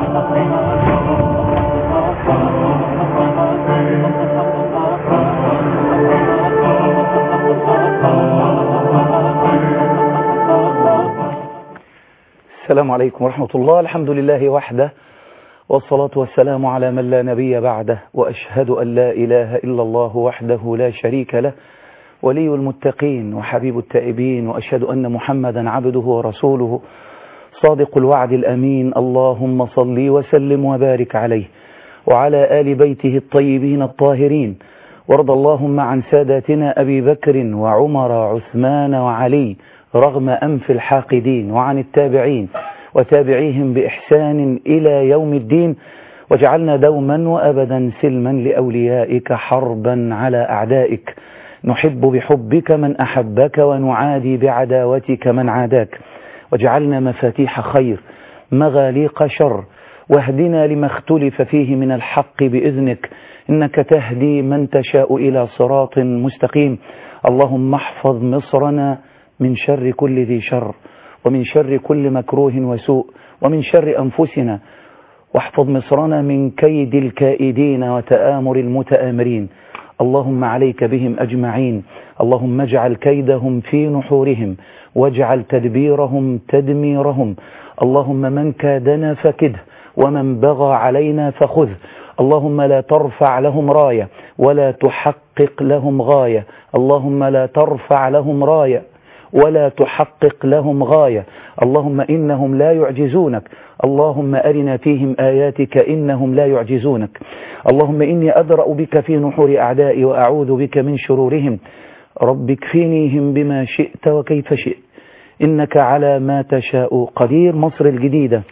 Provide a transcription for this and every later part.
السلام عليكم ورحمة الله الحمد لله وحده والصلاة والسلام على من لا نبي بعده وأشهد أن لا إله إلا الله وحده لا شريك له ولي المتقين وحبيب التائبين وأشهد أن محمدا عبده ورسوله صادق الوعد الأمين اللهم صل وسلم وبارك عليه وعلى آل بيته الطيبين الطاهرين وارض اللهم عن ساداتنا أبي بكر وعمر وعثمان وعلي رغم أنف الحاقدين وعن التابعين وتابعيهم بإحسان إلى يوم الدين وجعلنا دوما وأبدا سلما لأوليائك حربا على أعدائك نحب بحبك من أحبك ونعادي بعداوتك من عاداك وجعلنا مفاتيح خير مغاليق شر واهدنا لما اختلف فيه من الحق بإذنك إنك تهدي من تشاء إلى صراط مستقيم اللهم احفظ مصرنا من شر كل ذي شر ومن شر كل مكروه وسوء ومن شر أنفسنا واحفظ مصرنا من كيد الكائدين وتآمر المتآمرين اللهم عليك بهم أجمعين اللهم اجعل كيدهم في نحورهم واجعل تدبيرهم تدميرهم اللهم من كادنا فكده ومن بغى علينا فخذه اللهم لا ترفع لهم راية ولا تحقق لهم غاية اللهم لا ترفع لهم راية ولا تحقق لهم غاية اللهم إنهم لا يعجزونك اللهم أرنا فيهم آياتك إنهم لا يعجزونك اللهم إني أدرأ بك في نحور أعدائي وأعوذ بك من شرورهم رب اكفنيهم بما شئت وكيف شئت إنك على ما تشاء قدير مصر الجديدة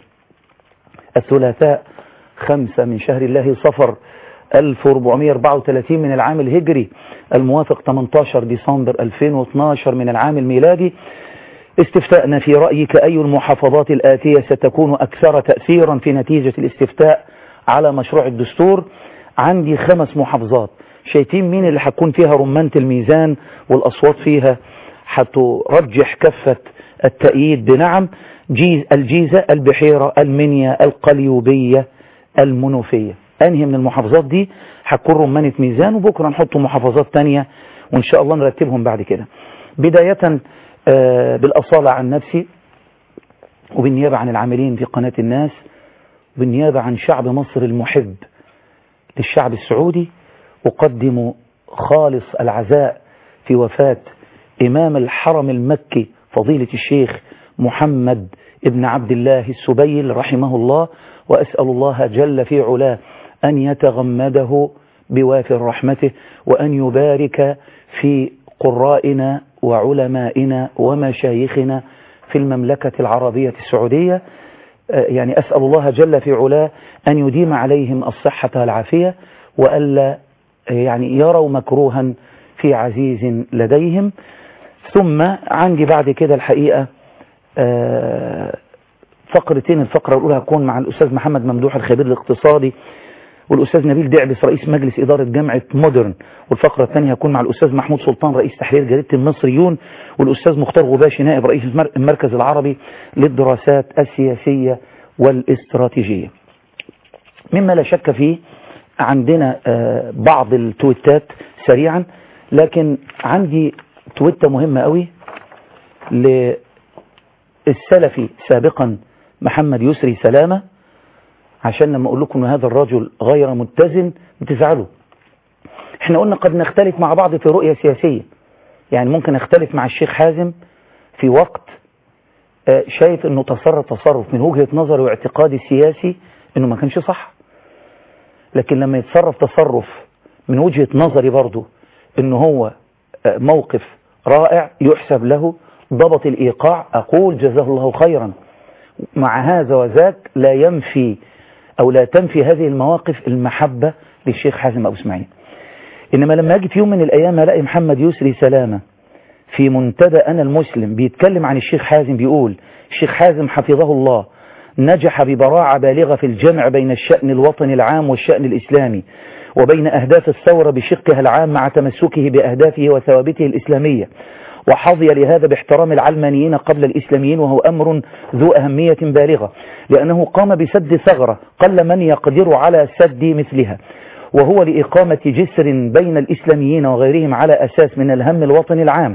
الثلاثاء خمسة من شهر الله صفر 1434 من العام الهجري الموافق 18 ديسمبر 2012 من العام الميلادي استفتاءنا في رأيك أي المحافظات الآتية ستكون أكثر تأثيرا في نتيجة الاستفتاء على مشروع الدستور عندي خمس محافظات شايفين مين اللي هتكون فيها رمانة الميزان والأصوات فيها هترجح كفة التأييد بنعم جيز الجيزة البحيرة المنيا القليوبية المنوفية أنهي من المحافظات دي هتكون رمانة ميزان وبكرة نحط محافظات تانية وإن شاء الله نرتبهم بعد كده بداية بالأصالة عن نفسي وبالنيابة عن العاملين في قناة الناس وبالنيابة عن شعب مصر المحب للشعب السعودي أقدم خالص العزاء في وفاة إمام الحرم المكي فضيلة الشيخ محمد ابن عبد الله السبيل رحمه الله وأسأل الله جل في علاه أن يتغمده بوافر رحمته وأن يبارك في قرائنا وعلمائنا ومشايخنا في المملكة العربية السعودية يعني أسأل الله جل في علاه أن يديم عليهم الصحة والعافية وألا يعني يروا مكروها في عزيز لديهم ثم عندي بعد كده الحقيقة فقرتين الفقرة الأولى هتكون مع الأستاذ محمد ممدوح الخبير الاقتصادي والأستاذ نبيل دعبس رئيس مجلس إدارة جامعة مودرن والفقرة الثانية هتكون مع الأستاذ محمود سلطان رئيس تحرير جريدة المصريون والأستاذ مختار غباشي نائب رئيس المركز العربي للدراسات السياسية والاستراتيجية مما لا شك فيه عندنا بعض التويتات سريعا لكن عندي تويتة مهمة قوي للسلفي سابقا محمد يسري سلامة عشان لما اقول لكم ان هذا الرجل غير متزن بتزعلوا احنا قلنا قد نختلف مع بعض في رؤية سياسية يعني ممكن اختلف مع الشيخ حازم في وقت شايف انه تصرف تصرف من وجهة نظري واعتقادي السياسي انه ما كانش صح لكن لما يتصرف تصرف من وجهة نظري برضه انه هو موقف رائع يحسب له ضبط الايقاع اقول جزاه الله خيرا مع هذا وذاك لا ينفي أو لا تنفي هذه المواقف المحبة للشيخ حازم أبو اسماعيل إنما لما أجي في يوم من الأيام ألاقي محمد يسري سلامة في منتدى أنا المسلم بيتكلم عن الشيخ حازم بيقول الشيخ حازم حفظه الله نجح ببراعة بالغة في الجمع بين الشأن الوطني العام والشأن الإسلامي وبين أهداف الثورة بشقها العام مع تمسكه بأهدافه وثوابته الإسلامية وحظي لهذا باحترام العلمانيين قبل الإسلاميين وهو أمر ذو أهمية بالغة لأنه قام بسد ثغرة قل من يقدر على سد مثلها وهو لإقامة جسر بين الإسلاميين وغيرهم على أساس من الهم الوطني العام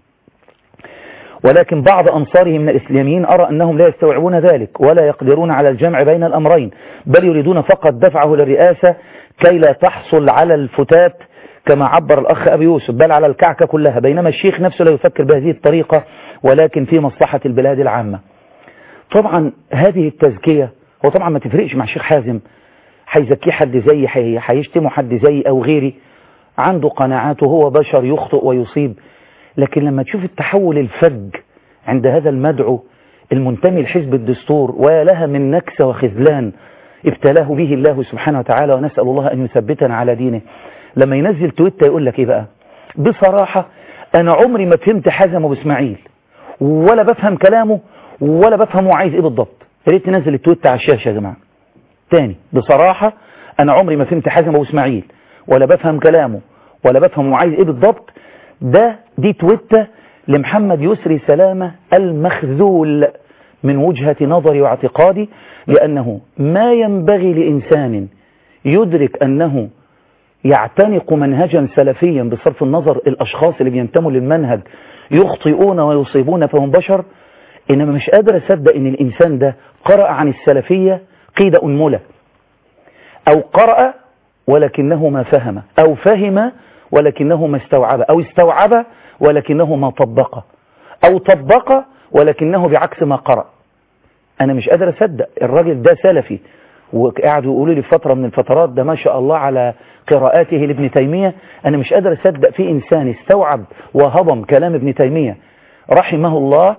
ولكن بعض أنصاره من الإسلاميين أرى أنهم لا يستوعبون ذلك ولا يقدرون على الجمع بين الأمرين بل يريدون فقط دفعه للرئاسة كي لا تحصل على الفتات كما عبر الأخ أبي يوسف بل على الكعكة كلها بينما الشيخ نفسه لا يفكر بهذه الطريقة ولكن في مصلحة البلاد العامة طبعا هذه التزكية هو طبعا ما تفرقش مع الشيخ حازم هيزكيه حد زي هيشتمه حد زي أو غيري عنده قناعاته هو بشر يخطئ ويصيب لكن لما تشوف التحول الفج عند هذا المدعو المنتمي لحزب الدستور ولها من نكسة وخذلان ابتلاه به الله سبحانه وتعالى ونسأل الله أن يثبتنا على دينه لما ينزل تويتر يقول لك ايه بقى بصراحة انا عمري ما فهمت حازم ابو اسماعيل ولا بفهم كلامه ولا بفهم هو عايز ايه بالضبط يا ريت تنزل التويتر على الشاشة يا جماعة تاني بصراحة انا عمري ما فهمت حازم ابو اسماعيل ولا بفهم كلامه ولا بفهم هو عايز ايه بالضبط ده دي تويتر لمحمد يسري سلامة المخذول من وجهة نظري واعتقادي لأنه ما ينبغي لإنسان يدرك أنه يعتنق منهجا سلفيا بصرف النظر الأشخاص اللي بينتموا للمنهج يخطئون ويصيبون فهم بشر إنما مش قادر أصدق إن الإنسان ده قرأ عن السلفية قيد أنملة أو قرأ ولكنه ما فهم أو فهم ولكنه ما استوعب أو استوعب ولكنه ما طبق أو طبق ولكنه بعكس ما قرأ أنا مش قادر أصدق الراجل ده سلفي وقعدوا يقولوا لي في فترة من الفترات ده ما شاء الله على قراءاته لابن تيمية أنا مش قادر أصدق في إنسان استوعب وهضم كلام ابن تيمية رحمه الله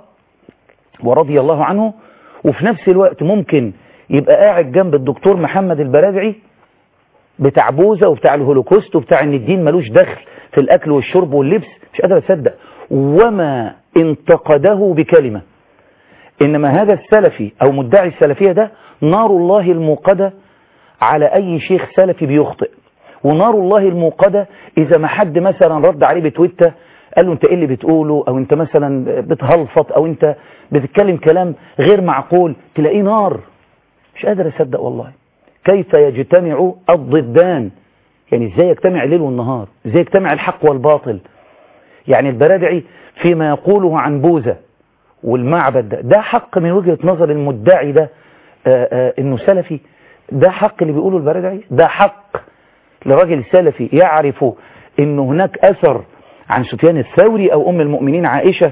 ورضي الله عنه وفي نفس الوقت ممكن يبقى قاعد جنب الدكتور محمد البرادعي بتاع بوزة وبتاع الهولوكوست وبتاع ان الدين ملوش دخل في الأكل والشرب واللبس مش قادر أصدق وما انتقده بكلمة إنما هذا السلفي أو مدعي السلفية ده نار الله الموقدة على أي شيخ سلفي بيخطئ ونار الله الموقدة إذا ما حد مثلا رد عليه بتويتر قال له أنت إيه اللي بتقوله أو أنت مثلا بتهلفط أو أنت بتتكلم كلام غير معقول تلاقيه نار مش قادر أصدق والله كيف يجتمع الضدان يعني إزاي يجتمع الليل والنهار إزاي يجتمع الحق والباطل يعني البرادعي فيما يقوله عن بوذا والمعبد ده ده حق من وجهة نظر المدعي ده آآ آآ انه سلفي ده حق اللي بيقوله البرادعي ده حق لراجل سلفي يعرف ان هناك اثر عن سفيان الثوري او ام المؤمنين عائشة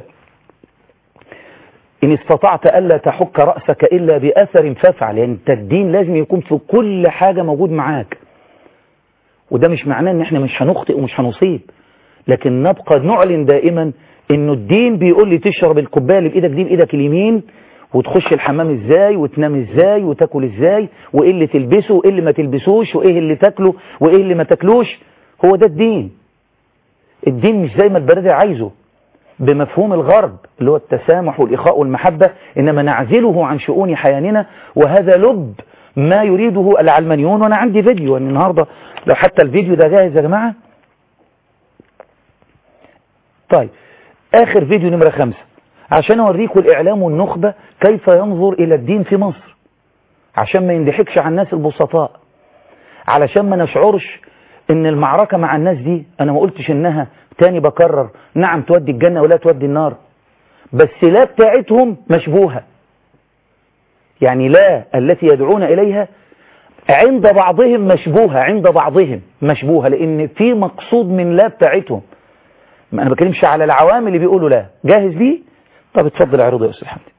ان استطعت الا تحك رأسك الا باثر فافعل يعني انت الدين لازم يكون في كل حاجة موجود معاك وده مش معناه ان احنا مش هنخطئ ومش هنصيب لكن نبقى نعلن دائما انه الدين بيقول لي تشرب الكوبايه اللي بايدك دي بايدك اليمين وتخش الحمام ازاي وتنام ازاي وتاكل ازاي وايه اللي تلبسه وايه اللي ما تلبسوش وايه اللي تاكله وايه اللي ما تاكلوش هو ده الدين الدين مش زي ما البرادعي عايزه بمفهوم الغرب اللي هو التسامح والإخاء والمحبة إنما نعزله عن شؤون حياننا وهذا لب ما يريده العلمانيون وأنا عندي فيديو يعني النهاردة لو حتى الفيديو ده جاهز يا جماعة طيب آخر فيديو نمرة خمسة عشان أوريكم الإعلام والنخبة كيف ينظر إلى الدين في مصر عشان ما يندحكش على الناس البسطاء علشان ما نشعرش ان المعركة مع الناس دي انا ما قلتش انها تاني بكرر نعم تودي الجنة ولا تودي النار بس لا بتاعتهم مشبوهة يعني لا التي يدعون إليها عند بعضهم مشبوهة عند بعضهم مشبوهة لأن في مقصود من لا بتاعتهم ما أنا بكلمش على العوام اللي بيقولوا لا جاهز ليه طب اتفضل اعرضه يا أستاذ حمدي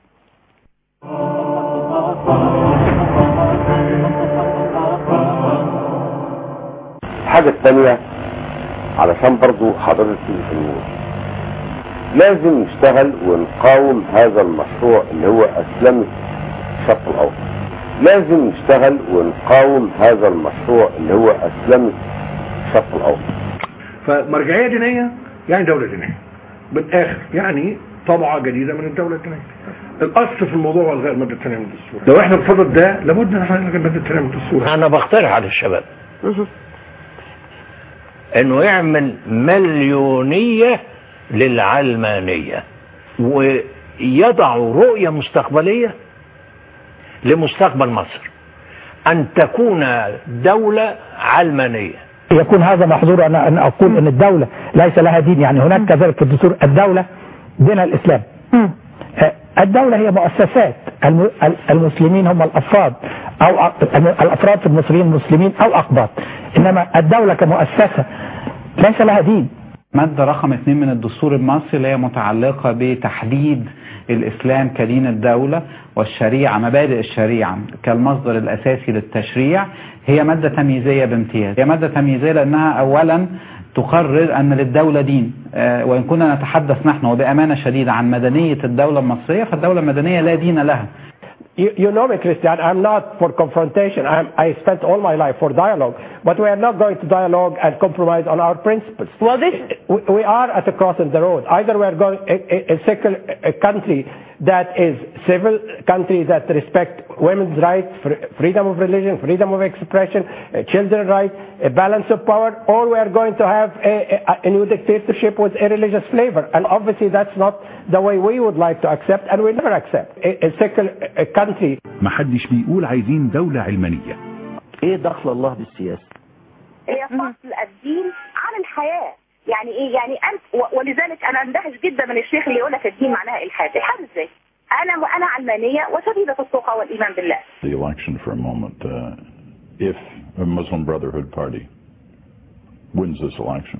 الحاجة الثانية علشان برضو حضرتك في النور لازم نشتغل ونقاوم هذا المشروع اللي هو أسلمة الشرق الأوسط لازم نشتغل ونقاوم هذا المشروع اللي هو أسلمة الشرق الأوسط فمرجعية دينية يعني دولة دينية بالآخر يعني طبعة جديدة من الدولة الدينية الأصل في الموضوع هو إلغاء المادة الثانية من الدستور لو احنا بصدد ده لابد ان احنا نلغي المادة الثانية من الدستور انا بقترح على الشباب انه يعمل مليونية للعلمانية ويضعوا رؤية مستقبلية لمستقبل مصر أن تكون دولة علمانية يكون هذا محظور أن أن أقول أن الدولة ليس لها دين يعني هناك كذلك في الدستور الدولة دينها الإسلام آه، الدولة هي مؤسسات الم- المسلمين هم الأفراد أو أ- الأفراد في المصريين مسلمين أو أقباط إنما الدولة كمؤسسة ليس لها دين مادة رقم اثنين من الدستور المصري اللي هي متعلقة بتحديد الإسلام كدين الدولة والشريعة مبادئ الشريعة كالمصدر الأساسي للتشريع هي مادة تمييزية بامتياز هي مادة تمييزية لأنها أولا تقرر أن للدولة دين آه، وإن كنا نتحدث نحن وبأمانة شديدة عن مدنية الدولة المصرية فالدولة المدنية لا دين لها You, you know me, Christian. I'm not for confrontation. I'm, I spent all my life for dialogue. But we are not going to dialogue and compromise on our principles. Well, this We, we are at a cross in the road. Either we are going a, a, a secular a country that is civil, country that respect women's rights, fr- freedom of religion, freedom of expression, uh, children's rights, a balance of power, or we are going to have a, a, a new dictatorship with a religious flavor. And obviously that's not the way we would like to accept, and we never accept. A, a secular a country محدش بيقول عايزين دولة علمانية ايه دخل الله بالسياسة هي فصل الدين عن الحياة يعني ايه يعني انت و- ولذلك انا اندهش جدا من الشيخ اللي يقول لك الدين معناها الحاد الحاد ازاي انا انا علمانيه وشديده الثقه والايمان بالله the election for a moment. Uh, if a Muslim Brotherhood party wins this election,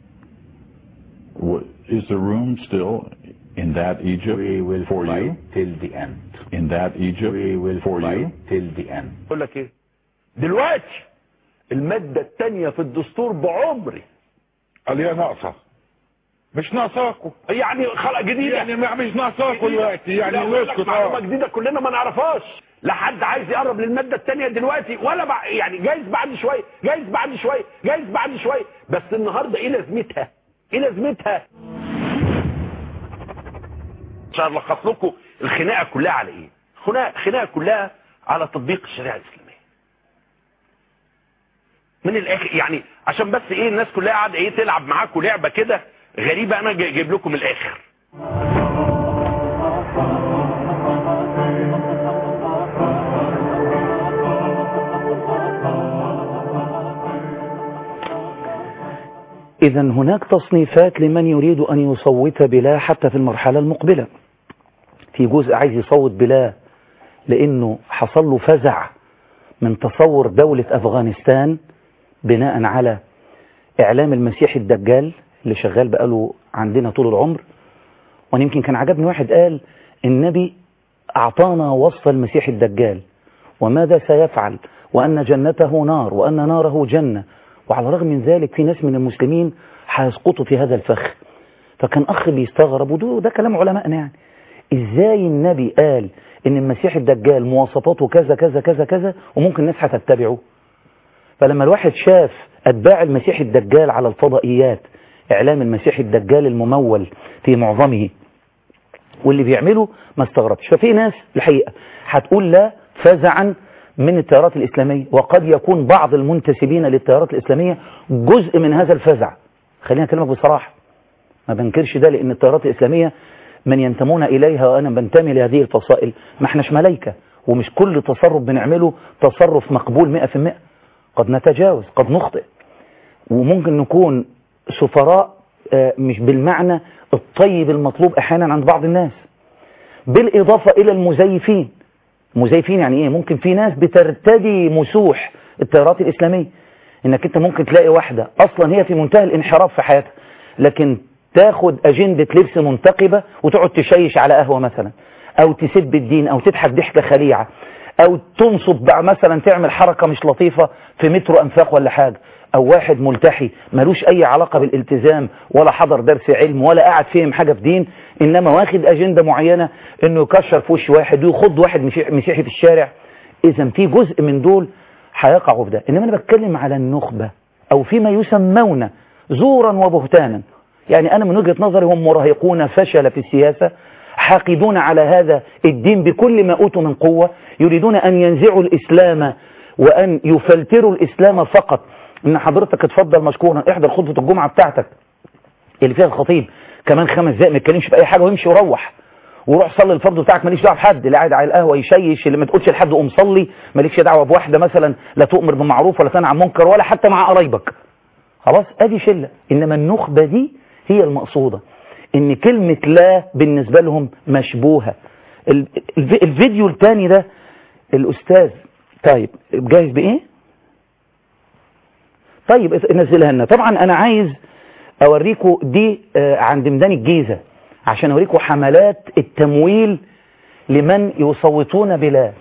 what, is there room still in that Egypt We will for fight you? till the end. In that Egypt We will for fight you? till the end. اقول لك ايه دلوقتي المادة التانية في الدستور بعمري قال هي ناقصه مش ناقصاكم يعني خلق جديدة يعني ما مش ناقصاكم دلوقتي يعني لا، بقول لك نسكت معلومة اه جديدة كلنا ما نعرفهاش لا حد عايز يقرب للمادة التانية دلوقتي ولا بع... يعني جايز بعد شوية جايز بعد شوية جايز بعد شوية بس النهاردة ايه لازمتها ايه لازمتها عشان الخص لكم الخناقة كلها على ايه خناقة خناقة كلها على تطبيق الشريعة الإسلامية من الاخر يعني عشان بس ايه الناس كلها قاعده ايه تلعب معاكم لعبه كده غريبه انا جاي- جايب لكم الاخر إذا هناك تصنيفات لمن يريد أن يصوت بلا حتى في المرحلة المقبلة في جزء عايز يصوت بلا لأنه حصل له فزع من تصور دولة أفغانستان بناء على إعلام المسيح الدجال اللي شغال بقاله عندنا طول العمر وأنا يمكن كان عجبني واحد قال النبي أعطانا وصف المسيح الدجال وماذا سيفعل وأن جنته نار وأن ناره جنة وعلى الرغم من ذلك في ناس من المسلمين هيسقطوا في هذا الفخ فكان أخ بيستغرب وده ده كلام علمائنا يعني إزاي النبي قال إن المسيح الدجال مواصفاته كذا كذا كذا كذا وممكن الناس هتتبعه فلما الواحد شاف أتباع المسيح الدجال على الفضائيات إعلام المسيح الدجال الممول في معظمه واللي بيعمله ما استغربش ففي ناس الحقيقة هتقول لا فزعا من التيارات الإسلامية وقد يكون بعض المنتسبين للتيارات الإسلامية جزء من هذا الفزع خلينا أكلمك بصراحة ما بنكرش ده لأن التيارات الإسلامية من ينتمون إليها وأنا بنتمي لهذه الفصائل ما احناش ملايكة ومش كل تصرف بنعمله تصرف مقبول مئة في المئة قد نتجاوز قد نخطئ وممكن نكون سفراء آه، مش بالمعنى الطيب المطلوب أحيانا عند بعض الناس بالإضافة إلى المزيفين مزيفين يعني إيه ممكن في ناس بترتدي مسوح التيارات الإسلامية إنك أنت ممكن تلاقي واحدة أصلا هي في منتهى الانحراف في حياتها لكن تاخد أجندة لبس منتقبة وتقعد تشيش على قهوة مثلا أو تسب الدين أو تضحك ضحكة خليعة أو تنصب بقى مثلا تعمل حركة مش لطيفة في مترو أنفاق ولا حاجة أو واحد ملتحي ملوش أي علاقة بالالتزام ولا حضر درس علم ولا قاعد فهم حاجة في دين إنما واخد أجندة معينة إنه يكشر في وش واحد ويخض واحد مسيح- مسيحي في الشارع إذا في جزء من دول هيقعوا في ده إنما أنا بتكلم على النخبة أو فيما يسمون زورا وبهتانا يعني أنا من وجهة نظري هم مراهقون فشل في السياسة حاقدون على هذا الدين بكل ما أوتوا من قوة يريدون أن ينزعوا الإسلام وأن يفلتروا الإسلام فقط إن حضرتك اتفضل مشكورا احضر خطبة الجمعة بتاعتك اللي فيها الخطيب كمان خمس دقايق ما يتكلمش في اي حاجه ويمشي ويروح وروح صلي الفرض بتاعك ماليش دعوه بحد اللي قاعد على القهوه يشيش اللي ما تقولش لحد قوم صلي مالكش دعوه بواحده مثلا لا تؤمر بمعروف ولا تنهى عن منكر ولا حتى مع قرايبك خلاص ادي شله انما النخبه دي هي المقصوده ان كلمه لا بالنسبه لهم مشبوهه ال- الف- الفيديو الثاني ده الاستاذ طيب جاهز بايه طيب نزلها لنا طبعا انا عايز اوريكم دي آه، عند ميدان الجيزه عشان اوريكم حملات التمويل لمن يصوتون بلا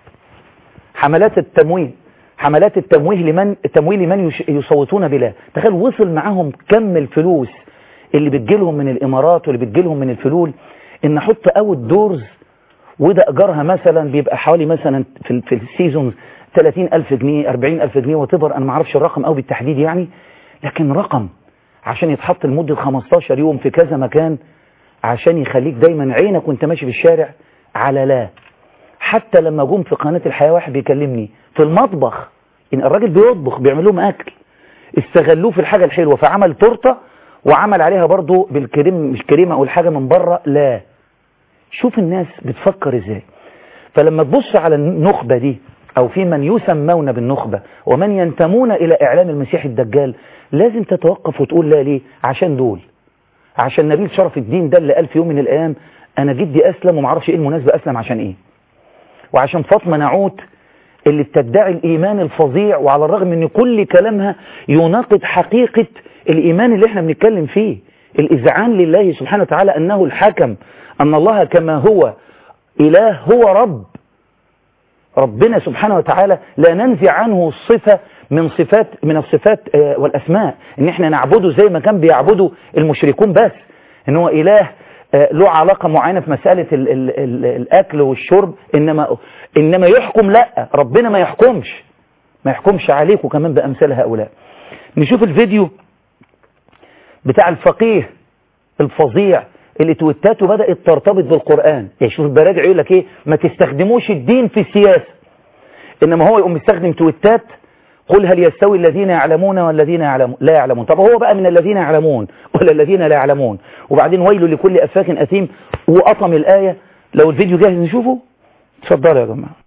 حملات التمويل حملات التمويه لمن التمويل لمن يش- يصوتون بلا تخيل وصل معاهم كم الفلوس اللي بتجيلهم من الامارات واللي بتجيلهم من الفلول ان احط اوت دورز وده ايجارها مثلا بيبقى حوالي مثلا في, ال- في السيزون 30000 جنيه 40000 جنيه وتبر انا ما اعرفش الرقم قوي بالتحديد يعني لكن رقم عشان يتحط لمده 15 يوم في كذا مكان عشان يخليك دايما عينك وانت ماشي في الشارع على لا حتى لما جم في قناة الحياة واحد بيكلمني في المطبخ إن الراجل بيطبخ بيعمل لهم أكل استغلوه في الحاجة الحلوة فعمل تورته وعمل عليها برضو بالكريم مش كريمة أو الحاجة من بره لا شوف الناس بتفكر ازاي فلما تبص على النخبة دي أو في من يسمون بالنخبة ومن ينتمون إلى إعلام المسيح الدجال لازم تتوقف وتقول لا ليه عشان دول عشان نبيل شرف الدين ده اللي قال في يوم من الأيام أنا جدي أسلم ومعرفش إيه المناسبة أسلم عشان إيه وعشان فاطمة نعوت اللي بتدعي الإيمان الفظيع وعلى الرغم أن كل كلامها يناقض حقيقة الإيمان اللي احنا بنتكلم فيه الإذعان لله سبحانه وتعالى أنه الحكم أن الله كما هو إله هو رب ربنا سبحانه وتعالى لا ننزع عنه الصفة من صفات من الصفات آه، والأسماء إن احنا نعبده زي ما كان بيعبدوا المشركون بس إن هو إله آه، له علاقة معينة في مسألة ال ال ال الأكل والشرب إنما إنما يحكم لا ربنا ما يحكمش ما يحكمش عليكم كمان بأمثال هؤلاء نشوف الفيديو بتاع الفقيه الفظيع اللي تويتاته بدأت ترتبط بالقرآن يعني شوف البراجع يقول لك ايه ما تستخدموش الدين في السياسة انما هو يقوم مستخدم تويتات قل هل يستوي الذين يعلمون والذين يعلمون لا يعلمون طب هو بقى من الذين يعلمون ولا الذين لا يعلمون وبعدين ويل لكل أفاك أثيم وأطم الآية لو الفيديو جاهز نشوفه اتفضلوا يا جماعة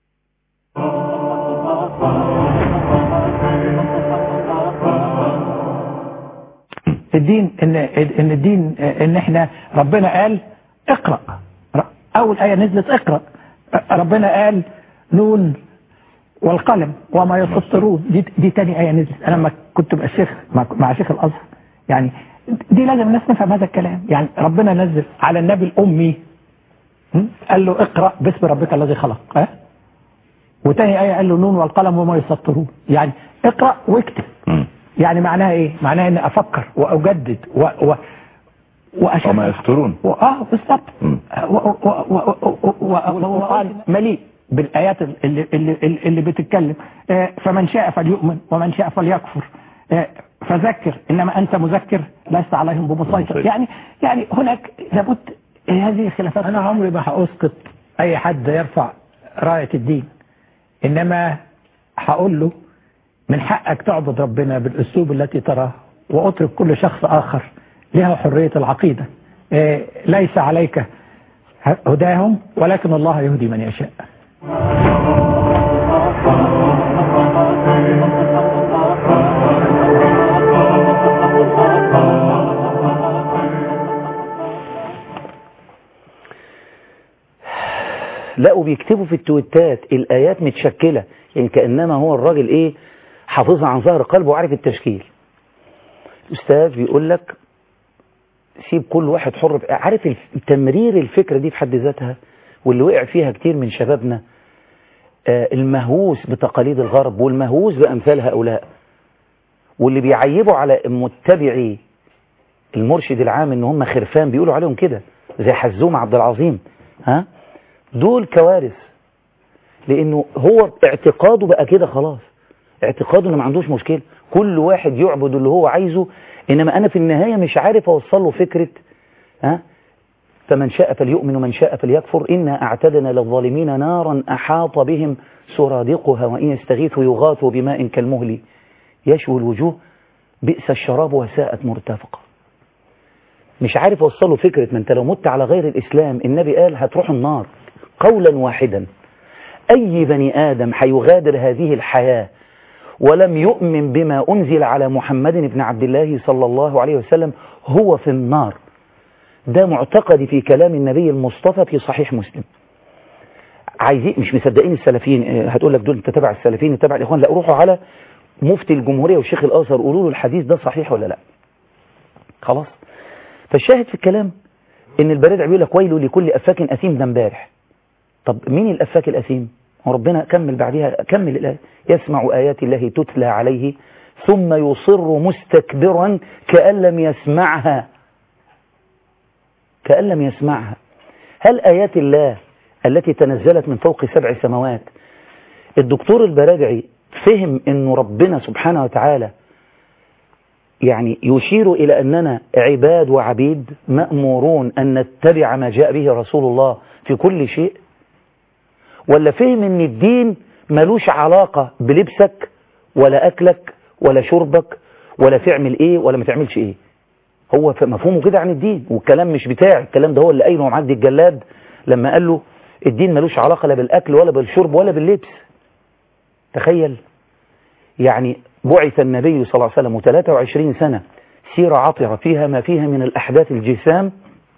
الدين ان ان الدين ان احنا ربنا قال اقرا اول ايه نزلت اقرا ربنا قال نون والقلم وما يسطرون دي دي تاني ايه نزلت انا لما كنت بقى شيخ مع, مع شيخ الازهر يعني دي لازم الناس نفهم هذا الكلام يعني ربنا نزل على النبي الامي م? قال له اقرا باسم ربك الذي خلق ها وتاني ايه قال له نون والقلم وما يسطرون يعني اقرا واكتب يعني معناها ايه معناها ان افكر واجدد و و واشوف وما يسترون اه بالظبط والقران مليء بالايات اللي اللي اللي بتتكلم آه، فمن شاء فليؤمن ومن شاء فليكفر آه، فذكر انما انت مذكر لست عليهم بمسيطر يعني يعني هناك لابد هذه خلافات انا عمري ما هاسقط اي حد يرفع رايه الدين انما هقول له من حقك تعبد ربنا بالاسلوب التي تراه واترك كل شخص اخر له حريه العقيده آه، ليس عليك هداهم ولكن الله يهدي من يشاء لقوا بيكتبوا في التويتات الآيات متشكلة يعني كأنما هو الراجل إيه حافظها عن ظهر قلبه وعارف التشكيل الأستاذ بيقول لك سيب كل واحد حر ب- عارف الف- تمرير الفكرة دي في حد ذاتها واللي وقع فيها كتير من شبابنا آه، المهووس بتقاليد الغرب والمهووس بأمثال هؤلاء واللي بيعيبوا على متبعي المرشد العام ان هم خرفان بيقولوا عليهم كده زي حزوم عبد العظيم ها دول كوارث لانه هو اعتقاده بقى كده خلاص اعتقاده انه ما عندوش مشكله كل واحد يعبد اللي هو عايزه انما انا في النهايه مش عارف اوصل له فكره ها فمن شاء فليؤمن ومن شاء فليكفر إنا أعتدنا للظالمين نارا أحاط بهم سرادقها وإن يستغيثوا يغاثوا بماء كالمهل يشوي الوجوه بئس الشراب وساءت مرتفقة مش عارف اوصله فكرة ما انت لو مت على غير الاسلام النبي قال هتروح النار قولا واحدا اي بني ادم هيغادر هذه الحياة ولم يؤمن بما انزل على محمد بن عبد الله صلى الله عليه وسلم هو في النار ده معتقدي في كلام النبي المصطفى في صحيح مسلم عايزين مش مصدقين السلفيين اه، هتقول لك دول انت تبع السلفيين تبع الاخوان لا روحوا على مفتي الجمهورية والشيخ الازهر قولوا له الحديث ده صحيح ولا لا خلاص فالشاهد في الكلام ان البرادع بيقول لك ويل لكل افاك اثيم ده امبارح طب مين الافاك الاثيم وربنا كمل بعدها كمل الآية يسمع آيات الله تتلى عليه ثم يصر مستكبرا كأن لم يسمعها كأن لم يسمعها هل آيات الله التي تنزلت من فوق سبع سماوات الدكتور البراجعي فهم أن ربنا سبحانه وتعالى يعني يشير إلى أننا عباد وعبيد مأمورون أن نتبع ما جاء به رسول الله في كل شيء ولا فهم أن الدين ملوش علاقة بلبسك ولا أكلك ولا شربك ولا تعمل إيه ولا ما تعملش إيه هو مفهومه كده عن الدين والكلام مش بتاعي الكلام ده هو اللي قايله معدي الجلاد لما قال له الدين ملوش علاقة لا بالأكل ولا بالشرب ولا باللبس تخيل يعني بعث النبي صلى الله عليه وسلم 23 سنة سيرة عطرة فيها ما فيها من الأحداث الجسام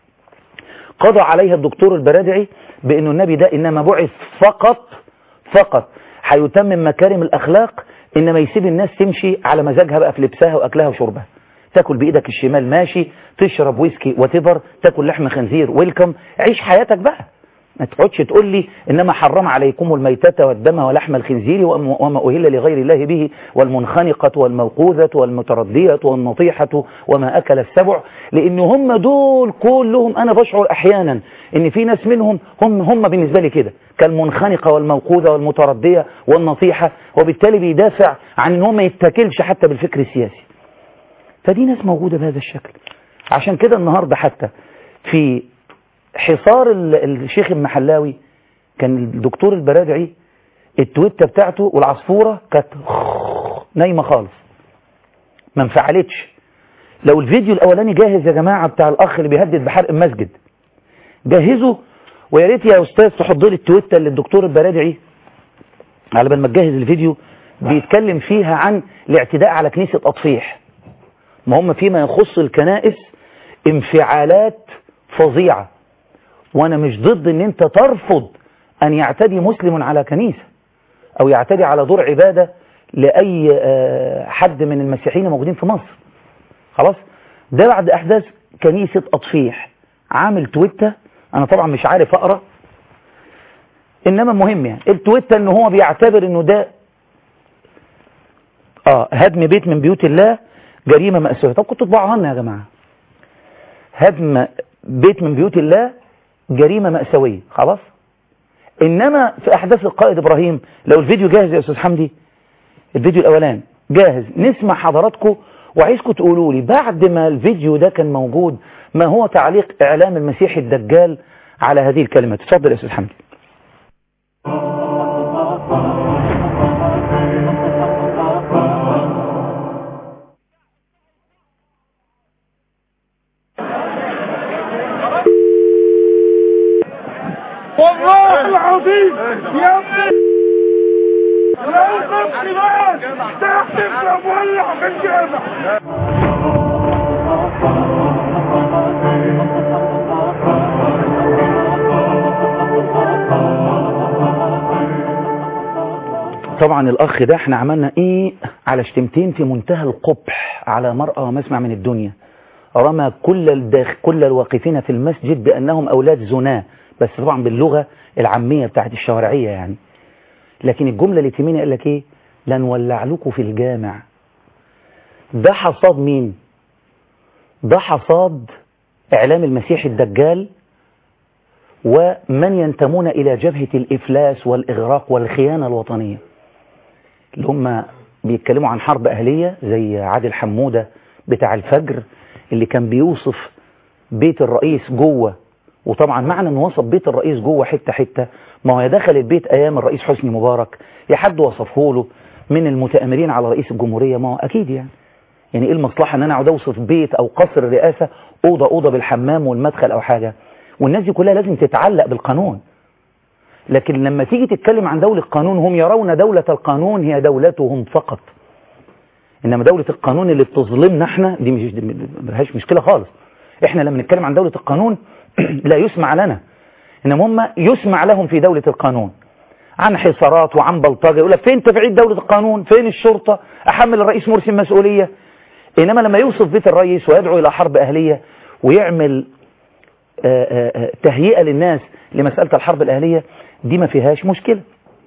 قضى عليها الدكتور البرادعي بأنه النبي ده إنما بعث فقط فقط هيتمم مكارم الأخلاق إنما يسيب الناس تمشي على مزاجها بقى في لبسها وأكلها وشربها تاكل بإيدك الشمال ماشي تشرب ويسكي وتفر تاكل لحم خنزير ويلكم عيش حياتك بقى ما تقعدش تقول لي إنما حرم عليكم الميتة والدم ولحم الخنزير وما أهل لغير الله به والمنخنقة والموقوذة والمتردية والنطيحة وما أكل السبع لأن هم دول كلهم أنا بشعر أحيانا إن في ناس منهم هم هم بالنسبة لي كده كالمنخنقة والموقوذة والمتردية والنطيحة وبالتالي بيدافع عن إن هو ما يتاكلش حتى بالفكر السياسي فدي ناس موجودة بهذا الشكل عشان كده النهاردة حتى في حصار الشيخ المحلاوي كان الدكتور البرادعي التويتة بتاعته والعصفورة كانت نايمة خالص ما انفعلتش لو الفيديو الاولاني جاهز يا جماعة بتاع الاخ اللي بيهدد بحرق المسجد جهزه ويا ريت يا استاذ تحضر لي التويتة اللي الدكتور البرادعي على بال ما تجهز الفيديو بيتكلم فيها عن الاعتداء على كنيسة اطفيح ما هم فيما يخص الكنائس انفعالات فظيعة وانا مش ضد ان انت ترفض ان يعتدي مسلم على كنيسة او يعتدي على دور عبادة لأي حد من المسيحيين موجودين في مصر خلاص ده بعد احداث كنيسة اطفيح عامل تويتة انا طبعا مش عارف اقرأ انما مهم يعني التويتة ان هو بيعتبر انه ده اه هدم بيت من بيوت الله جريمة مأساوية طب كنتوا تطبعوها لنا يا جماعة هدم بيت من بيوت الله جريمة مأساوية خلاص إنما في أحداث القائد إبراهيم لو الفيديو جاهز يا أستاذ حمدي الفيديو الأولان جاهز نسمع حضراتكم وعايزكم تقولوا لي بعد ما الفيديو ده كان موجود ما هو تعليق إعلام المسيح الدجال على هذه الكلمات تفضل يا أستاذ حمدي والله العظيم يا ابني لو تبقي بقى تحت مولع في الجامع طبعا الأخ ده احنا عملنا ايه على شتمتين في منتهى القبح على مرأة ومسمع من الدنيا رمى كل الداخل كل الواقفين في المسجد بأنهم أولاد زناه بس طبعا باللغة العامية بتاعت الشوارعية يعني لكن الجملة اللي تهمني قال لك ايه لنولع لكم في الجامع ده حصاد مين ده حصاد اعلام المسيح الدجال ومن ينتمون الى جبهة الافلاس والاغراق والخيانة الوطنية اللي هم بيتكلموا عن حرب اهلية زي عادل حمودة بتاع الفجر اللي كان بيوصف بيت الرئيس جوه وطبعا معنى ان وصف بيت الرئيس جوه حتة حتة ما هو دخل البيت ايام الرئيس حسني مبارك يا حد وصفه له من المتآمرين على رئيس الجمهورية ما هو اكيد يعني يعني ايه المصلحة ان انا اقعد اوصف بيت او قصر الرئاسة اوضة اوضة بالحمام والمدخل او حاجة والناس دي كلها لازم تتعلق بالقانون لكن لما تيجي تتكلم عن دولة قانون هم يرون دولة القانون هي دولتهم فقط انما دولة القانون اللي بتظلمنا احنا دي مش دي ملهاش مشكلة خالص احنا لما نتكلم عن دولة القانون لا يسمع لنا انما هم يسمع لهم في دولة القانون عن حصارات وعن بلطجة يقول لك فين تفعيل دولة القانون فين الشرطة احمل الرئيس مرسي المسؤولية انما لما يوصف بيت الرئيس ويدعو الى حرب اهلية ويعمل آآ آآ تهيئة للناس لمسألة الحرب الاهلية دي ما فيهاش مشكلة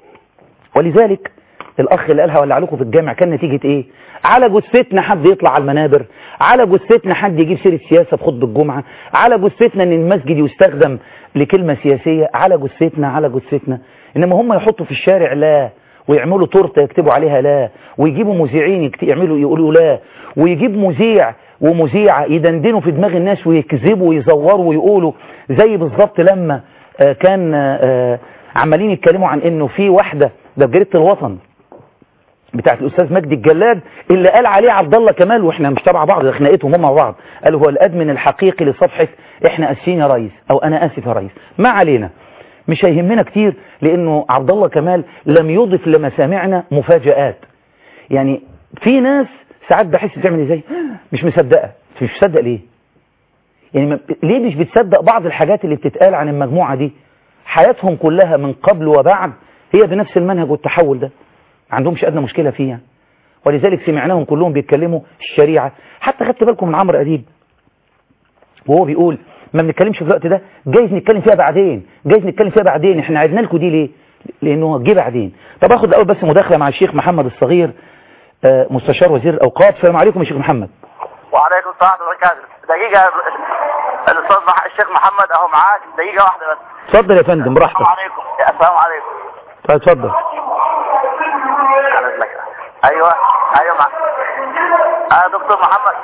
ولذلك الاخ اللي قالها ولع لكم في الجامع كان نتيجة ايه على جثتنا حد يطلع على المنابر على جثتنا حد يجيب سيرة سياسة في خطبة الجمعة على جثتنا ان المسجد يستخدم لكلمة سياسية على جثتنا على جثتنا انما هم يحطوا في الشارع لا ويعملوا تورته يكتبوا عليها لا ويجيبوا مذيعين يكت- يعملوا يقولوا لا ويجيب مذيع ومذيعة يدندنوا في دماغ الناس ويكذبوا ويزوروا ويقولوا زي بالظبط لما آه، كان آه، آه، عمالين يتكلموا عن انه في واحدة ده في جريدة الوطن بتاعت الاستاذ مجدي الجلاد اللي قال عليه عبد الله كمال واحنا مش تبع بعض ده خناقتهم هم مع بعض قال هو الادمن الحقيقي لصفحه احنا اسفين يا ريس او انا اسف يا ريس ما علينا مش هيهمنا كتير لانه عبد الله كمال لم يضف لمسامعنا مفاجآت يعني في ناس ساعات بحس بتعمل ازاي مش مصدقه مش مصدق ليه يعني ما- ليه مش بتصدق بعض الحاجات اللي بتتقال عن المجموعه دي حياتهم كلها من قبل وبعد هي بنفس المنهج والتحول ده ما عندهمش ادنى مشكله فيها ولذلك سمعناهم كلهم بيتكلموا الشريعه حتى خدت بالكم من عمرو اديب وهو بيقول ما بنتكلمش في الوقت ده جايز نتكلم فيها بعدين جايز نتكلم فيها بعدين احنا عدنا لكم دي ليه لانه جه بعدين طب اخد الاول بس مداخله مع الشيخ محمد الصغير آه، مستشار وزير الاوقاف السلام عليكم يا شيخ محمد وعليكم السلام ورحمه الله وبركاته دقيقه الاستاذ مح- الشيخ محمد اهو معاك دقيقه واحده بس اتفضل يا فندم براحتك السلام عليكم يا السلام عليكم طيب اتفضل على إذنك. ايوه ايوه مع آه دكتور محمد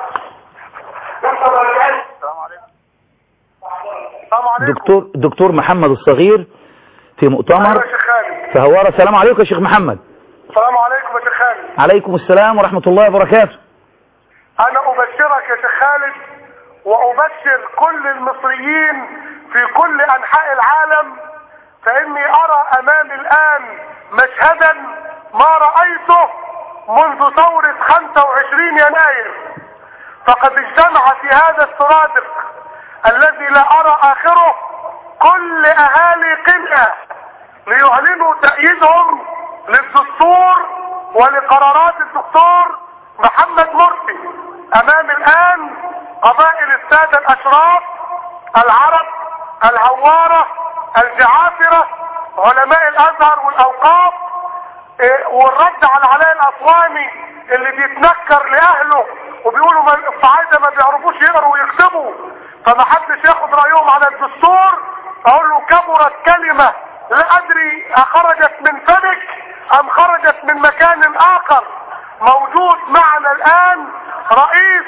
دكتور دكتور محمد الصغير في مؤتمر يا شيخ خالد فهوارة السلام عليكم يا شيخ محمد السلام عليكم يا شيخ خالد عليكم السلام ورحمة الله وبركاته انا ابشرك يا شيخ خالد وابشر كل المصريين في كل انحاء العالم فاني ارى امامي الان مشهدا ما رايته منذ ثورة 25 يناير فقد اجتمع في هذا السرادق الذي لا ارى اخره كل اهالي قنا ليعلنوا تأييدهم للدستور ولقرارات الدكتور محمد مرسي امام الان قبائل السادة الاشراف العرب العوارة الجعافرة علماء الازهر والاوقاف إيه، والرد على علاء الاسواني اللي بيتنكر لاهله وبيقولوا ما الصعايده ما بيعرفوش يقروا ويكتبوا فما حدش ياخد رايهم على الدستور اقول له كبرت كلمه لا ادري اخرجت من فمك ام خرجت من مكان اخر موجود معنا الان رئيس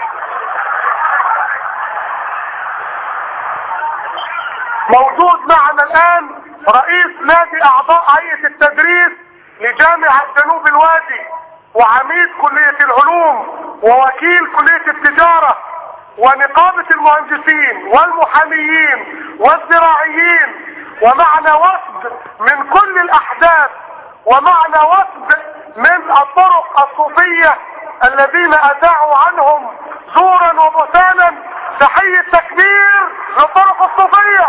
موجود معنا الان رئيس نادي اعضاء هيئة التدريس لجامعة جنوب الوادي وعميد كلية العلوم ووكيل كلية التجارة ونقابة المهندسين والمحاميين والزراعيين ومعنا وفد من كل الاحداث ومعنا وفد من الطرق الصوفية الذين اذاعوا عنهم زورا وبهتانا تحية تكبير للطرق الصوفية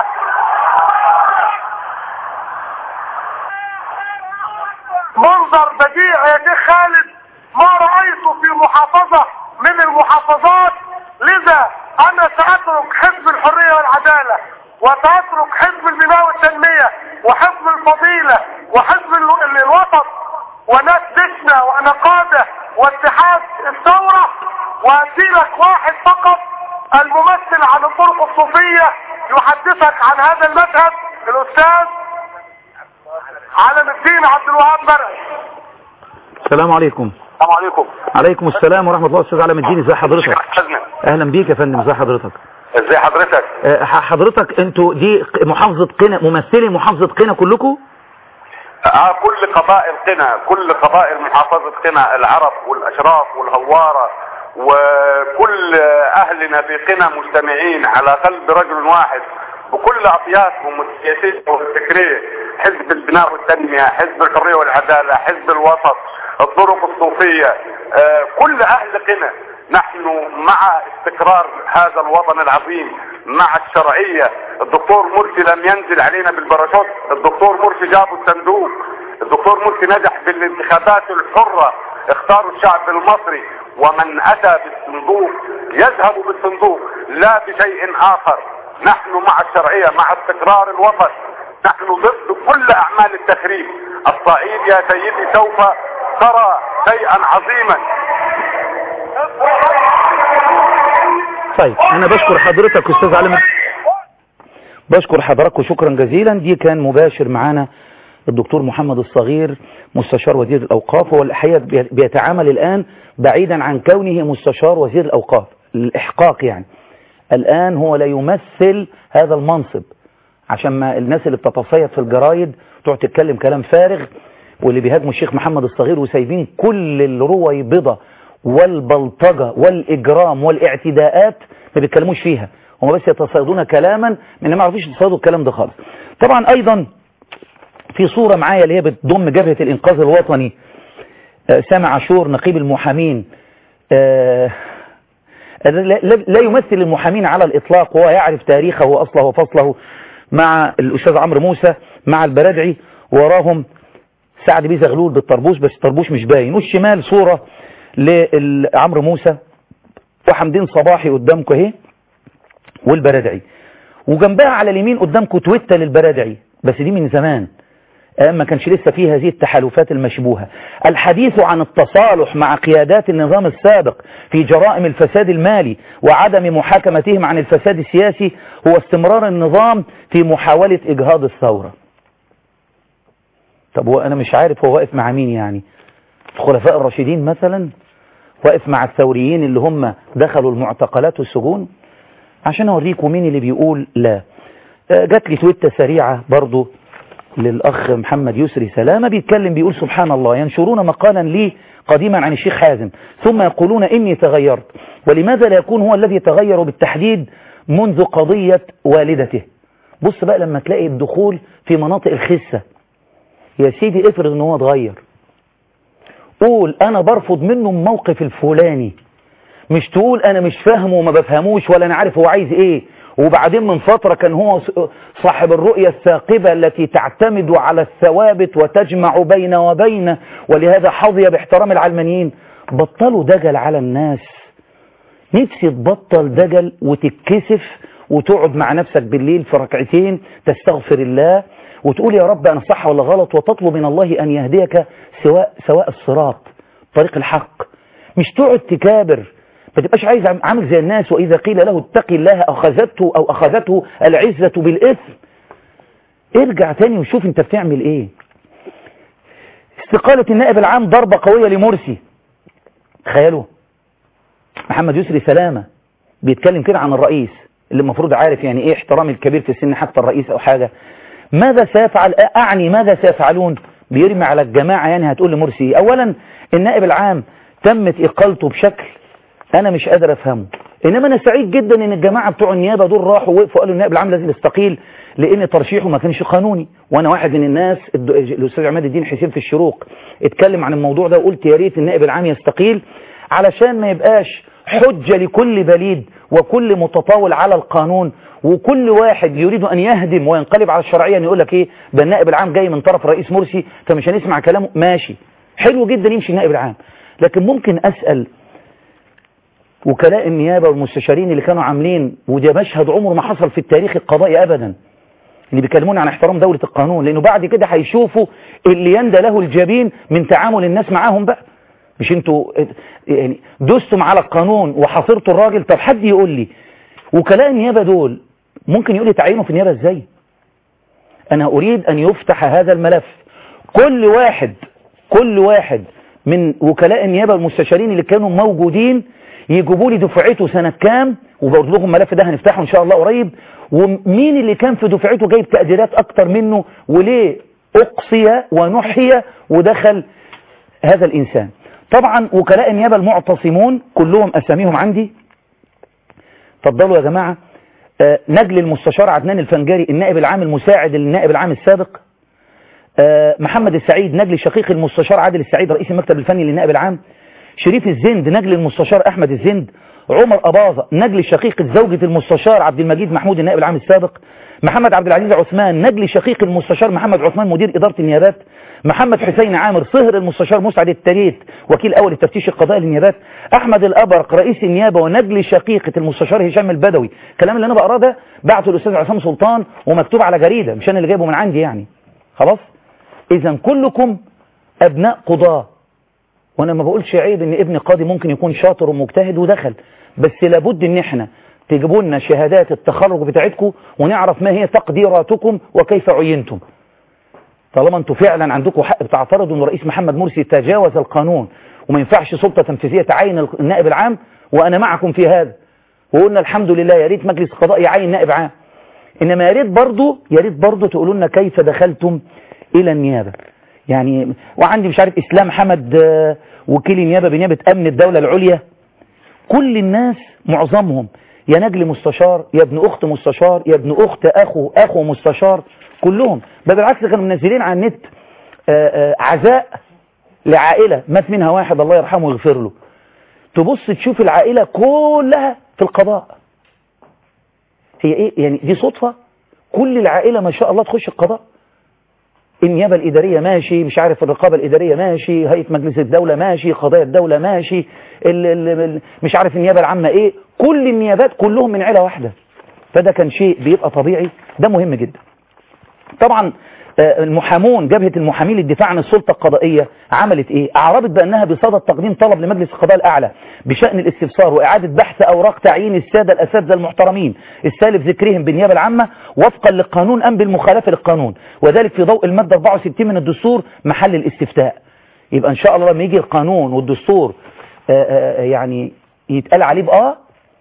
منظر بديع يا شيخ خالد ما رأيته في محافظة من المحافظات لذا انا سأترك حزب الحرية والعدالة وسأترك حزب البناء والتنمية وحزب الفضيلة وحزب ال- ال- الوسط وناس دشنا ونقادة واتحاد الثورة وادي لك واحد فقط الممثل عن الطرق الصوفية يحدثك عن هذا المشهد الاستاذ علم الدين عبد الوهاب مرعي السلام عليكم السلام عليكم عليكم السلام ورحمة الله أستاذ علم الدين ازي حضرتك حزنا أهلا بيك يا فندم ازي حضرتك ازي حضرتك آه، ح- حضرتك انتوا دي ق- محافظة قنا ممثلي محافظة قنا كلكم اه كل قبائل قنا كل قبائل محافظة قنا العرب والاشراف والهوارة وكل اهلنا في قنا مجتمعين على قلب رجل واحد بكل اطيافهم السياسيه والفكريه حزب البناء والتنميه حزب الحريه والعداله حزب الوسط الطرق الصوفيه آه، كل اهل قنا نحن مع استقرار هذا الوطن العظيم مع الشرعية الدكتور مرسي لم ينزل علينا بالباراشوت الدكتور مرسي جابوا الصندوق الدكتور مرسي نجح بالانتخابات الحرة اختاروا الشعب المصري ومن اتى بالصندوق يذهب بالصندوق لا بشيء اخر نحن مع الشرعية مع استقرار الوطن نحن ضد كل اعمال التخريب الصعيد يا سيدي سوف ترى شيئا عظيما طيب انا بشكر حضرتك استاذ علي بشكر حضراتكم شكرا جزيلا دي كان مباشر معانا الدكتور محمد الصغير مستشار وزير الاوقاف هو الحقيقه بي- بيتعامل الان بعيدا عن كونه مستشار وزير الاوقاف الاحقاق يعني الان هو لا يمثل هذا المنصب عشان ما الناس اللي بتتصيد في الجرايد تقعد تتكلم كلام فارغ واللي بيهاجموا الشيخ محمد الصغير وسايبين كل الرويبضة والبلطجة والإجرام والاعتداءات ما بيتكلموش فيها هم بس يتصيدون كلاما من ما عرفوش يتصيدوا الكلام ده خالص طبعا أيضا في صورة معايا اللي هي بتضم جبهة الإنقاذ الوطني آه، سامع عاشور نقيب المحامين آه، لا, لا- لا يمثل المحامين على الإطلاق وهو يعرف تاريخه وأصله وفصله مع الأستاذ عمرو موسى مع البرادعي وراهم سعد بيه زغلول بالطربوش بس الطربوش مش باين والشمال صورة لعمرو موسى وحمدين صباحي قدامكم اهي والبرادعي وجنبها على اليمين قدامكم تويتة للبرادعي بس دي من زمان أيام ما كانش لسه فيه هذه التحالفات المشبوهة الحديث عن التصالح مع قيادات النظام السابق في جرائم الفساد المالي وعدم محاكمتهم عن الفساد السياسي هو استمرار النظام في محاولة إجهاض الثورة طب هو أنا مش عارف هو واقف مع مين يعني الخلفاء الراشدين مثلا واقف مع الثوريين اللي هم دخلوا المعتقلات والسجون عشان أوريكم مين اللي بيقول لا آه، جات لي تويتة سريعة برضو للأخ محمد يسري سلامة بيتكلم بيقول سبحان الله ينشرون مقالا لي قديما عن الشيخ حازم ثم يقولون إني تغيرت ولماذا لا يكون هو الذي تغير بالتحديد منذ قضية والدته بص بقى لما تلاقي الدخول في مناطق الخسة يا سيدي افرض ان هو اتغير قول انا برفض منه الموقف الفلاني مش تقول انا مش فاهمه وما بفهموش ولا انا عارف هو عايز ايه وبعدين من فترة كان هو صاحب الرؤية الثاقبة التي تعتمد على الثوابت وتجمع بين وبين ولهذا حظي باحترام العلمانيين بطلوا دجل على الناس نفسي تبطل دجل وتتكسف وتقعد مع نفسك بالليل في ركعتين تستغفر الله وتقول يا رب أنا صح ولا غلط وتطلب من الله أن يهديك سواء, سواء الصراط طريق الحق مش تقعد تكابر ما تبقاش عايز عامل زي الناس وإذا قيل له اتقي الله أخذته أو أخذته العزة بالإثم ارجع تاني وشوف انت بتعمل ايه استقالة النائب العام ضربة قوية لمرسي تخيلوا محمد يسري سلامة بيتكلم كده عن الرئيس اللي المفروض عارف يعني ايه احترام الكبير في السن حتى الرئيس او حاجة ماذا سيفعل اعني ماذا سيفعلون بيرمي على الجماعة يعني هتقول لمرسي اولا النائب العام تمت اقالته بشكل انا مش قادر افهمه انما انا سعيد جدا ان الجماعة بتوع النيابة دول راحوا وقفوا قالوا النائب العام لازم يستقيل لان ترشيحه ما كانش قانوني وانا واحد من الناس الاستاذ عماد الدين حسين في الشروق اتكلم عن الموضوع ده وقلت يا ريت النائب العام يستقيل علشان ما يبقاش حجة لكل بليد وكل متطاول على القانون وكل واحد يريد أن يهدم وينقلب على الشرعية أن يقول لك إيه ده النائب العام جاي من طرف الرئيس مرسي فمش هنسمع كلامه ماشي حلو جدا يمشي النائب العام لكن ممكن أسأل وكلاء النيابة والمستشارين اللي كانوا عاملين وده مشهد عمره ما حصل في التاريخ القضائي أبدا اللي بيكلمون عن احترام دولة القانون لأنه بعد كده هيشوفوا اللي يندى له الجبين من تعامل الناس معاهم بقى مش انتوا يعني دوستم على القانون وحاصرتوا الراجل طب حد يقول لي وكلاء النيابة دول ممكن يقول لي تعينوا في النيابة ازاي انا اريد ان يفتح هذا الملف كل واحد كل واحد من وكلاء النيابة والمستشارين اللي كانوا موجودين يجيبوا لي دفعته سنة كام وبقول لكم الملف ده هنفتحه ان شاء الله قريب ومين اللي كان في دفعته جايب تقديرات اكتر منه وليه اقصي ونحي ودخل هذا الانسان طبعا وكلاء النيابة المعتصمون كلهم أساميهم عندي اتفضلوا يا جماعة آه، نجل المستشار عدنان الفنجاري النائب العام المساعد للنائب العام السابق آه، محمد السعيد نجل شقيق المستشار عادل السعيد رئيس المكتب الفني للنائب العام شريف الزند نجل المستشار أحمد الزند عمر أباظة نجل شقيق زوجة المستشار عبد المجيد محمود النائب العام السابق محمد عبد العزيز عثمان نجل شقيق المستشار محمد عثمان مدير إدارة النيابات محمد حسين عامر صهر المستشار مسعد التريت وكيل أول التفتيش القضائي للنيابات أحمد الأبرق رئيس النيابة ونجل شقيقة المستشار هشام البدوي الكلام اللي أنا بقراه ده بعته الأستاذ عصام سلطان ومكتوب على جريدة مش أنا اللي جايبه من عندي يعني خلاص إذا كلكم أبناء قضاة وانا ما بقولش عيب ان ابن قاضي ممكن يكون شاطر ومجتهد ودخل بس لابد ان احنا تجيبوا لنا شهادات التخرج بتاعتكم ونعرف ما هي تقديراتكم وكيف عينتم طالما انتوا فعلا عندكم حق بتعترضوا ان الرئيس محمد مرسي تجاوز القانون وما ينفعش سلطه تنفيذيه تعين النائب العام وانا معكم في هذا وقلنا الحمد لله يا ريت مجلس القضاء يعين نائب عام انما يا ريت برضه يا ريت برضه تقولوا لنا كيف دخلتم الى النيابه يعني وعندي مش عارف اسلام حمد آه، وكيل النيابه بنيابه امن الدوله العليا كل الناس معظمهم يا نجل مستشار يا ابن اخت مستشار يا ابن اخت اخو اخو مستشار كلهم بل بالعكس كانوا منزلين على النت آه، آه، عزاء لعائله مات منها واحد الله يرحمه ويغفر له تبص تشوف العائله كلها في القضاء هي ايه يعني دي صدفه كل العائله ما شاء الله تخش القضاء النيابة الإدارية ماشي مش عارف الرقابة الإدارية ماشي هيئة مجلس الدولة ماشي قضايا الدولة ماشي ال ال ال مش عارف النيابة العامة إيه كل النيابات كلهم من عيلة واحدة فده كان شيء بيبقى طبيعي ده مهم جدا طبعا آه، المحامون جبهة المحامين للدفاع عن السلطة القضائية عملت ايه اعربت بانها بصدد تقديم طلب لمجلس القضاء الاعلى بشأن الاستفسار واعادة بحث اوراق تعيين السادة الاساتذة المحترمين السالف ذكرهم بالنيابة العامة وفقا للقانون ام بالمخالفة للقانون وذلك في ضوء المادة 64 من الدستور محل الاستفتاء يبقى ان شاء الله لما يجي القانون والدستور آه، آه، يعني يتقال عليه باه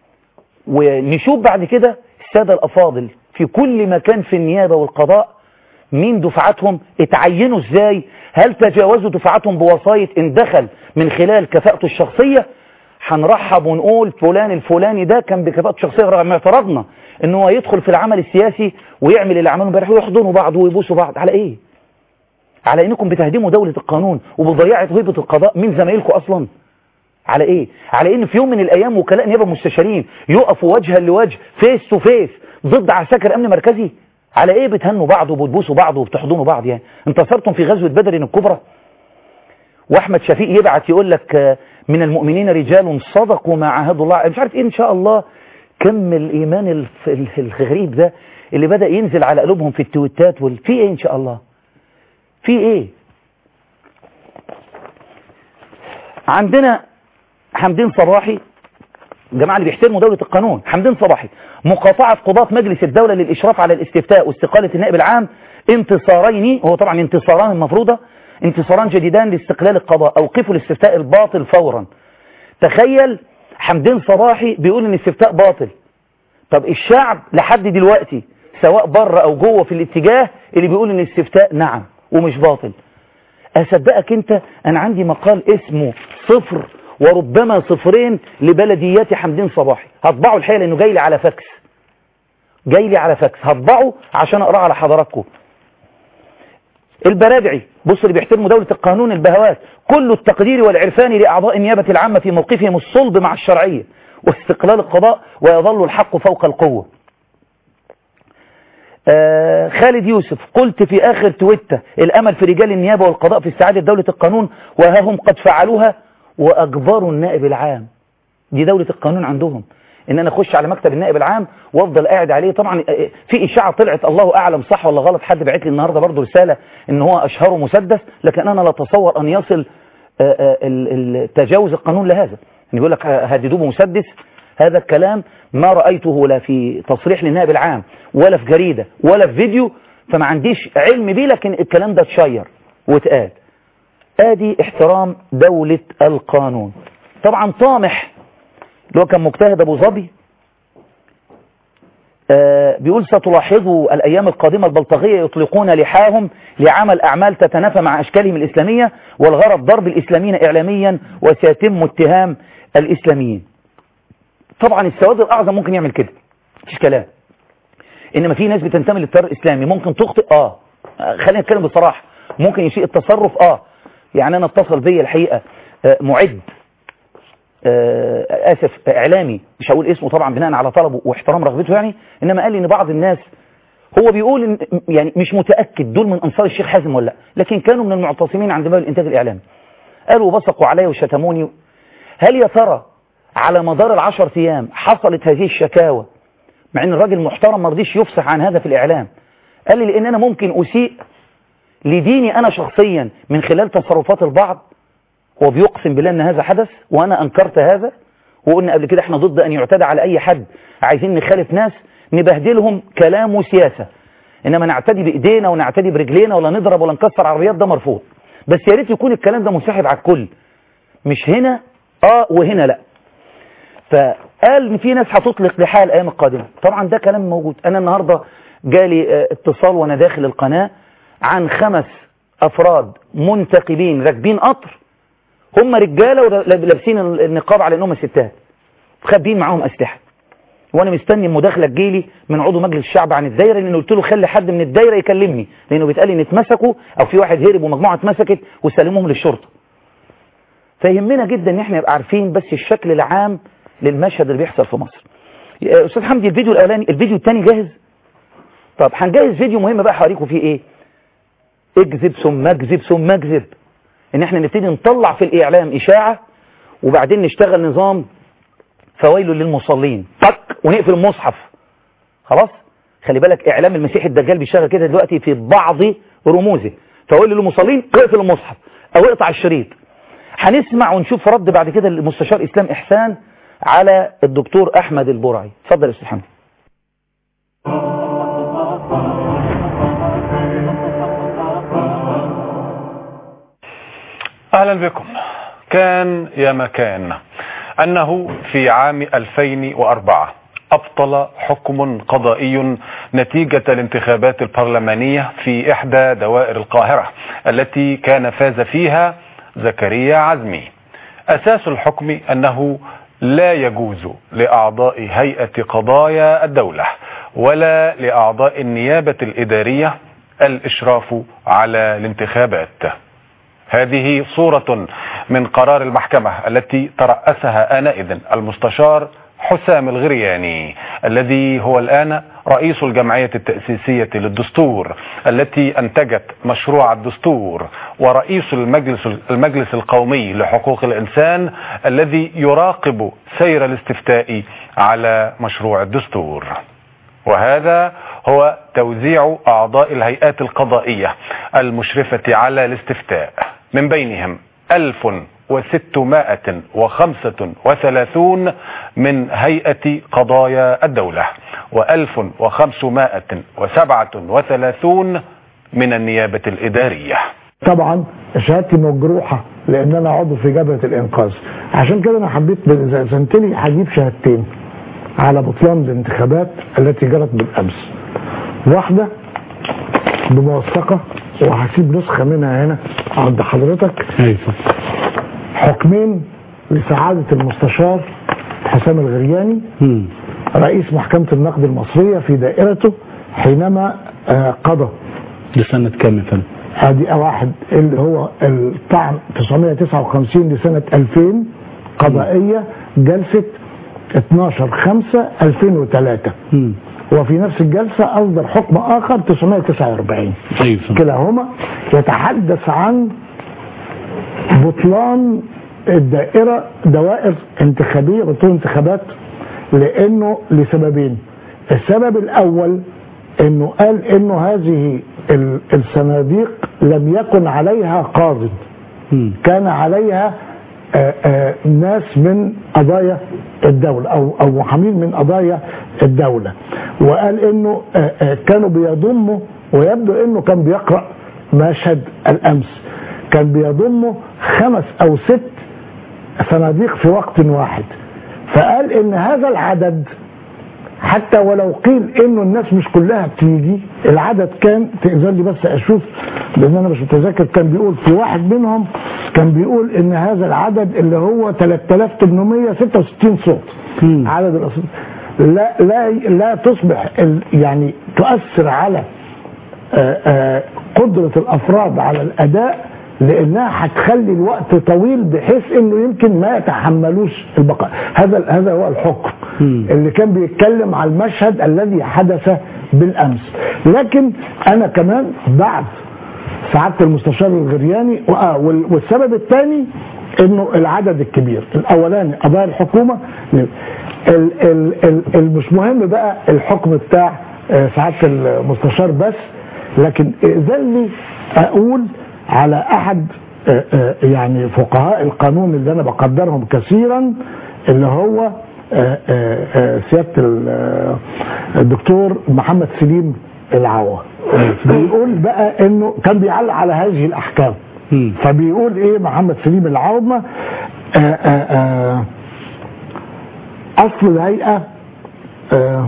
ونشوف بعد كده السادة الافاضل في كل مكان في النيابة والقضاء مين دفعاتهم اتعينوا ازاي هل تجاوزوا دفعاتهم بوسايط ان دخل من خلال كفاءته الشخصية هنرحب ونقول فلان الفلاني ده كان بكفاءته الشخصية رغم اعتراضنا ان هو يدخل في العمل السياسي ويعمل اللي عمله امبارح ويحضنوا بعض ويبوسوا بعض على ايه على انكم بتهدموا دولة القانون وبتضيعوا هيبة القضاء من زمايلكم اصلا على ايه على ان في يوم من الايام وكلاء نيابه مستشارين يقفوا وجها لوجه فيس تو فيس ضد عساكر امن مركزي على ايه بتهنوا بعض وبتبوسوا بعض وبتحضنوا بعض يعني انتصرتم في غزوة بدر الكبرى واحمد شفيق يبعت يقول لك آه، من المؤمنين رجال صدقوا ما عاهدوا الله مش عارف ايه ان شاء الله كم الايمان الف- ال- الغريب ده اللي بدأ ينزل على قلوبهم في التويتات وال... في ايه ان شاء الله في ايه عندنا حمدين صباحي الجماعة اللي بيحترموا دولة القانون حمدين صباحي مقاطعة قضاة مجلس الدولة للإشراف على الاستفتاء واستقالة النائب العام انتصارين هو طبعا انتصاران المفروضة انتصاران جديدان لاستقلال القضاء أوقفوا الاستفتاء الباطل فورا تخيل حمدين صباحي بيقول ان الاستفتاء باطل طب الشعب لحد دلوقتي سواء بره او جوه في الاتجاه اللي بيقول ان الاستفتاء نعم ومش باطل اصدقك انت انا عندي مقال اسمه صفر وربما صفرين لبلديات حمدين صباحي هطبعه الحقيقه لانه جاي لي على فاكس جاي لي على فاكس هطبعه عشان اقراه على حضراتكم البرادعي بص اللي بيحترموا دولة القانون البهوات كل التقدير والعرفان لأعضاء النيابة العامة في موقفهم الصلب مع الشرعية واستقلال القضاء ويظل الحق فوق القوة آه خالد يوسف قلت في آخر تويتة الأمل في رجال النيابة والقضاء في استعادة دولة القانون وها هم قد فعلوها وأجبروا النائب العام دي دولة القانون عندهم ان انا اخش على مكتب النائب العام وافضل قاعد عليه طبعا في اشاعه طلعت الله اعلم صح ولا غلط حد بعت لي النهارده برضه رساله ان هو اشهره مسدس لكن انا لا اتصور ان يصل تجاوز القانون لهذا يعني يقول لك هددوه بمسدس هذا الكلام ما رايته لا في تصريح للنائب العام ولا في جريده ولا في فيديو فما عنديش علم بيه لكن الكلام ده اتشير واتقال ادي احترام دوله القانون طبعا طامح اللي هو كان مجتهد ابو ظبي آه، بيقول ستلاحظوا الأيام القادمة البلطجية يطلقون لحاهم لعمل أعمال تتنافى مع أشكالهم الإسلامية والغرض ضرب الإسلاميين إعلاميا وسيتم اتهام الإسلاميين طبعا السواد الأعظم ممكن يعمل كده مفيش كلام إنما في ناس بتنتمي للتيار الإسلامي ممكن تخطئ آه آه، خلينا نتكلم بصراحة ممكن يسيء التصرف آه يعني أنا اتصل بيا الحقيقة آه، معد آه، آسف إعلامي مش هقول اسمه طبعا بناء على طلبه واحترام رغبته يعني إنما قال لي إن بعض الناس هو بيقول إن يعني مش متأكد دول من أنصار الشيخ حازم ولا لا لكن كانوا من المعتصمين عند باب الإنتاج الإعلامي قالوا بصقوا علي وشتموني هل يا ترى على مدار العشر أيام حصلت هذه الشكاوى مع إن الراجل محترم ما رضيش يفصح عن هذا في الإعلام قال لي لأن أنا ممكن أسيء لديني أنا شخصيا من خلال تصرفات البعض وبيقسم بالله ان هذا حدث وانا انكرت هذا وقلنا قبل كده احنا ضد ان يعتدى على اي حد عايزين نخالف ناس نبهدلهم كلام وسياسة انما نعتدي بايدينا ونعتدي برجلينا ولا نضرب ولا نكسر عربيات ده مرفوض بس يا ريت يكون الكلام ده منسحب على الكل مش هنا اه وهنا لا فقال ان في ناس هتطلق لحال الايام القادمه طبعا ده كلام موجود انا النهارده جالي آه، اتصال وانا داخل القناه عن خمس افراد منتقبين راكبين قطر هم رجاله ولابسين النقاب على انهم ستات خابين معاهم اسلحه وانا مستني المداخله تجيلي من عضو مجلس الشعب عن الدايره لان قلت له خلي حد من الدايره يكلمني لانه بيتقال ان اتمسكوا او في واحد هرب ومجموعه اتمسكت وسلموهم للشرطه فيهمنا جدا ان احنا نبقى عارفين بس الشكل العام للمشهد اللي بيحصل في مصر يا استاذ حمدي الفيديو الاولاني الفيديو الثاني جاهز طب هنجهز فيديو مهم بقى هوريكم فيه ايه اكذب ثم اكذب ثم اكذب ان احنا نبتدي نطلع في الاعلام اشاعة وبعدين نشتغل نظام فويل للمصلين طق ونقفل المصحف خلاص خلي بالك اعلام المسيح الدجال بيشتغل كده دلوقتي في بعض رموزه فويل للمصلين اقفل المصحف او اقطع الشريط هنسمع ونشوف رد بعد كده المستشار اسلام احسان على الدكتور احمد البرعي اتفضل يا استاذ حمدي أهلا بكم كان يا مكان أنه في عام 2004 أبطل حكم قضائي نتيجة الانتخابات البرلمانية في إحدى دوائر القاهرة التي كان فاز فيها زكريا عزمي أساس الحكم أنه لا يجوز لأعضاء هيئة قضايا الدولة ولا لأعضاء النيابة الإدارية الإشراف على الانتخابات هذه صورة من قرار المحكمة التي ترأسها آنئذ المستشار حسام الغرياني الذي هو الآن رئيس الجمعية التأسيسية للدستور التي أنتجت مشروع الدستور ورئيس المجلس, المجلس القومي لحقوق الإنسان الذي يراقب سير الاستفتاء على مشروع الدستور وهذا هو توزيع أعضاء الهيئات القضائية المشرفة على الاستفتاء من بينهم 1635 من هيئة قضايا الدولة و1537 من النيابة الإدارية طبعا شهادتي مجروحة لان انا عضو في جبهة الانقاذ عشان كده انا حبيت زنتلي هجيب شهادتين على بطلان الانتخابات التي جرت بالامس واحدة بموثقة وهسيب نسخة منها هنا عند حضرتك حكمين لسعادة المستشار حسام الغرياني رئيس محكمة النقد المصرية في دائرته حينما آه، قضى لسنة كام يا فندم؟ ادي واحد اللي هو الطعن 959 لسنة 2000 قضائية جلسة 12 5 2003 وفي نفس الجلسة أصدر حكم آخر 949 كلاهما يتحدث عن بطلان الدائرة دوائر انتخابية بطلان انتخابات لأنه لسببين السبب الأول أنه قال أنه هذه ال- الصناديق لم يكن عليها قاضي كان عليها آه، آه، ناس من قضايا الدولة أو أو محامين من قضايا الدولة وقال إنه آه، آه، كانوا بيضموا ويبدو إنه كان بيقرأ مشهد الأمس كان بيضموا خمس أو ست صناديق في وقت واحد فقال إن هذا العدد حتى ولو قيل انه الناس مش كلها بتيجي العدد كان تأذن لي بس اشوف لان انا مش متذكر كان بيقول في واحد منهم كان بيقول ان هذا العدد اللي هو 3866 صوت عدد الاصوات لا لا لا تصبح ال- يعني تؤثر على آه، آه، قدرة الافراد على الاداء لانها هتخلي الوقت طويل بحيث انه يمكن ما يتحملوش البقاء هذا هذا هو الحكم اللي كان بيتكلم على المشهد الذي حدث بالامس لكن انا كمان بعد سعاده المستشار الغرياني وآه، وال- والسبب الثاني انه العدد الكبير الاولاني قضايا الحكومه ال ال ال ال مش مهم بقى الحكم بتاع آه، سعاده المستشار بس لكن اذن لي اقول على احد آه، آه، يعني فقهاء القانون اللي انا بقدرهم كثيرا اللي هو آه، آه، آه، سياده ال- آه، الدكتور محمد سليم العوة بيقول بقى انه كان بيعلق على هذه الاحكام فبيقول ايه محمد سليم العوضمة آه، آه، آه، اصل الهيئة آه،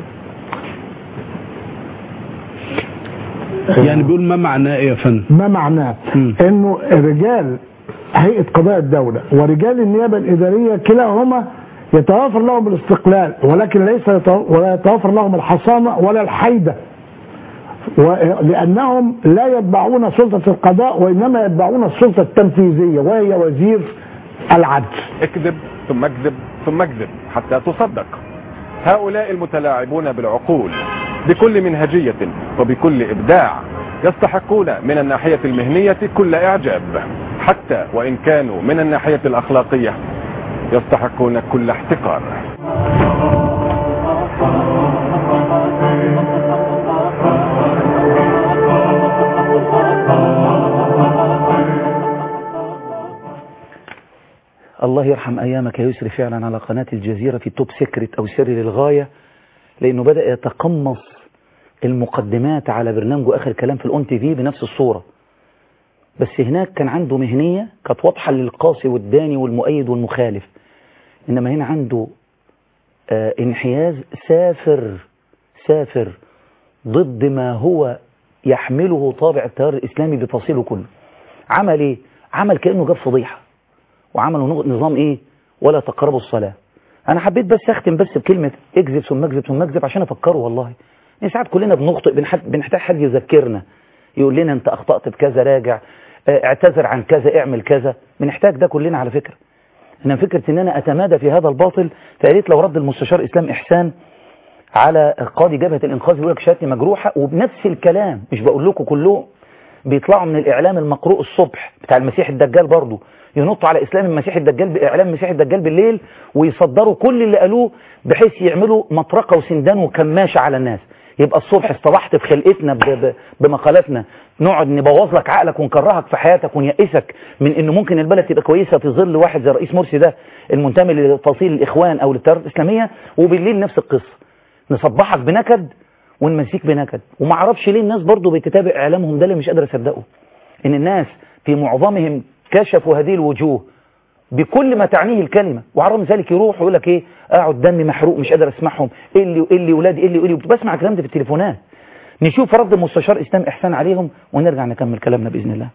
يعني بيقول ما معناه ايه يا فندم ما معناه انه رجال هيئه قضاء الدوله ورجال النيابه الاداريه كلاهما يتوافر لهم الاستقلال ولكن ليس يتو- ولا يتوافر لهم الحصانه ولا الحيده و- لانهم لا يتبعون سلطه القضاء وانما يتبعون السلطه التنفيذيه وهي وزير العدل اكذب ثم اكذب ثم اكذب حتى تصدق هؤلاء المتلاعبون بالعقول بكل منهجية وبكل إبداع يستحقون من الناحية المهنية كل إعجاب حتى وإن كانوا من الناحية الأخلاقية يستحقون كل احتقار الله يرحم أيامك يا يسري فعلا على قناة الجزيرة في توب سيكريت أو سر للغاية لأنه بدأ يتقمص المقدمات على برنامجه آخر كلام في الأون تي في بنفس الصورة بس هناك كان عنده مهنية كانت واضحة للقاسي والداني والمؤيد والمخالف إنما هنا عنده آه انحياز سافر سافر ضد ما هو يحمله طابع التيار الإسلامي بفصيله كله عمل إيه؟ عمل كأنه جاب فضيحة وعملوا نظام ايه ولا تقربوا الصلاة انا حبيت بس اختم بس بكلمة اكذب ثم اكذب ثم اكذب عشان افكره والله يعني ساعات كلنا بنخطئ بنحت- بنحتاج حد يذكرنا يقول لنا انت اخطأت بكذا راجع اه، اعتذر عن كذا اعمل كذا بنحتاج ده كلنا على فكرة انما فكرة ان انا اتمادى في هذا الباطل فقالت لو رد المستشار اسلام احسان على قاضي جبهة الانقاذ بيقول لك شهادتي مجروحة وبنفس الكلام مش بقول لكم كلهم بيطلعوا من الاعلام المقروء الصبح بتاع المسيح الدجال برضه ينطوا على اسلام المسيح الدجال باعلام المسيح الدجال بالليل ويصدروا كل اللي قالوه بحيث يعملوا مطرقه وسندان وكماشه على الناس يبقى الصبح اصطبحت في خلقتنا ب- ب- بمقالاتنا نقعد نبوظ لك عقلك ونكرهك في حياتك ونيئسك من انه ممكن البلد تبقى كويسه في ظل واحد زي رئيس مرسي ده المنتمي لفصيل الاخوان او للتيارات الاسلاميه وبالليل نفس القصه نصبحك بنكد ونمسيك بنكد وما اعرفش ليه الناس برضو بتتابع اعلامهم ده اللي مش قادر اصدقه ان الناس في معظمهم كشفوا هذه الوجوه بكل ما تعنيه الكلمة وعلى رغم ذلك يروح ويقول لك ايه اقعد دمي محروق مش قادر اسمعهم ايه اللي ايه اللي ولادي ايه اللي ايه اللي بسمع الكلام ده في التليفونات نشوف رد المستشار اسلام احسان عليهم ونرجع نكمل كلامنا باذن الله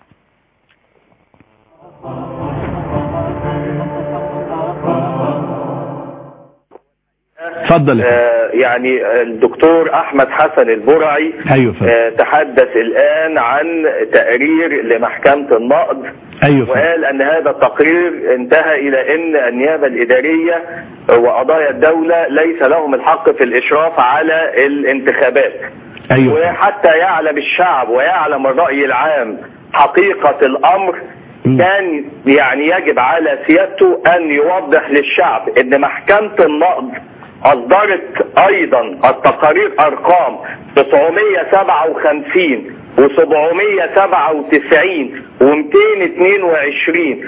اتفضل يا آه، يعني الدكتور احمد حسن البرعي ايوه فندم آه، تحدث الان عن تقرير لمحكمة النقد ايوه فندم وقال ان هذا التقرير انتهى الى ان النيابة الادارية وقضايا الدولة ليس لهم الحق في الاشراف على الانتخابات ايوه وحتى يعلم الشعب ويعلم الرأي العام حقيقة الامر كان يعني يجب على سيادته ان يوضح للشعب ان محكمة النقد اصدرت ايضا التقارير ارقام 957 و797 و222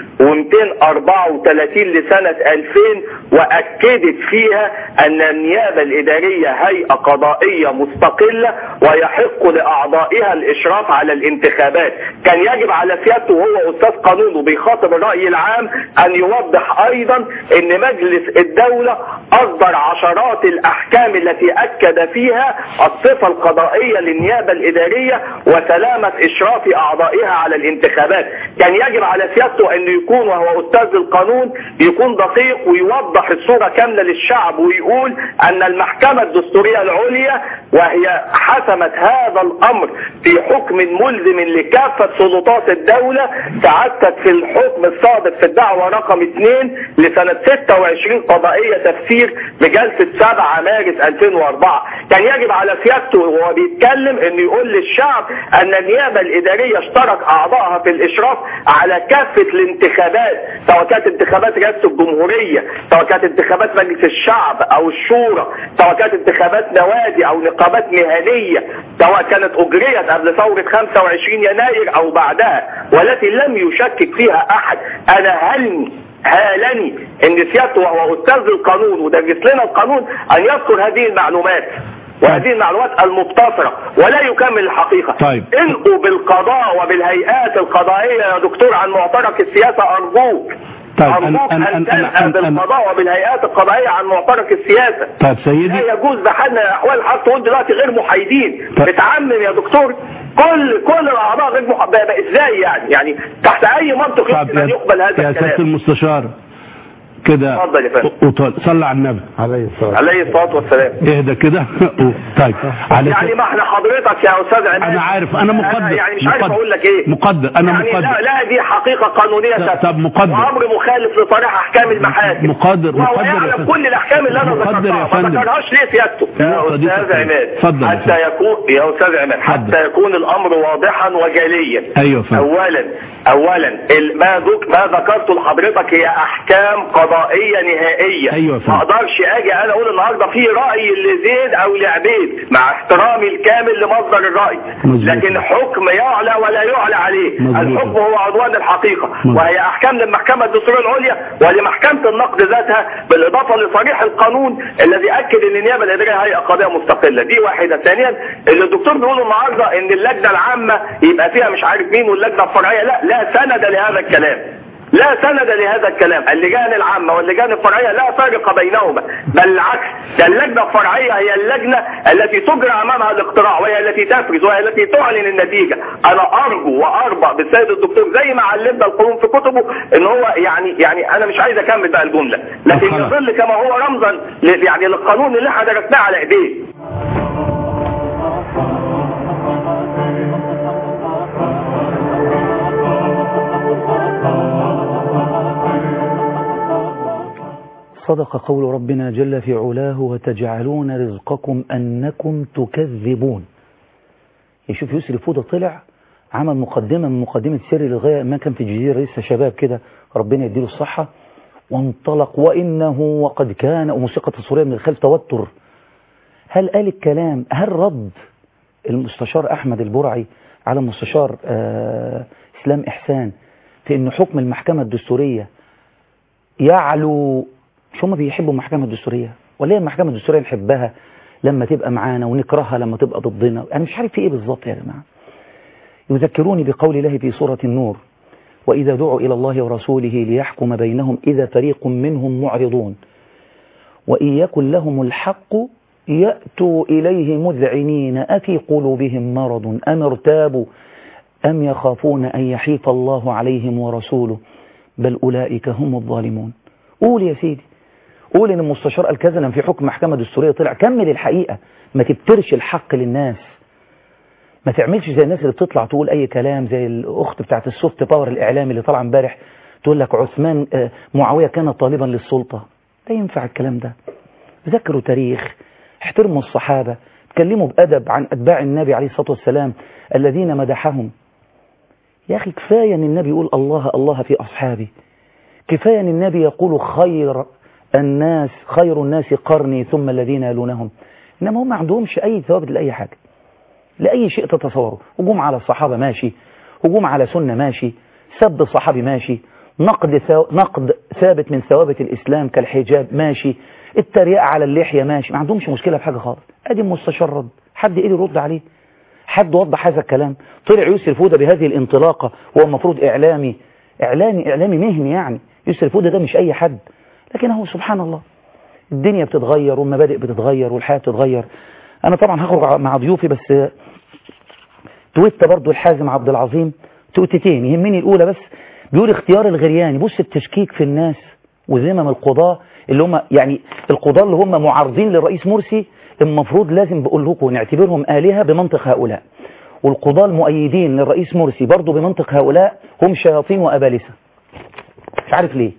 و234 لسنة 2000 وأكدت فيها أن النيابة الإدارية هيئة قضائية مستقلة ويحق لأعضائها الإشراف على الانتخابات كان يجب على سيادته وهو أستاذ قانون وبيخاطب الرأي العام أن يوضح أيضا أن مجلس الدولة أصدر عشرات الأحكام التي أكد فيها الصفة القضائية للنيابة الإدارية وسلامة إشراف أعضائها على الانتخابات كان يجب على سيادته أن يكون وهو أستاذ القانون يكون دقيق ويوضح الصورة كاملة للشعب ويقول أن المحكمة الدستورية العليا وهي حسمت هذا الأمر في حكم ملزم لكافة سلطات الدولة سعادتك في الحكم الصادق في الدعوة رقم 2 لسنة 26 قضائية تفسير بجلسة 7 مارس 2004 كان يجب على سيادته وهو بيتكلم انه يقول للشعب ان النيابة الادارية اشترك اعضائها في الاشراف على كافة الانتخابات سواء كانت انتخابات رئاسة الجمهورية سواء كانت انتخابات مجلس الشعب او الشورى سواء كانت انتخابات نوادي او نقابات مهنية سواء كانت اجريت قبل ثورة 25 يناير او بعدها والتي لم يشكك فيها احد انا هلني هالني ان سيادته وهو استاذ القانون ودرس لنا القانون ان يذكر هذه المعلومات وهذه المعلومات المبتصرة ولا يكمل الحقيقة طيب. انقوا بالقضاء وبالهيئات القضائية يا دكتور عن معترك السياسة أرجوك طيب، أرجوك أنا- أن أنا- أنا- تنأى أنا- بالقضاء وبالهيئات القضائية عن معترك السياسة طيب سيدي لا يجوز بحالنا الأحوال حتى تقول دلوقتي غير محايدين طيب. بتعمم يا دكتور كل كل الأعضاء غير مح... بقى- بقى ازاي يعني يعني تحت أي منطق طب يمكن أن يا يقبل هذا يا سيادة الكلام المستشار كده اتفضل يا فندم وطال صلى على النبي عليه الصلاة عليه الصلاة والسلام اهدى كده طيب على يعني ما احنا حضرتك يا استاذ عماد انا عارف انا مقدر يعني مش عارف مقدر. اقول لك ايه مقدر انا يعني لا, مقدر لا دي حقيقة قانونية طب- ثابتة طب مقدر. وامر مخالف لصريح احكام المحاكم مقدر وهو مقدر يا يعلم فندم. كل الاحكام اللي انا مقدر يا ذكرتها ما فندم. ذكرهاش ليه سيادته يا النقطة دي استاذ تفضل. عماد اتفضل يا حتى يكون يا استاذ عماد حتى يكون الامر واضحا وجليا ايوه يا فندم اولا اولا ال- ما ذك ما ذكرته لحضرتك هي احكام قضائيه نهائيه أيوة يا فندم. ما اقدرش اجي انا اقول النهارده في راي لزيد او لعبيد مع احترامي الكامل لمصدر الراي مظبوط. لكن حكم يعلى ولا يعلى عليه مظبوط. الحكم هو عنوان الحقيقه مظبوط. وهي احكام للمحكمه الدستوريه العليا ولمحكمه النقد ذاتها بالاضافه لصريح القانون الذي اكد ان النيابه الاداريه هيئه قضائيه مستقله دي واحده ثانيا اللي الدكتور بيقول النهارده ان اللجنه العامه يبقى فيها مش عارف مين واللجنه الفرعيه لا لا سند لهذا الكلام لا سند لهذا الكلام اللجان العامة واللجان الفرعية لا فرق بينهما بل العكس ده اللجنة الفرعية هي اللجنة التي تجرى أمامها الاقتراع وهي التي تفرز وهي التي تعلن النتيجة أنا أرجو وأربع بالسيد الدكتور زي ما علمنا القانون في كتبه إن هو يعني يعني أنا مش عايز أكمل بقى الجملة لكن خلاص. يظل كما هو رمزا ل- يعني للقانون اللي احنا درسناه على إيديه صدق قول ربنا جل في علاه وتجعلون رزقكم أنكم تكذبون يشوف يسري فوضى طلع عمل مقدمة من مقدمة سر للغاية ما كان في الجزيرة لسه شباب كده ربنا يديله الصحة وانطلق وإنه وقد كان وموسيقى تصويرية من الخلف توتر هل قال الكلام هل رد المستشار أحمد البرعي على المستشار آه إسلام إحسان في أن حكم المحكمة الدستورية يعلو مش هم بيحبوا المحكمة الدستورية ولا هي المحكمة الدستورية نحبها لما تبقى معانا ونكرهها لما تبقى ضدنا أنا مش عارف في إيه بالظبط يا جماعة يذكروني بقول الله في سورة النور وإذا دعوا إلى الله ورسوله ليحكم بينهم إذا فريق منهم معرضون وإن يكن لهم الحق يأتوا إليه مذعنين أفي قلوبهم مرض أم ارتابوا أم يخافون أن يحيف الله عليهم ورسوله بل أولئك هم الظالمون قول يا سيدي قول ان المستشار قال كذا لما في حكم محكمة دستورية طلع كمل الحقيقة ما تبترش الحق للناس ما تعملش زي الناس اللي بتطلع تقول اي كلام زي الاخت بتاعت السوفت باور الاعلامي اللي طالعه امبارح تقول لك عثمان آه، معاوية كان طالبا للسلطة لا ينفع الكلام ده ذكروا تاريخ احترموا الصحابة اتكلموا بأدب عن أتباع النبي عليه الصلاة والسلام الذين مدحهم يا أخي كفاية أن النبي يقول الله الله في أصحابي كفاية أن النبي يقول خير الناس خير الناس قرني ثم الذين يلونهم إنما هم ما عندهمش أي ثوابت لأي حاجة لأي شيء تتصوره هجوم على الصحابة ماشي هجوم على سنة ماشي سب الصحابي ماشي نقد ثو... نقد ثابت من ثوابت الإسلام كالحجاب ماشي التريقة على اللحية ماشي ما عندهمش مشكلة في حاجة خالص ادي المستشار رد حد ايه يرد عليه حد وضح هذا الكلام طلع يسر فودة بهذه الانطلاقة هو المفروض إعلامي إعلامي إعلامي مهني يعني يسر فودة ده مش أي حد لكن هو سبحان الله الدنيا بتتغير والمبادئ بتتغير والحياة بتتغير أنا طبعا هخرج مع ضيوفي بس تويت برضو الحازم عبد العظيم تويتتين يهمني الأولى بس بيقول اختيار الغرياني بص التشكيك في الناس وذمم القضاة اللي هم يعني القضاة اللي هم معارضين للرئيس مرسي المفروض لازم بقول لكم نعتبرهم آلهة بمنطق هؤلاء والقضاة المؤيدين للرئيس مرسي برضو بمنطق هؤلاء هم شياطين وأبالسة مش عارف ليه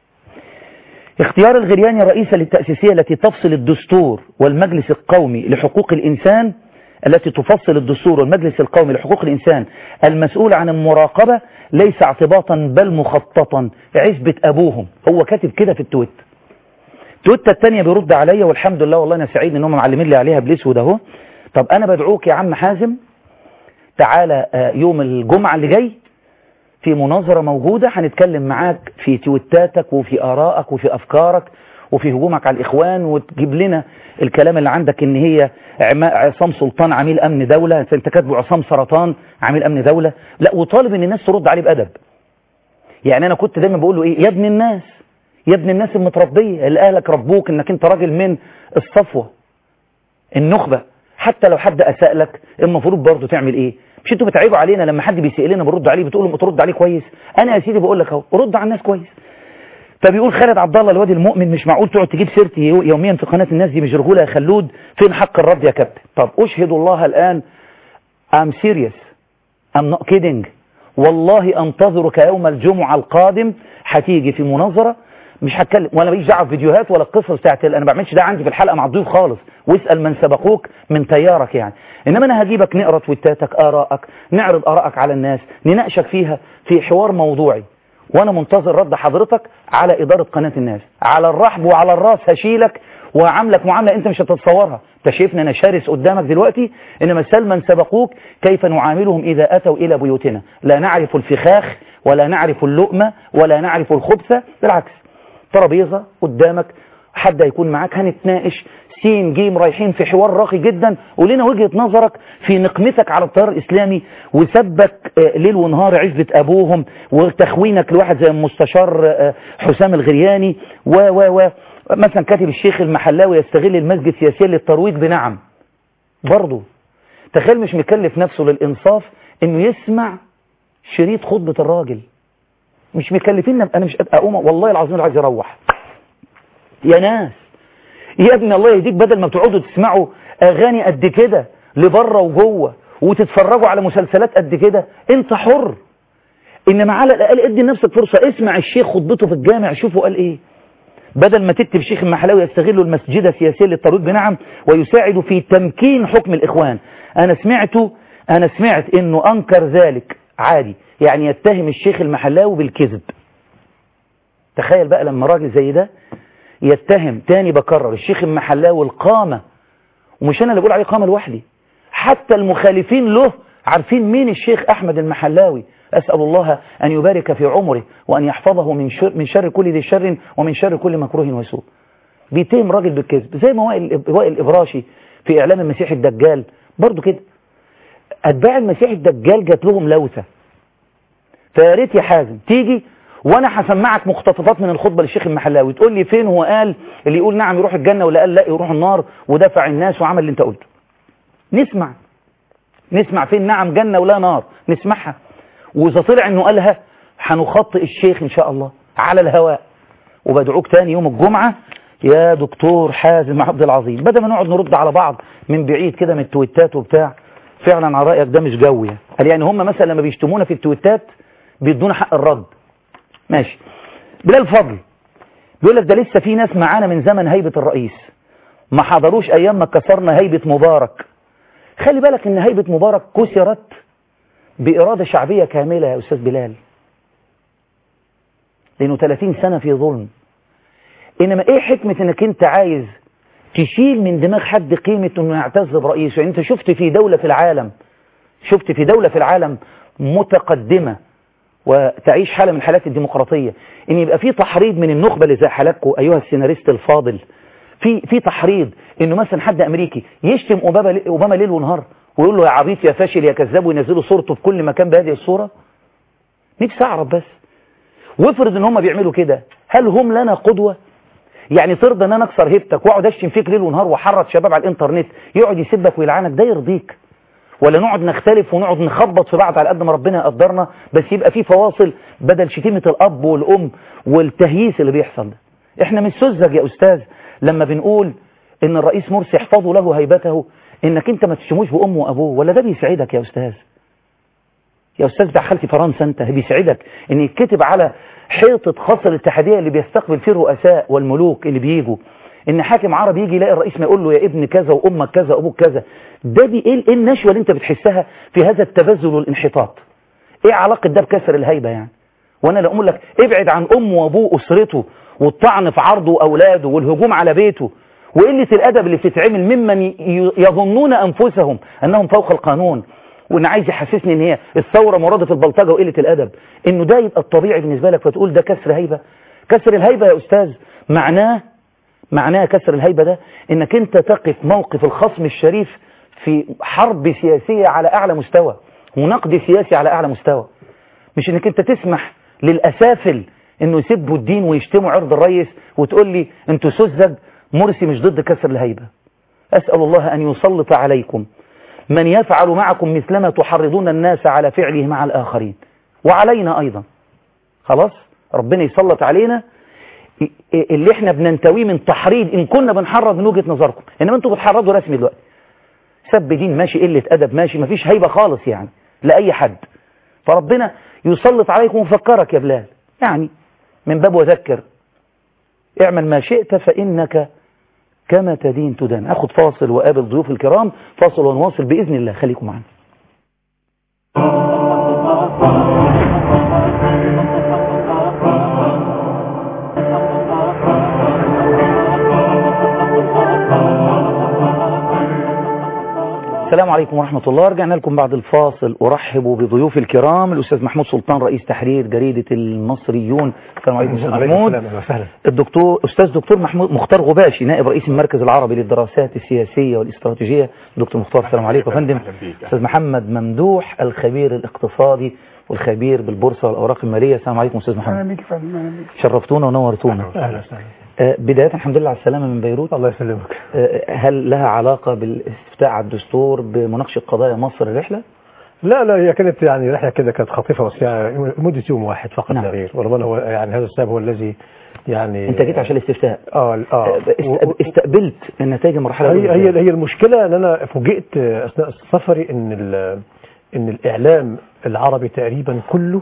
اختيار الغرياني الرئيسة للتأسيسية التي تفصل الدستور والمجلس القومي لحقوق الإنسان التي تفصل الدستور والمجلس القومي لحقوق الإنسان المسؤول عن المراقبة ليس اعتباطا بل مخططا عزبة أبوهم هو كاتب كده في التويت التويتة التانية بيرد عليا والحمد لله والله أنا سعيد إنهم معلمين لي عليها بالاسود اهو طب أنا بدعوك يا عم حازم تعالى يوم الجمعة اللي جاي في مناظرة موجودة هنتكلم معاك في تويتاتك وفي آرائك وفي أفكارك وفي هجومك على الإخوان وتجيب لنا الكلام اللي عندك إن هي عصام سلطان عميل أمن دولة أنت كاتبه عصام سرطان عميل أمن دولة لا وطالب إن الناس ترد عليه بأدب يعني أنا كنت دايما بقول له إيه يا ابن الناس يا ابن الناس المتربية اللي أهلك ربوك إنك أنت راجل من الصفوة النخبة حتى لو حد أساء لك المفروض برضه تعمل إيه مش انتوا بتعيبوا علينا لما حد بيسئ لنا بنرد عليه بتقول له ترد عليه كويس انا يا سيدي بقول لك اهو رد على الناس كويس فبيقول خالد عبد الله الواد المؤمن مش معقول تقعد تجيب سيرتي يوميا في قناه الناس دي مش رجوله يا خلود فين حق الرد يا كابتن طب اشهد الله الان I'm serious I'm not kidding والله انتظرك يوم الجمعه القادم هتيجي في مناظره مش هتكلم وانا ماليش دعوه بفيديوهات ولا القصص بتاعت انا ما بعملش ده عندي في الحلقه مع الضيوف خالص واسال من سبقوك من تيارك يعني انما انا هجيبك نقرا تويتاتك ارائك نعرض ارائك على الناس نناقشك فيها في حوار موضوعي وانا منتظر رد حضرتك على اداره قناه الناس على الرحب وعلى الراس هشيلك وهعاملك معامله انت مش هتتصورها انت شايفني انا شرس قدامك دلوقتي انما سل من سبقوك كيف نعاملهم اذا اتوا الى بيوتنا لا نعرف الفخاخ ولا نعرف اللؤمه ولا نعرف الخبث بالعكس ترابيزه قدامك حد هيكون معاك هنتناقش سين جيم رايحين في حوار راقي جدا ولنا وجهة نظرك في نقمتك على التيار الإسلامي وسبك ليل ونهار عزة أبوهم وتخوينك لواحد زي المستشار حسام الغرياني و و و مثلا كاتب الشيخ المحلاوي يستغل المسجد سياسيا للترويج بنعم برضه تخيل مش مكلف نفسه للإنصاف إنه يسمع شريط خطبة الراجل مش مكلفين أنا مش أقوم والله العظيم عايز يروح يا ناس يا ابني الله يهديك بدل ما بتقعدوا تسمعوا اغاني قد كده لبره وجوه وتتفرجوا على مسلسلات قد كده انت حر انما على الاقل ادي لنفسك فرصه اسمع الشيخ خطبته في الجامع شوفوا قال ايه بدل ما تكتب شيخ المحلاوي يستغل المسجد سياسيا للترويج بنعم ويساعد في تمكين حكم الاخوان انا سمعته انا سمعت انه انكر ذلك عادي يعني يتهم الشيخ المحلاوي بالكذب تخيل بقى لما راجل زي ده يتهم تاني بكرر الشيخ المحلاوي القامة ومش أنا اللي بقول عليه قامة لوحدي حتى المخالفين له عارفين مين الشيخ أحمد المحلاوي أسأل الله أن يبارك في عمره وأن يحفظه من شر, من شر كل ذي شر ومن شر كل مكروه وسوء بيتهم راجل بالكذب زي ما وائل وائل الإبراشي في إعلام المسيح الدجال برضو كده أتباع المسيح الدجال جات لهم لوثة فيا ريت يا حازم تيجي وانا هسمعك مقتطفات من الخطبه للشيخ المحلاوي تقول لي فين هو قال اللي يقول نعم يروح الجنه ولا قال لا يروح النار ودفع الناس وعمل اللي انت قلته نسمع نسمع فين نعم جنه ولا نار نسمعها واذا طلع انه قالها هنخطئ الشيخ ان شاء الله على الهواء وبدعوك تاني يوم الجمعه يا دكتور حازم عبد العظيم بدل ما نقعد نرد على بعض من بعيد كده من التويتات وبتاع فعلا على رايك ده مش جوي قال يعني هم مثلا لما بيشتمونا في التويتات بيدونا حق الرد ماشي بلال فضل بيقول لك ده لسه في ناس معانا من زمن هيبة الرئيس ما حضروش ايام ما كسرنا هيبة مبارك خلي بالك ان هيبة مبارك كسرت بإرادة شعبية كاملة يا أستاذ بلال لأنه 30 سنة في ظلم إنما إيه حكمة إنك أنت عايز تشيل من دماغ حد قيمة إنه يعتز برئيسه يعني أنت شفت في دولة في العالم شفت في دولة في العالم متقدمة وتعيش حالة من حالات الديمقراطية ان يبقى في تحريض من النخبة اللي زي حالاتكم ايها السيناريست الفاضل في في تحريض انه مثلا حد امريكي يشتم اوباما اوباما ليل ونهار ويقول له يا عبيط يا فاشل يا كذاب وينزلوا صورته في كل مكان بهذه الصورة نفسي اعرف بس وافرض ان هم بيعملوا كده هل هم لنا قدوة يعني ترضى ان انا اكسر هيبتك واقعد اشتم فيك ليل ونهار واحرض شباب على الانترنت يقعد يسبك ويلعنك ده يرضيك ولا نقعد نختلف ونقعد نخبط في بعض على قد ما ربنا يقدرنا بس يبقى في فواصل بدل شتيمة الاب والام والتهييس اللي بيحصل ده احنا مش سذج يا استاذ لما بنقول ان الرئيس مرسي احفظوا له هيبته انك انت ما تشتموش بامه وابوه ولا ده بيسعدك يا استاذ يا استاذ بتاع خالتي فرنسا انت بيسعدك ان يتكتب على حيطة خاصة الاتحادية اللي بيستقبل فيه الرؤساء والملوك اللي بيجوا ان حاكم عربي يجي يلاقي الرئيس ما يقول له يا ابن كذا وامك كذا وابوك كذا ده دي ايه ايه النشوة اللي انت بتحسها في هذا التبذل والانحطاط ايه علاقة ده بكسر الهيبة يعني وانا لو اقول لك ابعد عن امه وابوه اسرته والطعن في عرضه واولاده والهجوم على بيته وقلة الادب اللي بتتعمل ممن ي- يظنون انفسهم انهم فوق القانون وان عايز يحسسني ان هي الثوره مرادف البلطجه وقله الادب انه ده يبقى الطبيعي بالنسبه لك فتقول ده كسر هيبه كسر الهيبه يا استاذ معناه معناه كسر الهيبه ده انك انت تقف موقف الخصم الشريف في حرب سياسيه على اعلى مستوى ونقد سياسي على اعلى مستوى مش انك انت تسمح للاسافل انه يسبوا الدين ويشتموا عرض الرئيس وتقول لي انتوا سذج مرسي مش ضد كسر الهيبه اسال الله ان يسلط عليكم من يفعل معكم مثلما تحرضون الناس على فعله مع الآخرين وعلينا أيضا خلاص ربنا يسلط علينا اللي احنا بننتويه من تحريض إن كنا بنحرض من وجهة نظركم إنما انتوا بتحرضوا رسمي دلوقتي سب دين ماشي قلة أدب ماشي مفيش هيبة خالص يعني لأي حد فربنا يسلط عليكم ويفكرك يا بلال يعني من باب وذكر اعمل ما شئت فإنك كما تدين تدان اخد فاصل وقابل ضيوف الكرام فاصل ونواصل بإذن الله خليكم معنا السلام عليكم ورحمة الله رجعنا لكم بعد الفاصل أرحب بضيوف الكرام الأستاذ محمود سلطان رئيس تحرير جريدة المصريون السلام عليكم أستاذ محمود وسهلا الدكتور أستاذ دكتور محمود مختار غباشي نائب رئيس المركز العربي للدراسات السياسية والاستراتيجية دكتور مختار السلام عليكم يا فندم أستاذ محمد ممدوح الخبير الاقتصادي والخبير بالبورصة والأوراق المالية السلام عليكم أستاذ محمد اهلا بك يا فندم اهلا بك شرفتونا ونورتونا اهلا وسهلا آه، بداية الحمد لله على السلامة من بيروت الله يسلمك آه، هل لها علاقة بالاستفتاء على الدستور بمناقشة قضايا مصر الرحلة؟ لا لا هي كانت يعني رحله كده كانت خفيفه بس يعني مده يوم واحد فقط نعم. لا غير وربما هو يعني هذا السبب هو الذي يعني انت جيت عشان الاستفتاء اه اه است- استقبلت النتائج المرحلة هي الأولى هي هي المشكله ان انا فوجئت اثناء سفري ان ال- ان الاعلام العربي تقريبا كله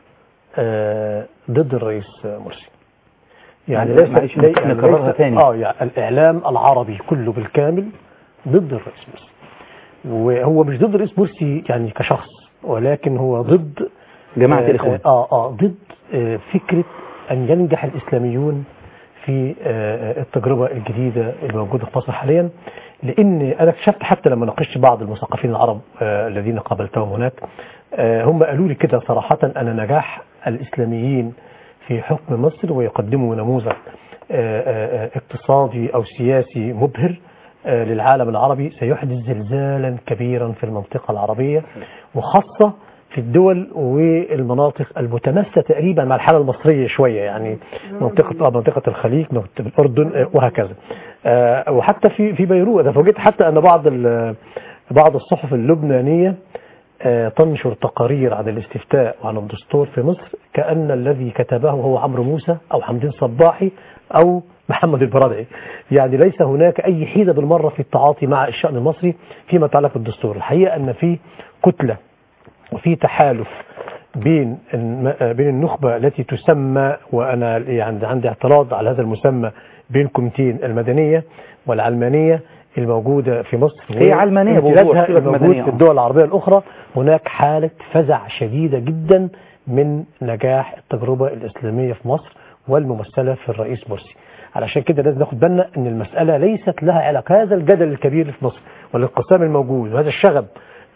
آه، ضد الرئيس مرسي يعني معلش- ليس معلش لي- يعني نكررها ليس- تاني. اه يعني الاعلام العربي كله بالكامل ضد الرئيس مرسي وهو مش ضد الرئيس مرسي يعني كشخص ولكن هو ضد جماعة آه، الإخوان. اه اه ضد آه، فكره ان ينجح الاسلاميون في آه، التجربه الجديده الموجوده في مصر حاليا لان انا اكتشفت حتى لما ناقشت بعض المثقفين العرب آه، الذين قابلتهم هناك آه، هم قالوا لي كده صراحه ان نجاح الاسلاميين في حكم مصر ويقدموا نموذج آه، آه، آه، اقتصادي او سياسي مبهر آه، للعالم العربي سيحدث زلزالا كبيرا في المنطقه العربيه وخاصه في الدول والمناطق المتماسة تقريبا مع الحالة المصرية شوية يعني منطقة آه، منطقة الخليج منطقة الأردن آه، وهكذا آه، وحتى في في بيروت أنا فوجئت حتى أن بعض ال- بعض الصحف اللبنانية آه، تنشر تقارير عن الاستفتاء وعن الدستور في مصر كأن الذي كتبه هو عمرو موسى أو حمدين صباحي أو محمد البرادعي يعني ليس هناك أي حيلة بالمرة في التعاطي مع الشأن المصري فيما يتعلق بالدستور الحقيقة أن في كتلة وفي تحالف بين الم- بين النخبة التي تسمى وأنا يعني عندي اعتراض على هذا المسمى بين كوميتين المدنية والعلمانية الموجودة في مصر هي علمانية بوضوح، وامتدادها سيبك الموجود مدنية، في آه. الدول العربية الأخرى هناك حالة فزع شديدة جدا من نجاح التجربة الإسلامية في مصر والممثلة في الرئيس مرسي علشان كده لازم ناخد بالنا ان المسألة ليست لها علاقة هذا الجدل الكبير اللي في مصر والانقسام الموجود وهذا الشغب